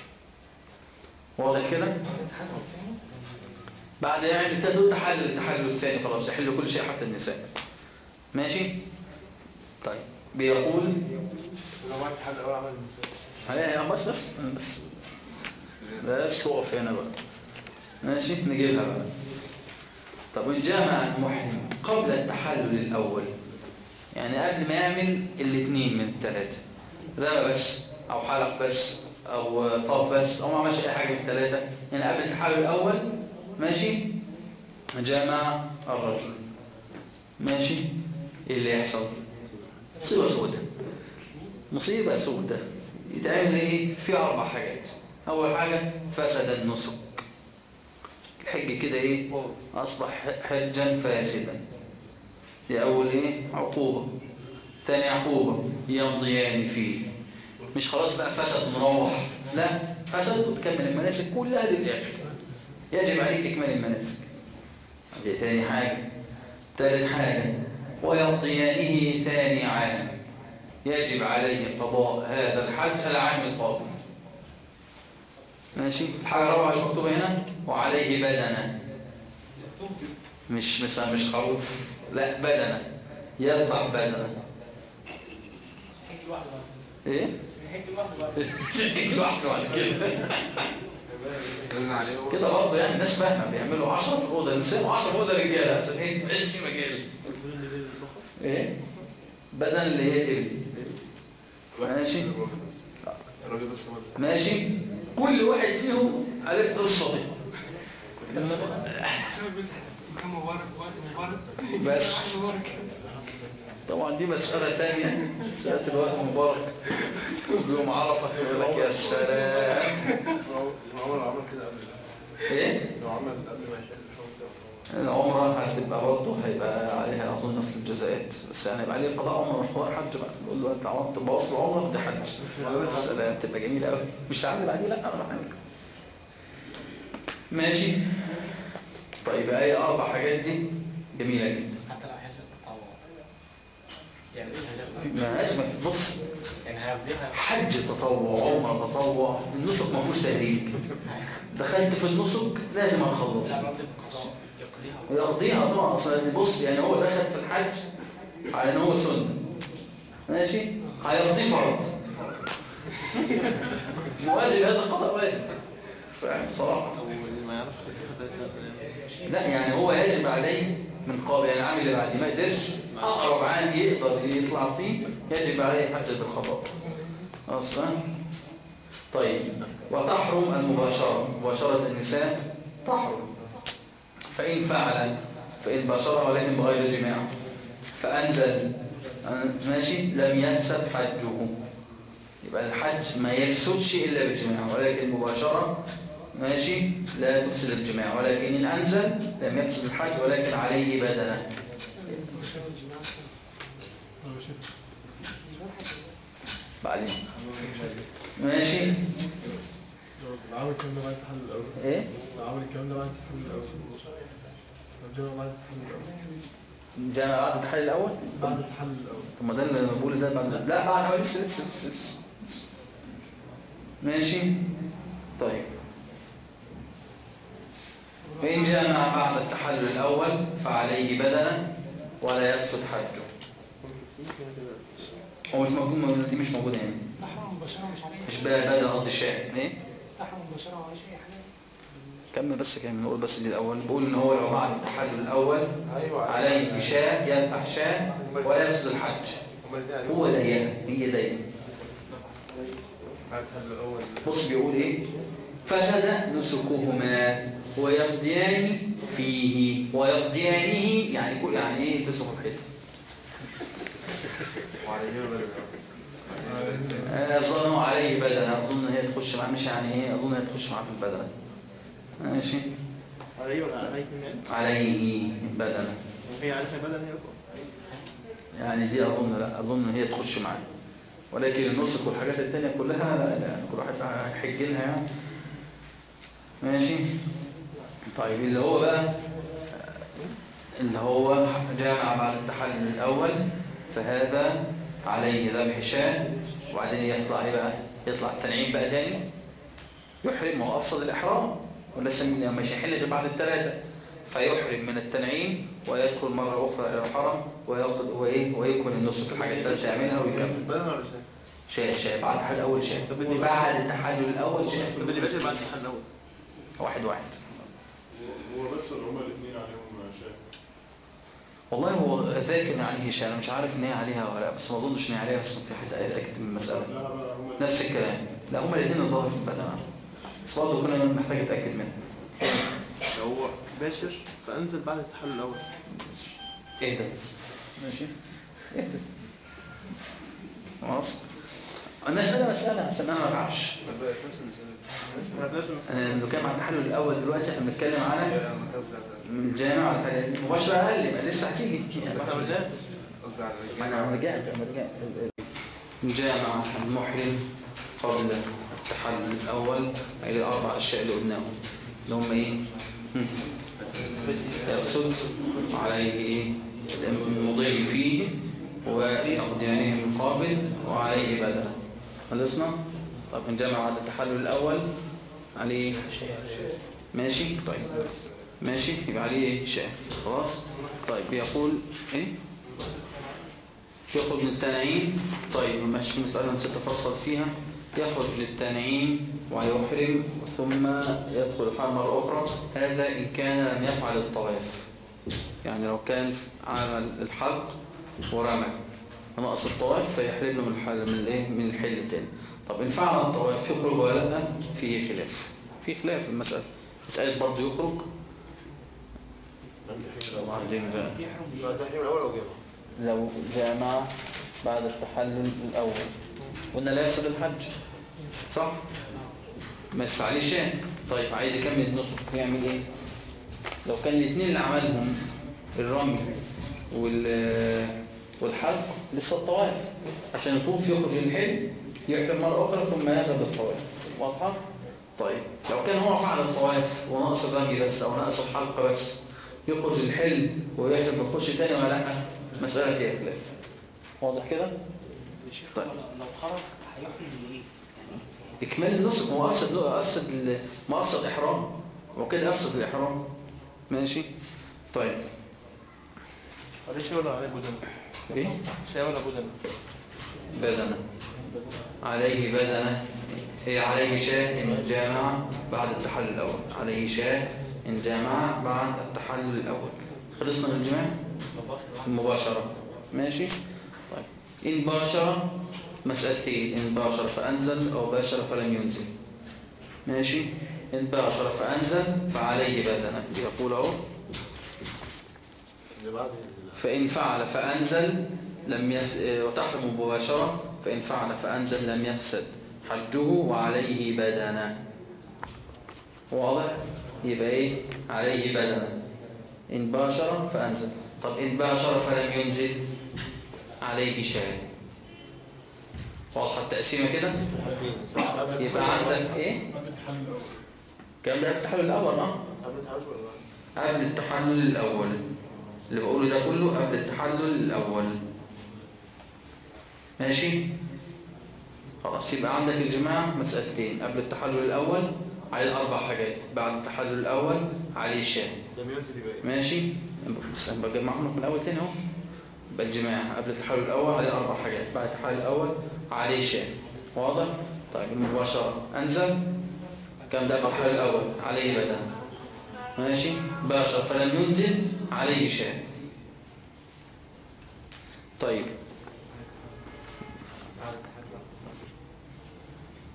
واضح كده بعد يعني التدود تحلل التحلل الثاني خلاص يحل كل شيء حتى النساء ماشي طيب بيقول لو ما حد اول عمل النساء هلا بس بس بس بس وقف هنا بقى ماشي نجيبها بقى طب وإن جامع المحرم قبل التحلل الأول يعني قبل ما يعمل الاثنين من الثلاثة رمى بس أو حلق بس أو طاف بس أو ما عملش أي حاجة من الثلاثة يعني قبل التحلل الأول ماشي جامع الرجل ماشي إيه اللي يحصل مصيبة سودة مصيبة سودة يتعمل إيه في أربع حاجات أول حاجة فسد النسك الحج كده إيه أصبح حجا فاسدا دي أول إيه عقوبة ثاني عقوبة يمضيان فيه مش خلاص بقى فسد نروح لا فسد وتكمل المناسك كلها للآخر يجب عليك إكمال المناسك دي ثاني حاجة ثالث حاجة ويمضيانه ثاني عام يجب عليه قضاء هذا الحج العام القادم ماشي الحاجة الرابعة مش مكتوبة هنا وعليه بدنة مش مثلا مش خروف لا بدنة يذبح بدنة ايه؟ يحج لوحده بعد كده كده برضه يعني الناس فاهمه بيعملوا 10 في الاوضه نساء و10 في الاوضه رجاله عشان ايه؟ ما يبقاش في مجال ايه؟ بدن اللي هي ابل ماشي الراجل بس هو ماشي كل واحد فيهم عرف قصته مبارك وقت مبارك بس مبارك طبعا دي مسألة تانية مسألة الوقت مبارك يوم عرفة يقول لك يا سلام لو عمل عمل كده قبل ايه؟ لو عمل قبل ما يحل الحكم ده العمرة هتبقى برضه هيبقى عليها أظن نفس الجزاءات بس يعني هيبقى عليه قضاء عمرة مش قضاء حج بقى نقول له أنت عملت بوصل عمرة دي حج سلام تبقى جميلة قوي مش تعمل بعديه لا أنا حاجة ماشي طيب أي أربع حاجات دي جميلة جدا حتى لو حاسب تطوع يعني ايه هياخد ما أجمل بص يعني هيقضيها حج تطوع عمرة تطوع النسك ما فيهوش تهريج دخلت في النسك لازم أخلص لا رد القضاء يقضيها يقضيها طبعا اصلا بص يعني هو دخل في الحج على ان هو سنه ماشي هيقضي فرض واجب هذا القضاء واجب فاهم صراحه واللي ما يعرفش لا يعني هو يجب عليه من قبل يعني العام اللي بعد ما قدرش اقرب عام يقدر يطلع فيه يجب عليه حجه القضاء اصلا طيب وتحرم المباشره مباشره النساء تحرم فإن فعل فإن باشرها ولكن بغير جماع فأنزل ماشي لم يفسد حجه يبقى الحج ما يفسدش إلا بالجماع ولكن المباشرة ماشي لا تفسد الجماع ولكن إن أنزل لم يفسد الحج ولكن عليه بدنة بعدين ماشي العمل الكلام ده بعد التحلل الأول ايه العمل الكلام ده بعد التحلل الأول الجامعة بعد التحلل الأول جاء بعد التحليل الأول بعد التحلل الأول طب ما ده اللي أنا بقوله ده بعد لا بعد حوالي لسه لسه لسه لسه. ماشي طيب وإن جامع بعد التحلل الأول فعليه بدنة ولا يفسد حجه هو مش موجود دي مش موجودة هنا تحرم مباشرة مش عليه مش بدنة قصدي شاهد ايه تحرم مباشرة وعليه شيء حلال كمل بس كمل نقول بس دي الأول بقول إن هو لو بعد التحلل الأول أيوة عليه شاة يذبح شاة ولا يفسد الحج هو زيها هي زيها بعد الحل الأول بص بيقول ايه فسد نسكهما ويقضيان فيه ويقضيانه يعني كل يعني ايه يلبسوا في الحيط اظن عليه بدنه اظن هي تخش معاه مش يعني ايه اظن هي تخش معاه في البدنه ماشي عليه ولا عليه كمان عليه بدنه وهي عارفة بدل هي يعني دي اظن لا اظن هي تخش معاه ولكن النسك والحاجات التانية كلها لا يعني كل واحد هيحج لها يعني ماشي طيب اللي هو بقى اللي هو جامع بعد التحلل الأول فهذا عليه ذبح شاة وبعدين يطلع ايه بقى يطلع التنعيم بقى تاني يحرم هو أفصل الإحرام وليس من مش يحل غير بعد الثلاثة فيحرم من التنعيم ويدخل مرة أخرى إلى الحرم وياخد وإيه ويكون النسك الحاجة الثالثة يعملها ويكمل بدل ولا شيء شاء شاء بعد التحلل الأول شاء بعد التحلل الأول شاء طب اللي باشا بعد الحل الأول واحد واحد هو بس اللي هما الاثنين عليهم شاهد والله هو ذاكر عليه شيء انا مش عارف ان هي عليها ولا لا بس ما اظنش ان هي عليها بس في حد اتاكد من المساله لا لا هما نفس الكلام لا هما الاثنين الظاهر في البدن بس برضه كنا محتاج اتاكد منها لو هو باشر فأنزل بعد التحل الأول ايه ده ماشي ايه ده خلاص المسألة مسألة عشان انا ما اعرفش انا لو كان مع التحلل الاول دلوقتي احنا بنتكلم على من الجامعة والحاجات مباشرة اقل ما لسه هتيجي ما انا رجعت انا رجعت جامع المحرم قبل التحلل الاول الى الاربع اشياء اللي قلناهم اللي هم ايه هم. يقصد عليه ايه المضي فيه ويقضيانه المقابل وعليه بدل خلصنا طب نجمع بعد التحلل الاول عليه ماشي طيب ماشي يبقى عليه ايه شاء خلاص طيب بيقول ايه يخرج للتنعيم طيب ماشي مسألة نسيت أفصل فيها يخرج للتنعيم ويحرم ثم يدخل الحرم مرة أخرى هذا إن كان لم يفعل الطواف يعني لو كان عمل الحلق ورمى ونقص الطواف فيحرم له من الحل من الايه من الحل التاني طب إن فعل الطواف يخرج ولا لا فيه خلاف في خلاف في المسألة اتقالت برضه يخرج وبعدين بقى التحريم الأول أو جامع لو جامع بعد التحلل الأول قلنا لا يفسد الحج صح؟ بس عليه شيء طيب عايز يكمل النصف يعمل ايه؟ لو كان الاثنين اللي عملهم الرمي وال والحلق لسه الطواف عشان يطوف يخرج الحل يحرم مرة أخرى ثم يذهب للطواف واضحة؟ طيب لو كان هو فعل الطواف وناقص الرمي بس أو ناقص الحلق بس يخرج الحل ويحرم يخش تاني ولا لا؟ مسألة فيها خلاف واضح كده؟ طيب لو خرج هيحرم بايه؟ إكمال النسك هو أفسد أفسد ال- ما أفسد إحرام وكده أفسد الإحرام ماشي طيب عليه شيء ولا عليه بدل إيه شيء ولا بدل بدنة عليه بدنة هي عليه شاة إن جامع بعد التحلل الأول عليه شاة إن جامع بعد التحلل الأول خلصنا من الجماع مباشرة ماشي طيب إن باشر مسألتين إن باشر فأنزل أو باشر فلم ينزل ماشي إن باشر فأنزل فعليه بدنة يقول أهو فإن فعل فأنزل لم يف... وتحرم مباشرة فإن فعل فأنزل لم يفسد حجه وعليه بدنة واضح يبقى إيه عليه بدنة إن باشر فأنزل طب إن باشر فلم ينزل عليه شاة واضحة التقسيمة كده يبقى عندك إيه كان ده التحلل الأول اه قبل التحرش ولا قبل التحلل الأول اللي بقوله ده كله قبل التحلل الأول ماشي خلاص يبقى عندك الجماع مسألتين قبل التحلل الأول عليه أربع حاجات بعد التحلل الأول عليه شاة لم ينزل يبقى ايه؟ ماشي بس أنا بجمعهم من الأول تاني اهو يبقى الجماع قبل التحلل الأول عليه أربع حاجات بعد التحلل الأول عليه شاة واضح؟ طيب المباشرة أنزل كم ده التحلل الأول عليه بدن ماشي باشر فلم ينزل عليه شاة طيب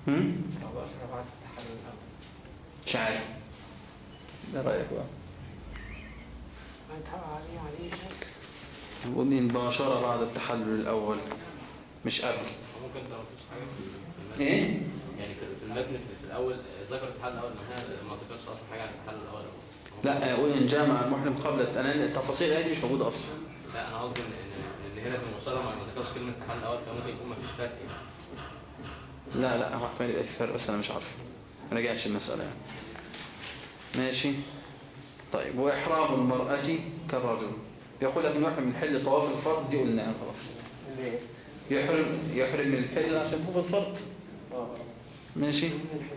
هم؟ أو أسرع بعد التحلل الأول مش عارف ده رأيك بقى ما يتحقق عليه عليه نقول المباشرة بعد التحلل الأول مش قبل ممكن انت ما فيش حاجه في المتن إيه؟ يعني في في المتن في- في الاول ذكر التحلل الاول ما هي ما ذكرش اصلا حاجه عن التحلل الاول لا أقول إن جامع المحرم قبل التنان التفاصيل هذه مش موجودة أصلا لا انا قصدي ان ان إن هنا في المصطلح ما ذكرش كلمه التحلل الاول فممكن يكون ما فيش فرق يعني. لا لا هو احتمال يبقى في فرق بس أنا مش عارف ما رجعتش المسألة يعني ماشي طيب وإحرام المرأة كالرجل يقول لك إنه يحرم من حل طواف الفرض دي قلناها خلاص يحرم يحرم من الحل عشان هو الفرض ماشي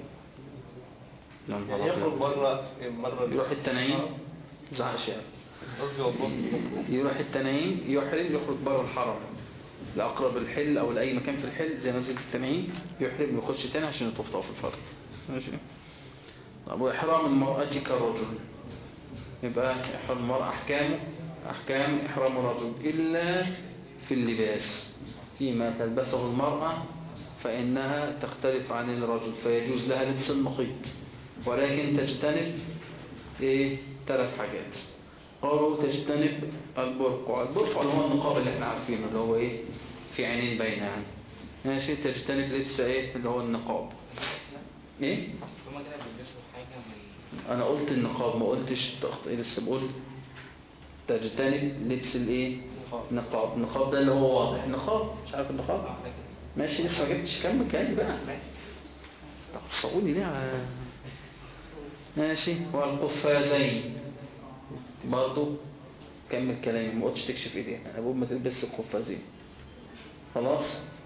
لا يعني يخرج مرة مرة يروح التنعيم زعلش يعني قصدي والله يروح التنعيم يحرم يخرج بره الحرم لأقرب الحل أو لأي مكان في الحل زي نزل التنعيم يحرم يخش تاني عشان يطوف طواف الفرض ماشي طب وإحرام المرأة كالرجل يبقى إحرام المرأة أحكامه أحكام إحرام الرجل إلا في اللباس فيما تلبسه المرأة فإنها تختلف عن الرجل فيجوز لها لبس المخيط ولكن تجتنب إيه ثلاث حاجات قالوا تجتنب البرقع البرقع اللي هو النقاب اللي احنا عارفينه اللي هو ايه في عينين باينه يعني ماشي تجتنب لبس ايه اللي هو النقاب ايه هما كده بيلبسوا حاجة من انا قلت النقاب ما قلتش تخط... لسه بقول تجتنب لبس الايه نقاب النقاب ده اللي هو واضح نقاب مش عارف النقاب ماشي لسه ما جبتش كم كام بقى صعوني ليه على ماشي والقفازين برضو كمل كلامي ما قلتش تكشف ايديها انا بقول ما تلبس القفازين خلاص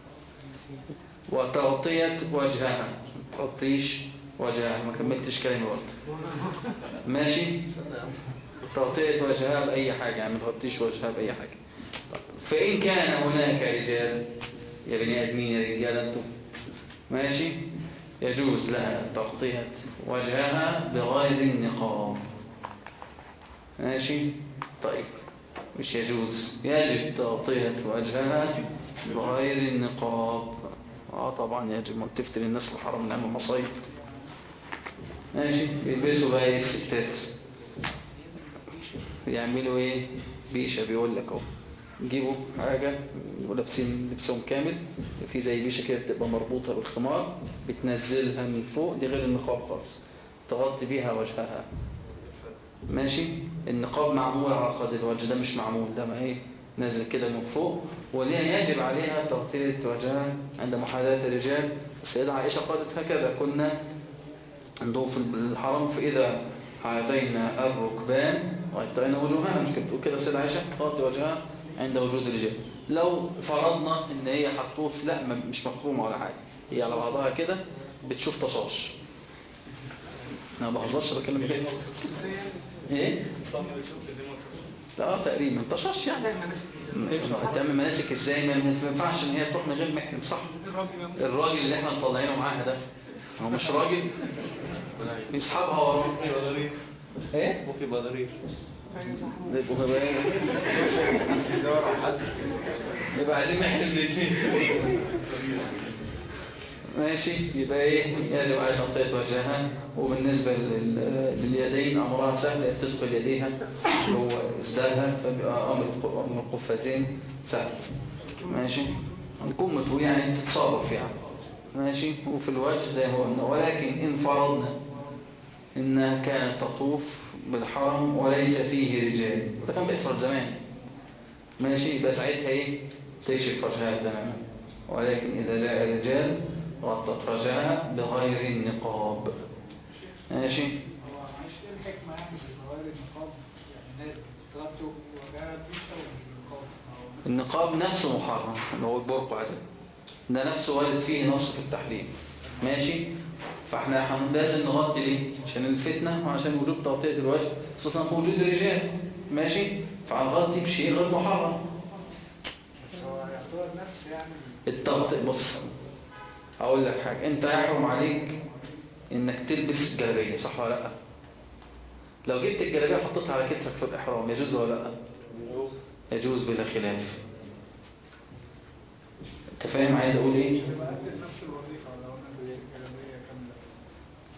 وتغطية وجهها ما تغطيش وجهها ما كملتش كلامي برضه ماشي تغطية وجهها بأي حاجة يعني ما تغطيش وجهها بأي حاجة طيب. فإن كان هناك رجال يا بني آدمين يا رجال أنتم ماشي يجوز لها تغطية وجهها بغير النقاب ماشي طيب مش يجوز يجب تغطية وجهها بغير النقاب اه طبعا يجب ما تفتن الناس الحرم نعمل مصايب ماشي بيلبسوا بقى ايه الستات بيعملوا ايه بيشة بيقول لك اهو يجيبوا حاجة ولابسين لبسهم كامل في زي بيشة كده بتبقى مربوطة بالخمار بتنزلها من فوق دي غير النقاب خالص تغطي بيها وجهها ماشي النقاب معمول على قدر الوجه ده مش معمول ده ما ايه نازل كده من فوق وليه يجب عليها تغطية وجهها عند محاذاة الرجال السيدة عائشة قالت هكذا كنا عندهم في الحرم فإذا حاذينا الركبان غطينا وجوهنا مش كده بتقول كده السيدة عائشة تغطي وجهها عند وجود الرجال لو فرضنا ان هي هتطوف لا ما- مش مفهومة ولا حاجة هي على بعضها كده بتشوف طشاش انا ما بهزرش بكلم بجد ايه لا تقريبا طشاش يعني تعمل مناسك ازاي ما ما ينفعش ان هي تروح من غير محرم صح الراجل اللي احنا مطلعينه معاها ده هو مش راجل يسحبها وراه ايه ممكن يبقى ضرير يبقوا غباء يبقى عايزين نحل الاثنين ماشي يبقى ايه يجب على تغطية وجهها وبالنسبة لل- لليدين امرها سهل تدخل يديها جوه ازدادها فبيبقى امر الق- امر القفازين سهل ماشي نكون متو يعني تتصرف يعني ماشي وفي الوجه زي ما قلنا ولكن ان فرضنا انها كانت تطوف بالحرم وليس فيه رجال وده كان بيحصل زمان ماشي يبقى ساعتها ايه تكشف وجهها تماما ولكن اذا جاء رجال غطت وجهها بغير النقاب ماشي هو معلش ايه الحكمة يعني في غير النقاب يعني الناس تغطوا وجهها بيشة ومش بالنقاب النقاب نفسه محرم اللي هو البرقع ده ده نفسه وارد فيه نص في التحريم ماشي فاحنا هن- لازم نغطي ليه عشان الفتنة وعشان وجود تغطية الوجه خصوصا في وجود الرجال ماشي فهنغطي بشيء غير محرم بس هو يعتبر نفس يعني التغطية بص هقول لك حاجة انت يحرم عليك انك تلبس جلابية صح ولا لا لو جبت الجلابية حطيتها على كتفك في الإحرام يجوز ولا لا يجوز بلا خلاف انت فاهم عايز اقول ايه يبقى قد نفس الوظيفة لو انا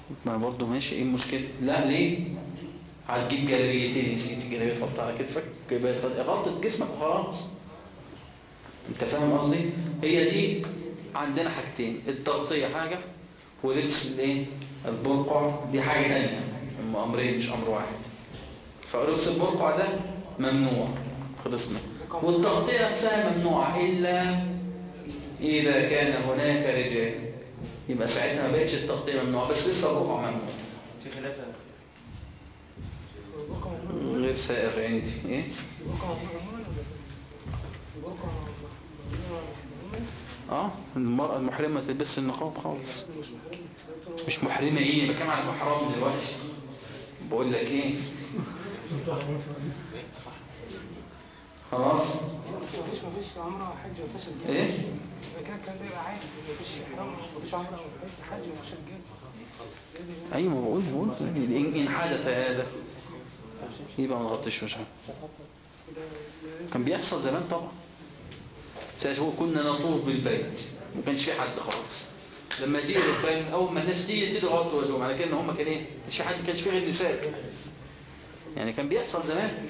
ما برضه ماشي ايه المشكلة لا ليه هتجيب جلابيتين يا سيدي جلابيه تحطها على كتفك جلابيه تحط- غطت جسمك وخلاص انت فاهم قصدي هي دي عندنا حاجتين التغطية حاجة ولبس الايه البرقع دي حاجة تانية هم امرين مش امر واحد فلبس البرقع ده ممنوع خلصنا والتغطية نفسها ممنوعة إلا إذا كان هناك رجال يبقى ساعتها ما بقتش التغطية ممنوعة بس لسه البرقع ممنوع في خلاف غير سائر عندي ايه اه المرأة المحرمة ما تلبسش النقاب خالص مش محرمة ايه بكلم عن المحرم دلوقتي بقول لك ايه خلاص مفيش مفيش عمره او حج مفيش الجن ايه اذا كان كان ده يبقى عادي مفيش احرام مفيش عمره او حج حج مفيش الجن ايوه ما بقول بقول ان إن حدث هذا يبقى ما نغطيش وجهه كان بيحصل زمان طبعا ساعة هو كنا نطوف بالبيت ما كانش في حد خالص لما جه الركبان اول ما الناس تيجي تيجي غطوا وجههم على كده ان هم كان ايه مش في حد كانش في غير نساء يعني كان بيحصل زمان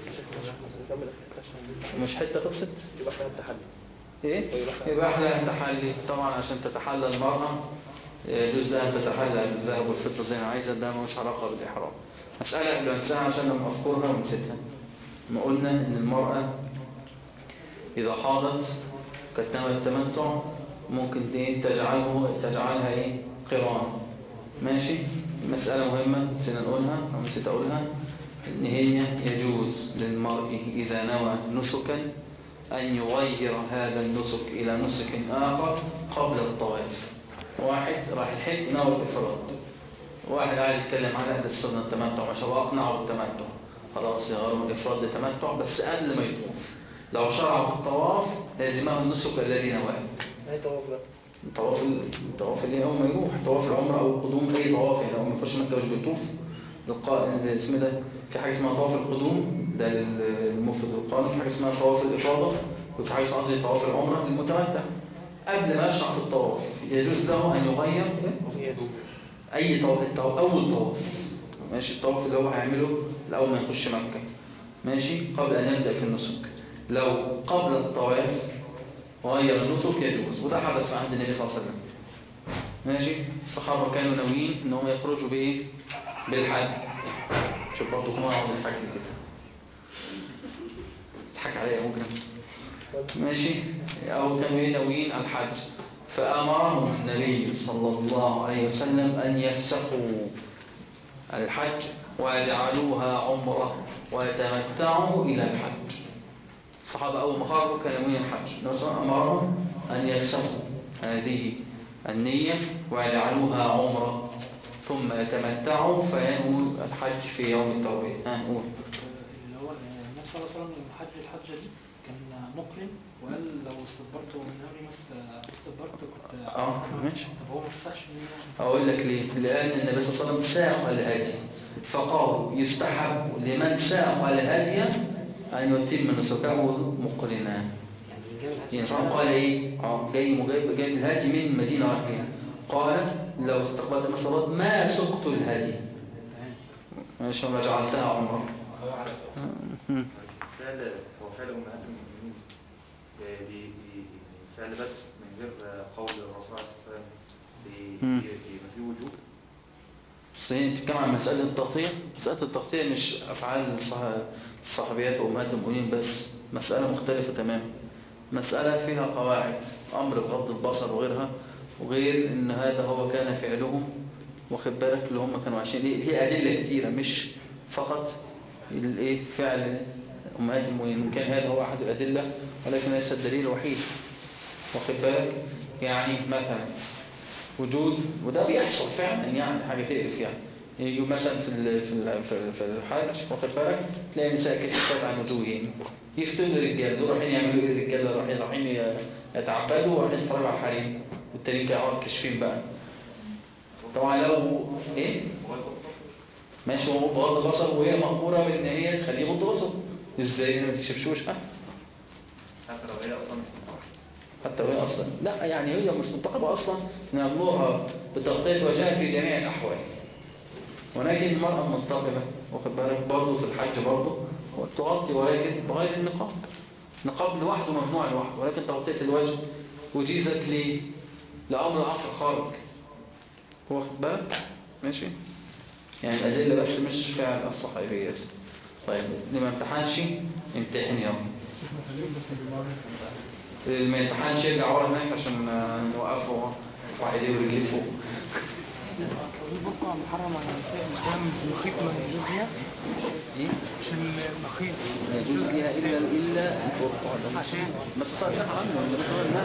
مش حته خلصت يبقى احنا التحلي ايه يبقى احلى تحلي طبعا عشان تتحلى المرأة يجوز لها ان تتحلى بالذهب والفضة زي ما عايزة ده ملوش علاقة بالإحرام مسألة قبل ما انساها عشان لما أذكرها ونسيتها ما قلنا إن المرأة إذا حاضت كانت ناوية التمتع ممكن ايه تجعله تجعلها ايه قران ماشي مسألة مهمة نسينا نقولها أو نسيت أقولها إن هي يجوز للمرء إذا نوى نسكا أن يغير هذا النسك إلى نسك آخر قبل الطواف واحد راح الحج نوى الإفراد واحد قاعد يتكلم على أهل السنة التمتع ما شاء الله أقنعه بالتمتع خلاص يغيروا الإفراد لتمتع بس قبل ما يطوف لو شرع في الطواف لازمه النسك الذي نواه ايه طواف ده الطواف الطواف اللي اول ما يروح طواف العمره او القدوم اي طواف يعني اول ما يخش مكه مش بيطوف القاء اسمه ده في حاجه اسمها طواف القدوم ده المفرد والقارن في حاجه اسمها طواف الافاضه وفي حاجه قصدي طواف العمره للمتمتع قبل ما يشرع في الطواف يجوز له ان يغير إيه؟ اي طواف الطواف اول طواف ماشي الطواف اللي هو هيعمله الاول ما يخش مكه ماشي قبل ان يبدا في النسك لو قبل الطواف غير النسك يجوز وده حدث في عهد النبي صلى الله عليه وسلم ماشي الصحابة كانوا ناويين ان هم يخرجوا بايه بالحج شوف برضه كمان اقعد الحج كده تضحك عليا ممكن ماشي او كانوا ايه ناويين الحج فامرهم النبي صلى الله عليه وسلم ان يفسخوا الحج ويجعلوها عمره ويتمتعوا الى الحج الصحابة أول ما خرجوا كانوا ناويين الحج نصر أمرهم أن يفسخوا هذه النية ويجعلوها عمرة ثم يتمتعوا فينووا الحج في يوم التروية ها قول اللي هو النبي صلى الله عليه وسلم لما حج الحجة دي كان مقرن وقال لو استدبرت من أمري ما استدبرت كنت اه ماشي طب هو ما فسخش من أقول لك ليه لأن النبي صلى الله عليه وسلم ساق الهدي فقالوا يستحب لمن ساق الهدي أن يتم نسكه مقرنا يعني صاحب قال إيه اه جاي مجايب جاي الهدي من المدينة راح فيها قال لو استقبلت المصابات ما سقت الهدي ماشي وما جعلتها عمره فعل هو فعل أمهات المؤمنين دي دي فعل بس من غير قول الرسول عليه الصلاة والسلام دي مم. دي دي ما في وجوب بس هي بتتكلم عن مسألة التغطية مسألة التغطية مش أفعال الصح- الصحابيات وأمهات المؤمنين بس مسألة مختلفة تماما مسألة فيها قواعد أمر بغض البصر وغيرها وغير إن هذا هو كان فعلهم واخد بالك اللي هم كانوا عايشين ليه في أدلة كتيرة مش فقط الإيه فعل أمهات المؤمنين كان هذا هو أحد الأدلة ولكن ليس الدليل الوحيد واخد بالك يعني مثلا وجود وده بيحصل فعلا يعني حاجة تقرف يعني يجوا مثلا في ال- في ال- في ال- في الحج واخد بالك تلاقي نساء كتير عن وجوههم يفتنوا الرجال دول رايحين يعملوا ايه الرجال رايحين رايحين ي- يتعبدوا ورايحين يتفرجوا على الحريم والتانيين كانوا قاعد كاشفين بقى طبعا لو ايه ماشي هو بغض البصر وهي مأمورة بان هي تخليه بغض البصر ازاي ما تكشفشوش ها حتى لو هي أصلا مش حتى وهي أصلا لا يعني هي مش منتقبة أصلا نأمرها بتغطية وجهها في جميع الأحوال ولكن المرأة منتقبة واخد بالك برضه في الحج برضه تغطي ولكن بغير النقاب نقاب لوحده ممنوع لوحده ولكن تغطية الوجه وجيزت ليه لأمر آخر خارج واخد بالك ماشي يعني الأدلة بس مش فعل الصحيحيات طيب اللي ما امتحنش امتحن يلا اللي ما امتحنش يرجع ورا هناك عشان آه، نوقفه واحد يديه ورجليه فوق البقعة محرم على النساء قدام المخيط ما يجوز ليها ايه عشان المخيط ما يجوز ليها إلا إلا البرقع ده عشان بس صار حرام بس هو النهي